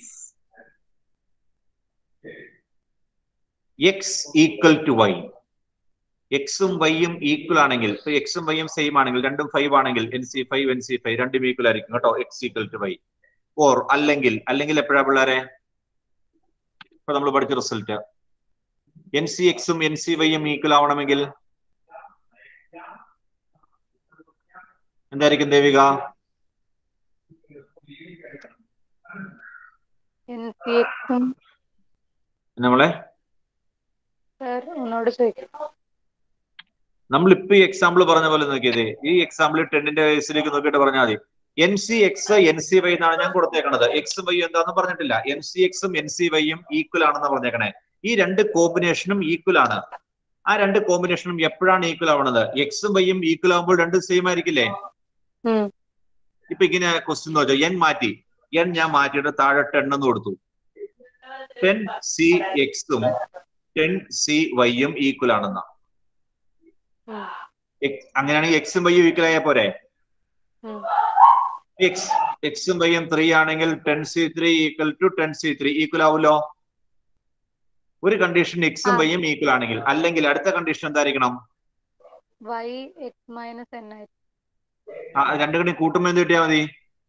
X equal to Y എക്സും വൈയും ഈക്വൽ ആണെങ്കിൽ ഇപ്പൊ എക്സും വൈയും സെയിം ആണെങ്കിൽ രണ്ടും ഫൈവ് ആണെങ്കിൽ N C five n C five രണ്ടും ഈക്വൽ ആയിരിക്കും കേട്ടോ x equal to y or അല്ലെങ്കിൽ അല്ലെങ്കിൽ എപ്പോഴാ പിള്ളേരെ ഇപ്പൊ നമ്മൾ പഠിച്ച റിസൾട്ട് എൻ സി എക്സും എൻ സി വൈയും ഈക്വൽ ആവണമെങ്കിൽ എന്തായിരിക്കും ദേവിക എക്സും നമ്മളെ സാർ ഒന്നോട് ചോദിക്കാം നമ്മൾ ഇപ്പൊ ഈ എക്സാമ്പിൾ പറഞ്ഞ പോലെ നോക്കിയത് ഈ എക്സാമ്പിൾ ടെന്നിന്റെ കേസിലേക്ക് നോക്കിയിട്ട് പറഞ്ഞാൽ മതി N C x n C y എന്നാണ് ഞാൻ കൊടുത്തേക്കണത് എക്സ് വൈ എന്താന്ന് പറഞ്ഞിട്ടില്ല എൻ സി എക്സും എൻ സി വൈയും ഈക്വൽ ആണെന്ന് പറഞ്ഞേക്കണേ ഈ രണ്ട് കോമ്പിനേഷനും ഈക്വൽ ആണ് ആ രണ്ട് കോമ്പിനേഷനും എപ്പോഴാണ് ഈക്വൽ ആവണത് എക്സും വൈയും ഈക്വൽ ആവുമ്പോൾ രണ്ടും സെയിം ആയിരിക്കില്ലേ ഇപ്പൊ ഇങ്ങനെ ക്വസ്റ്റ്യൻ നോച്ചോ എൻ മാറ്റി എൻ ഞാൻ മാറ്റിയിട്ട് താഴെ ടെൻ എന്ന് കൊടുത്തു ടെൻ സി എക്സും ടെൻ സി വൈയും ഈക്വൽ ആണെന്നാ എക്സ് അങ്ങനെയാണെങ്കിൽ എക്സും വൈയും ഈക്വൽ ആയാൽ പോരെ എക്സ് എക്സും വൈയും ത്രീ ആണെങ്കിൽ ten C three equal to ten C three equal ആവുമല്ലോ ഒരു കണ്ടീഷൻ എക്സും വൈയും ഈക്വൽ ആണെങ്കിൽ അല്ലെങ്കിൽ അടുത്ത കണ്ടീഷൻ എന്തായിരിക്കണം വൈ എക്സ് മൈനസ് എൻ ആയിരിക്കും ആ, രണ്ടു കണ്ടി കൂട്ടുമ്പോൾ എന്ത് കിട്ടിയാൽ മതി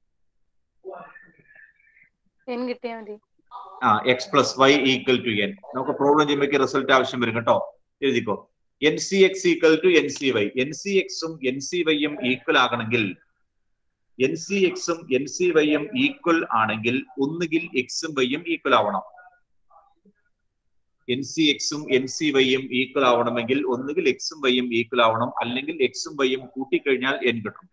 എൻ കിട്ടിയാൽ മതി ആ x plus y equal to N നമുക്ക് പ്രോബ്ലം ചെയ്യുമ്പോൾ റിസൾട്ട് ആവശ്യം വരും കേട്ടോ എഴുതിക്കോ n C X equal to N C Y N C എക്സും എൻ സി വൈയും ഈക്വൽ ആകണമെങ്കിൽ എൻ സി എക്സും എൻ സി വൈയും ഈക്വൽ ആണെങ്കിൽ ഒന്നുകിൽ എക്സും വൈയും ഈക്വൽ ആവണം എൻ സി എക്സും എൻ സി വൈയും ഈക്വൽ ആവണമെങ്കിൽ ഒന്നുകിൽ എക്സും വൈയും ഈക്വൽ ആവണം അല്ലെങ്കിൽ എക്സും വൈയും കൂട്ടിക്കഴിഞ്ഞാൽ എൻ കിട്ടും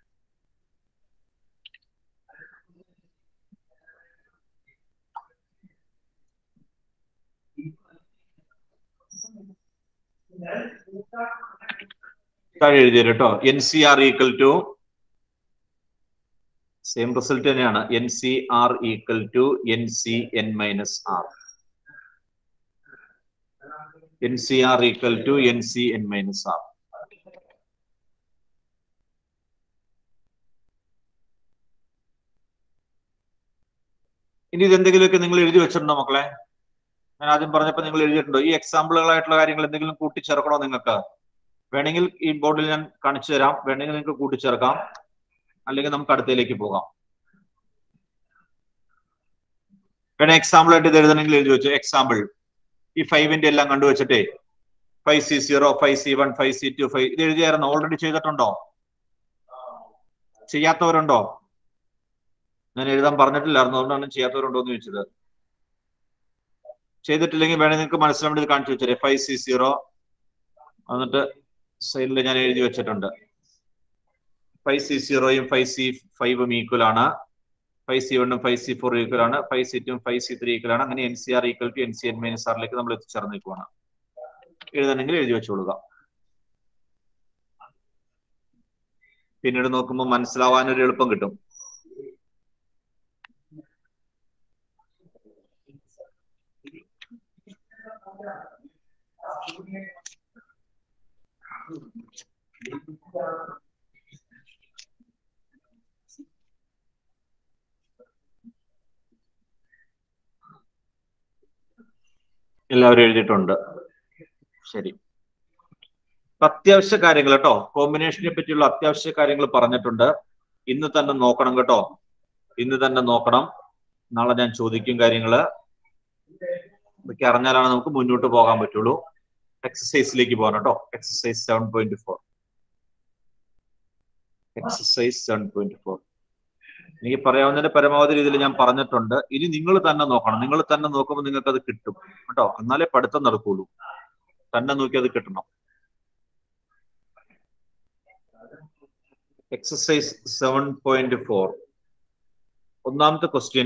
താഴെ എഴുതിയത് കേട്ടോ N C R equal to same result തന്നെയാണ് n C R equal to N C N minus R N C R equal to N C N minus r ഇനി ഇതെന്തെങ്കിലുമൊക്കെ നിങ്ങൾ എഴുതി വെച്ചിട്ടുണ്ടോ മക്കളെ ഞാൻ ആദ്യം പറഞ്ഞപ്പോൾ നിങ്ങൾ എഴുതിയിട്ടുണ്ടോ ഈ എക്സാമ്പിളുകളായിട്ടുള്ള കാര്യങ്ങൾ എന്തെങ്കിലും കൂട്ടിച്ചേർക്കണോ നിങ്ങൾക്ക് വേണമെങ്കിൽ ഈ ബോർഡിൽ ഞാൻ കാണിച്ചു തരാം വേണമെങ്കിൽ നിങ്ങൾക്ക് കൂട്ടിച്ചേർക്കാം അല്ലെങ്കിൽ നമുക്ക് അടുത്തയിലേക്ക് പോകാം വേണേ എക്സാമ്പിൾ ആയിട്ട് ഇത് എഴുതണമെങ്കിൽ എഴുതി വെച്ചു എക്സാമ്പിൾ ഈ ഫൈവിന്റെ എല്ലാം കണ്ടുവച്ചിട്ടേ five C zero five C one five C two five ഇത് എഴുതിയായിരുന്നു ഓൾറെഡി ചെയ്തിട്ടുണ്ടോ ചെയ്യാത്തവരുണ്ടോ ഞാൻ എഴുതാൻ പറഞ്ഞിട്ടില്ലായിരുന്നു അതുകൊണ്ടാണ് ചെയ്യാത്തവരുണ്ടോ എന്ന് ചോദിച്ചത് ചെയ്തിട്ടില്ലെങ്കിൽ വേണേ നിങ്ങൾക്ക് മനസ്സിലാവേണ്ടി ഇത് കാണിച്ചു വെച്ചേ ഫൈവ് സി സീറോ എന്നിട്ട് സൈഡിൽ ഞാൻ എഴുതി വെച്ചിട്ടുണ്ട് ഫൈവ് സി സീറോയും ഫൈവ് സി ഫൈവും ഈക്വൽ ആണ് ഫൈവ് സി വണ്ണും ഫൈവ് സി ഫോർ ഈക്വൽ ആണ് ഫൈവ് സി ടും ഫൈവ് സി ത്രീ ഈക്വൽ ആണ് അങ്ങനെ n C R equal to N C N minus ആറിലേക്ക് നമ്മൾ എത്തിച്ചേർന്നിരിക്കുവാണ് എഴുതണമെങ്കിൽ എഴുതി വെച്ചോളുക പിന്നീട് നോക്കുമ്പോൾ മനസ്സിലാവാൻ ഒരു എളുപ്പം കിട്ടും എല്ലാവരും എഴുതിയിട്ടുണ്ട് ശരി ഇപ്പൊ അത്യാവശ്യ കാര്യങ്ങൾ കേട്ടോ കോമ്പിനേഷനെ പറ്റിയുള്ള അത്യാവശ്യ കാര്യങ്ങൾ പറഞ്ഞിട്ടുണ്ട് ഇന്ന് തന്നെ നോക്കണം കേട്ടോ ഇന്ന് തന്നെ നോക്കണം നാളെ ഞാൻ ചോദിക്കും കാര്യങ്ങള് ഇതൊക്കെ അറിഞ്ഞാലാണ് നമുക്ക് മുന്നോട്ട് പോകാൻ പറ്റുള്ളൂ എക്സസൈസിലേക്ക് പോകാം കേട്ടോ exercise seven point four exercise seven point four എനിക്ക് പറയാവുന്നതിന്റെ പരമാവധി രീതിയിൽ ഞാൻ പറഞ്ഞിട്ടുണ്ട് ഇനി നിങ്ങൾ തന്നെ നോക്കണം നിങ്ങൾ തന്നെ നോക്കുമ്പോൾ നിങ്ങൾക്ക് അത് കിട്ടും കേട്ടോ എന്നാലേ പഠിത്തം നടക്കുള്ളൂ തന്നെ നോക്കി അത് കിട്ടണം എക്സസൈസ് സെവൻ പോയിന്റ് ഫോർ ഒന്നാമത്തെ question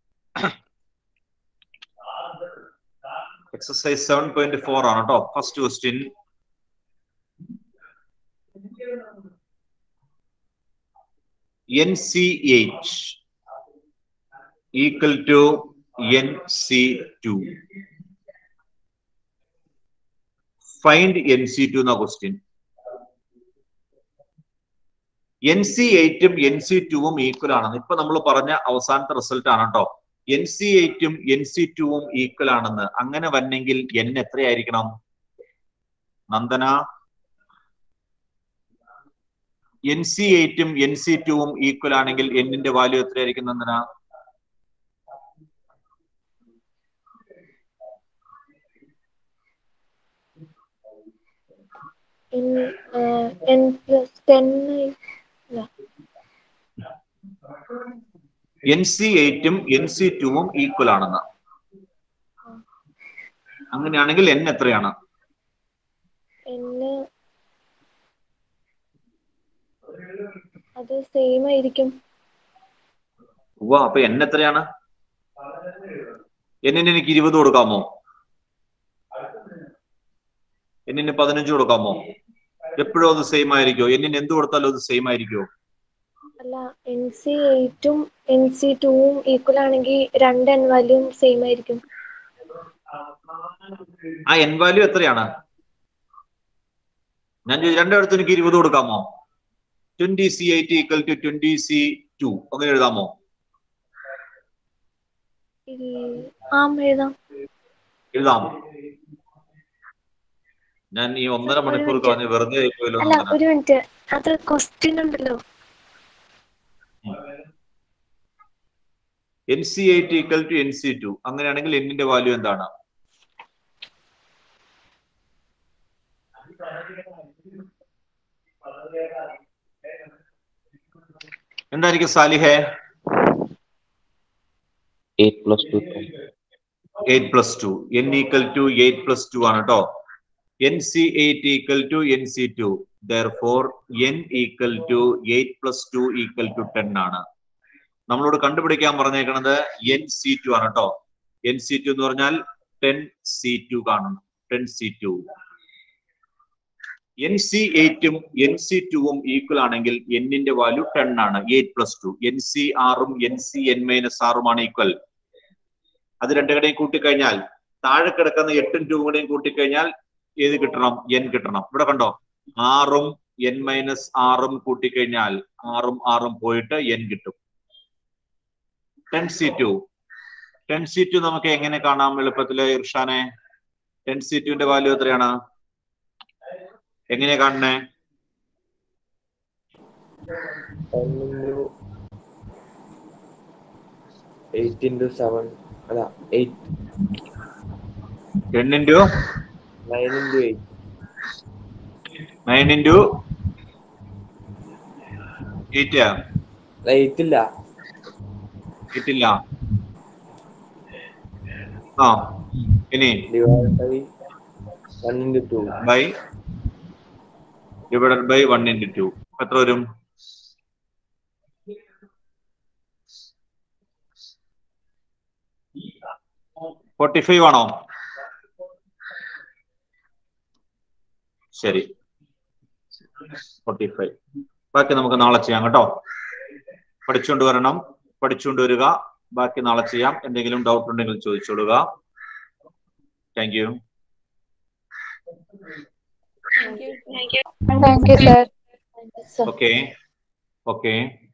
exercise seven point four ആണ് കേട്ടോ first question n C eight equal to N C two find n C two എന്ന ക്വസ്റ്റ്യൻ എൻ സി എയ്റ്റും എൻ സി ടുവും ഈക്വൽ ആണെന്ന് ഇപ്പൊ നമ്മൾ പറഞ്ഞ അവസാനത്തെ റിസൾട്ട് ആണ് കേട്ടോ എൻ സി എയ്റ്റും എൻ സി ടുവും ഈക്വൽ ആണെന്ന് അങ്ങനെ വന്നെങ്കിൽ എൻ എത്രയായിരിക്കണം നന്ദന എൻ സി എയ്റ്റും എൻ സി ടുവും ഈക്വൽ ആണെങ്കിൽ എന്നിന്റെ വാല്യൂ എത്രയായിരിക്കും Nandana n uh, n plus 10 n C എയ്റ്റും എൻ സി ടുവും ഈക്വൽ ആണെന്ന് അങ്ങനെയാണെങ്കിൽ എൻ എത്രയാണ് n അത് സെയിം ആയിരിക്കും ഉവ്വ അപ്പൊ എൻ എത്രയാണ് എന്നിന് എനിക്ക് ഇരുപത് കൊടുക്കാമോ എന്നിന് പതിനഞ്ച് കൊടുക്കാമോ എപ്പോഴും അത് സെയിം ആയിരിക്കോ എന്നിന് എന്ത് കൊടുത്താലും അത് സെയിം ആയിരിക്കോ അല്ല എൻ സി എയ്റ്റും എൻ സി ടുവും ഈക്വൽ ആണെങ്കിൽ രണ്ട് എൻ വാല്യൂം സെയിം ആയിരിക്കും ആ എൻ വാല്യൂ എത്രയാണ് ഞാൻ ചോദിച്ചു രണ്ടിടത്തും എനിക്ക് ഇരുപത് കൊടുക്കാമോ twenty C eight equal to twenty C two അങ്ങനെ എഴുതാമോ ആ എഴുതാം എഴുതാം ഞാൻ ഈ ഒന്നര മണിക്കൂർ കളഞ്ഞ് വെറുതെ ആയിപ്പോയല്ലോ അല്ല നന്ദന. ഒരു മിനിറ്റ് അത് ക്വസ്റ്റ്യൻ ഉണ്ടല്ലോ n C eight equal to N C two അങ്ങനെയാണെങ്കിൽ എന്നിന്റെ വാല്യൂ എന്താണ് എന്തായിരിക്കും സാലിഹെ eight plus two eight plus two N equal to eight plus two ആണ് കേട്ടോ N C eight equal to N C two therefore n equal to eight plus two equal to ten ആണ് നമ്മളോട് കണ്ടുപിടിക്കാൻ പറഞ്ഞേക്കണത് N C two ആണ് കേട്ടോ N C two എന്ന് പറഞ്ഞാൽ ten C two കാണണം ten C two N C എയ്റ്റും n C ടുവും ഈക്വൽ ആണെങ്കിൽ എന്നിന്റെ വാല്യൂ ടെൻ ആണ് eight plus two N C ആറും എൻ സി എൻ മൈനസ് ആറുമാണ് ഈക്വൽ അത് രണ്ടുകൂടെയും കൂട്ടിക്കഴിഞ്ഞാൽ താഴെ കിടക്കുന്ന എട്ടും ടൂവും കൂടെയും കൂട്ടിക്കഴിഞ്ഞാൽ ഏത് കിട്ടണം എൻ കിട്ടണം ഇവിടെ കണ്ടോ ആറും എൻ മൈനസ് ആറും കൂട്ടിക്കഴിഞ്ഞാൽ ആറും ആറും പോയിട്ട് എൻ കിട്ടും ten C two ten C two നമുക്ക് എങ്ങനെ കാണാം എളുപ്പത്തില് ഇർഷാനെ ടെൻ സി ടുവിന്റെ വാല്യൂ എത്രയാണ് എങ്ങനെയാ കാണണേ എയ്റ്റ് ഇൻറ്റു സെവൻ അല്ല eight ten into nine into eight nine into eight eight ഇല്ല എയ്റ്റ് ഇല്ല ആ ഇനി divide by one into two by divided by one into two എത്ര വരും ഫോർട്ടി ഫൈവ് ആണോ ശരി ഫോർട്ടി ഫൈവ് ബാക്കി നമുക്ക് നാളെ ചെയ്യാം കേട്ടോ പഠിച്ചുകൊണ്ട് വരണം പഠിച്ചുകൊണ്ട് വരിക ബാക്കി നാളെ ചെയ്യാം എന്തെങ്കിലും ഡൗട്ട് ഉണ്ടെങ്കിൽ ചോദിച്ചോളുക thank you Thank you, sir. Okay okay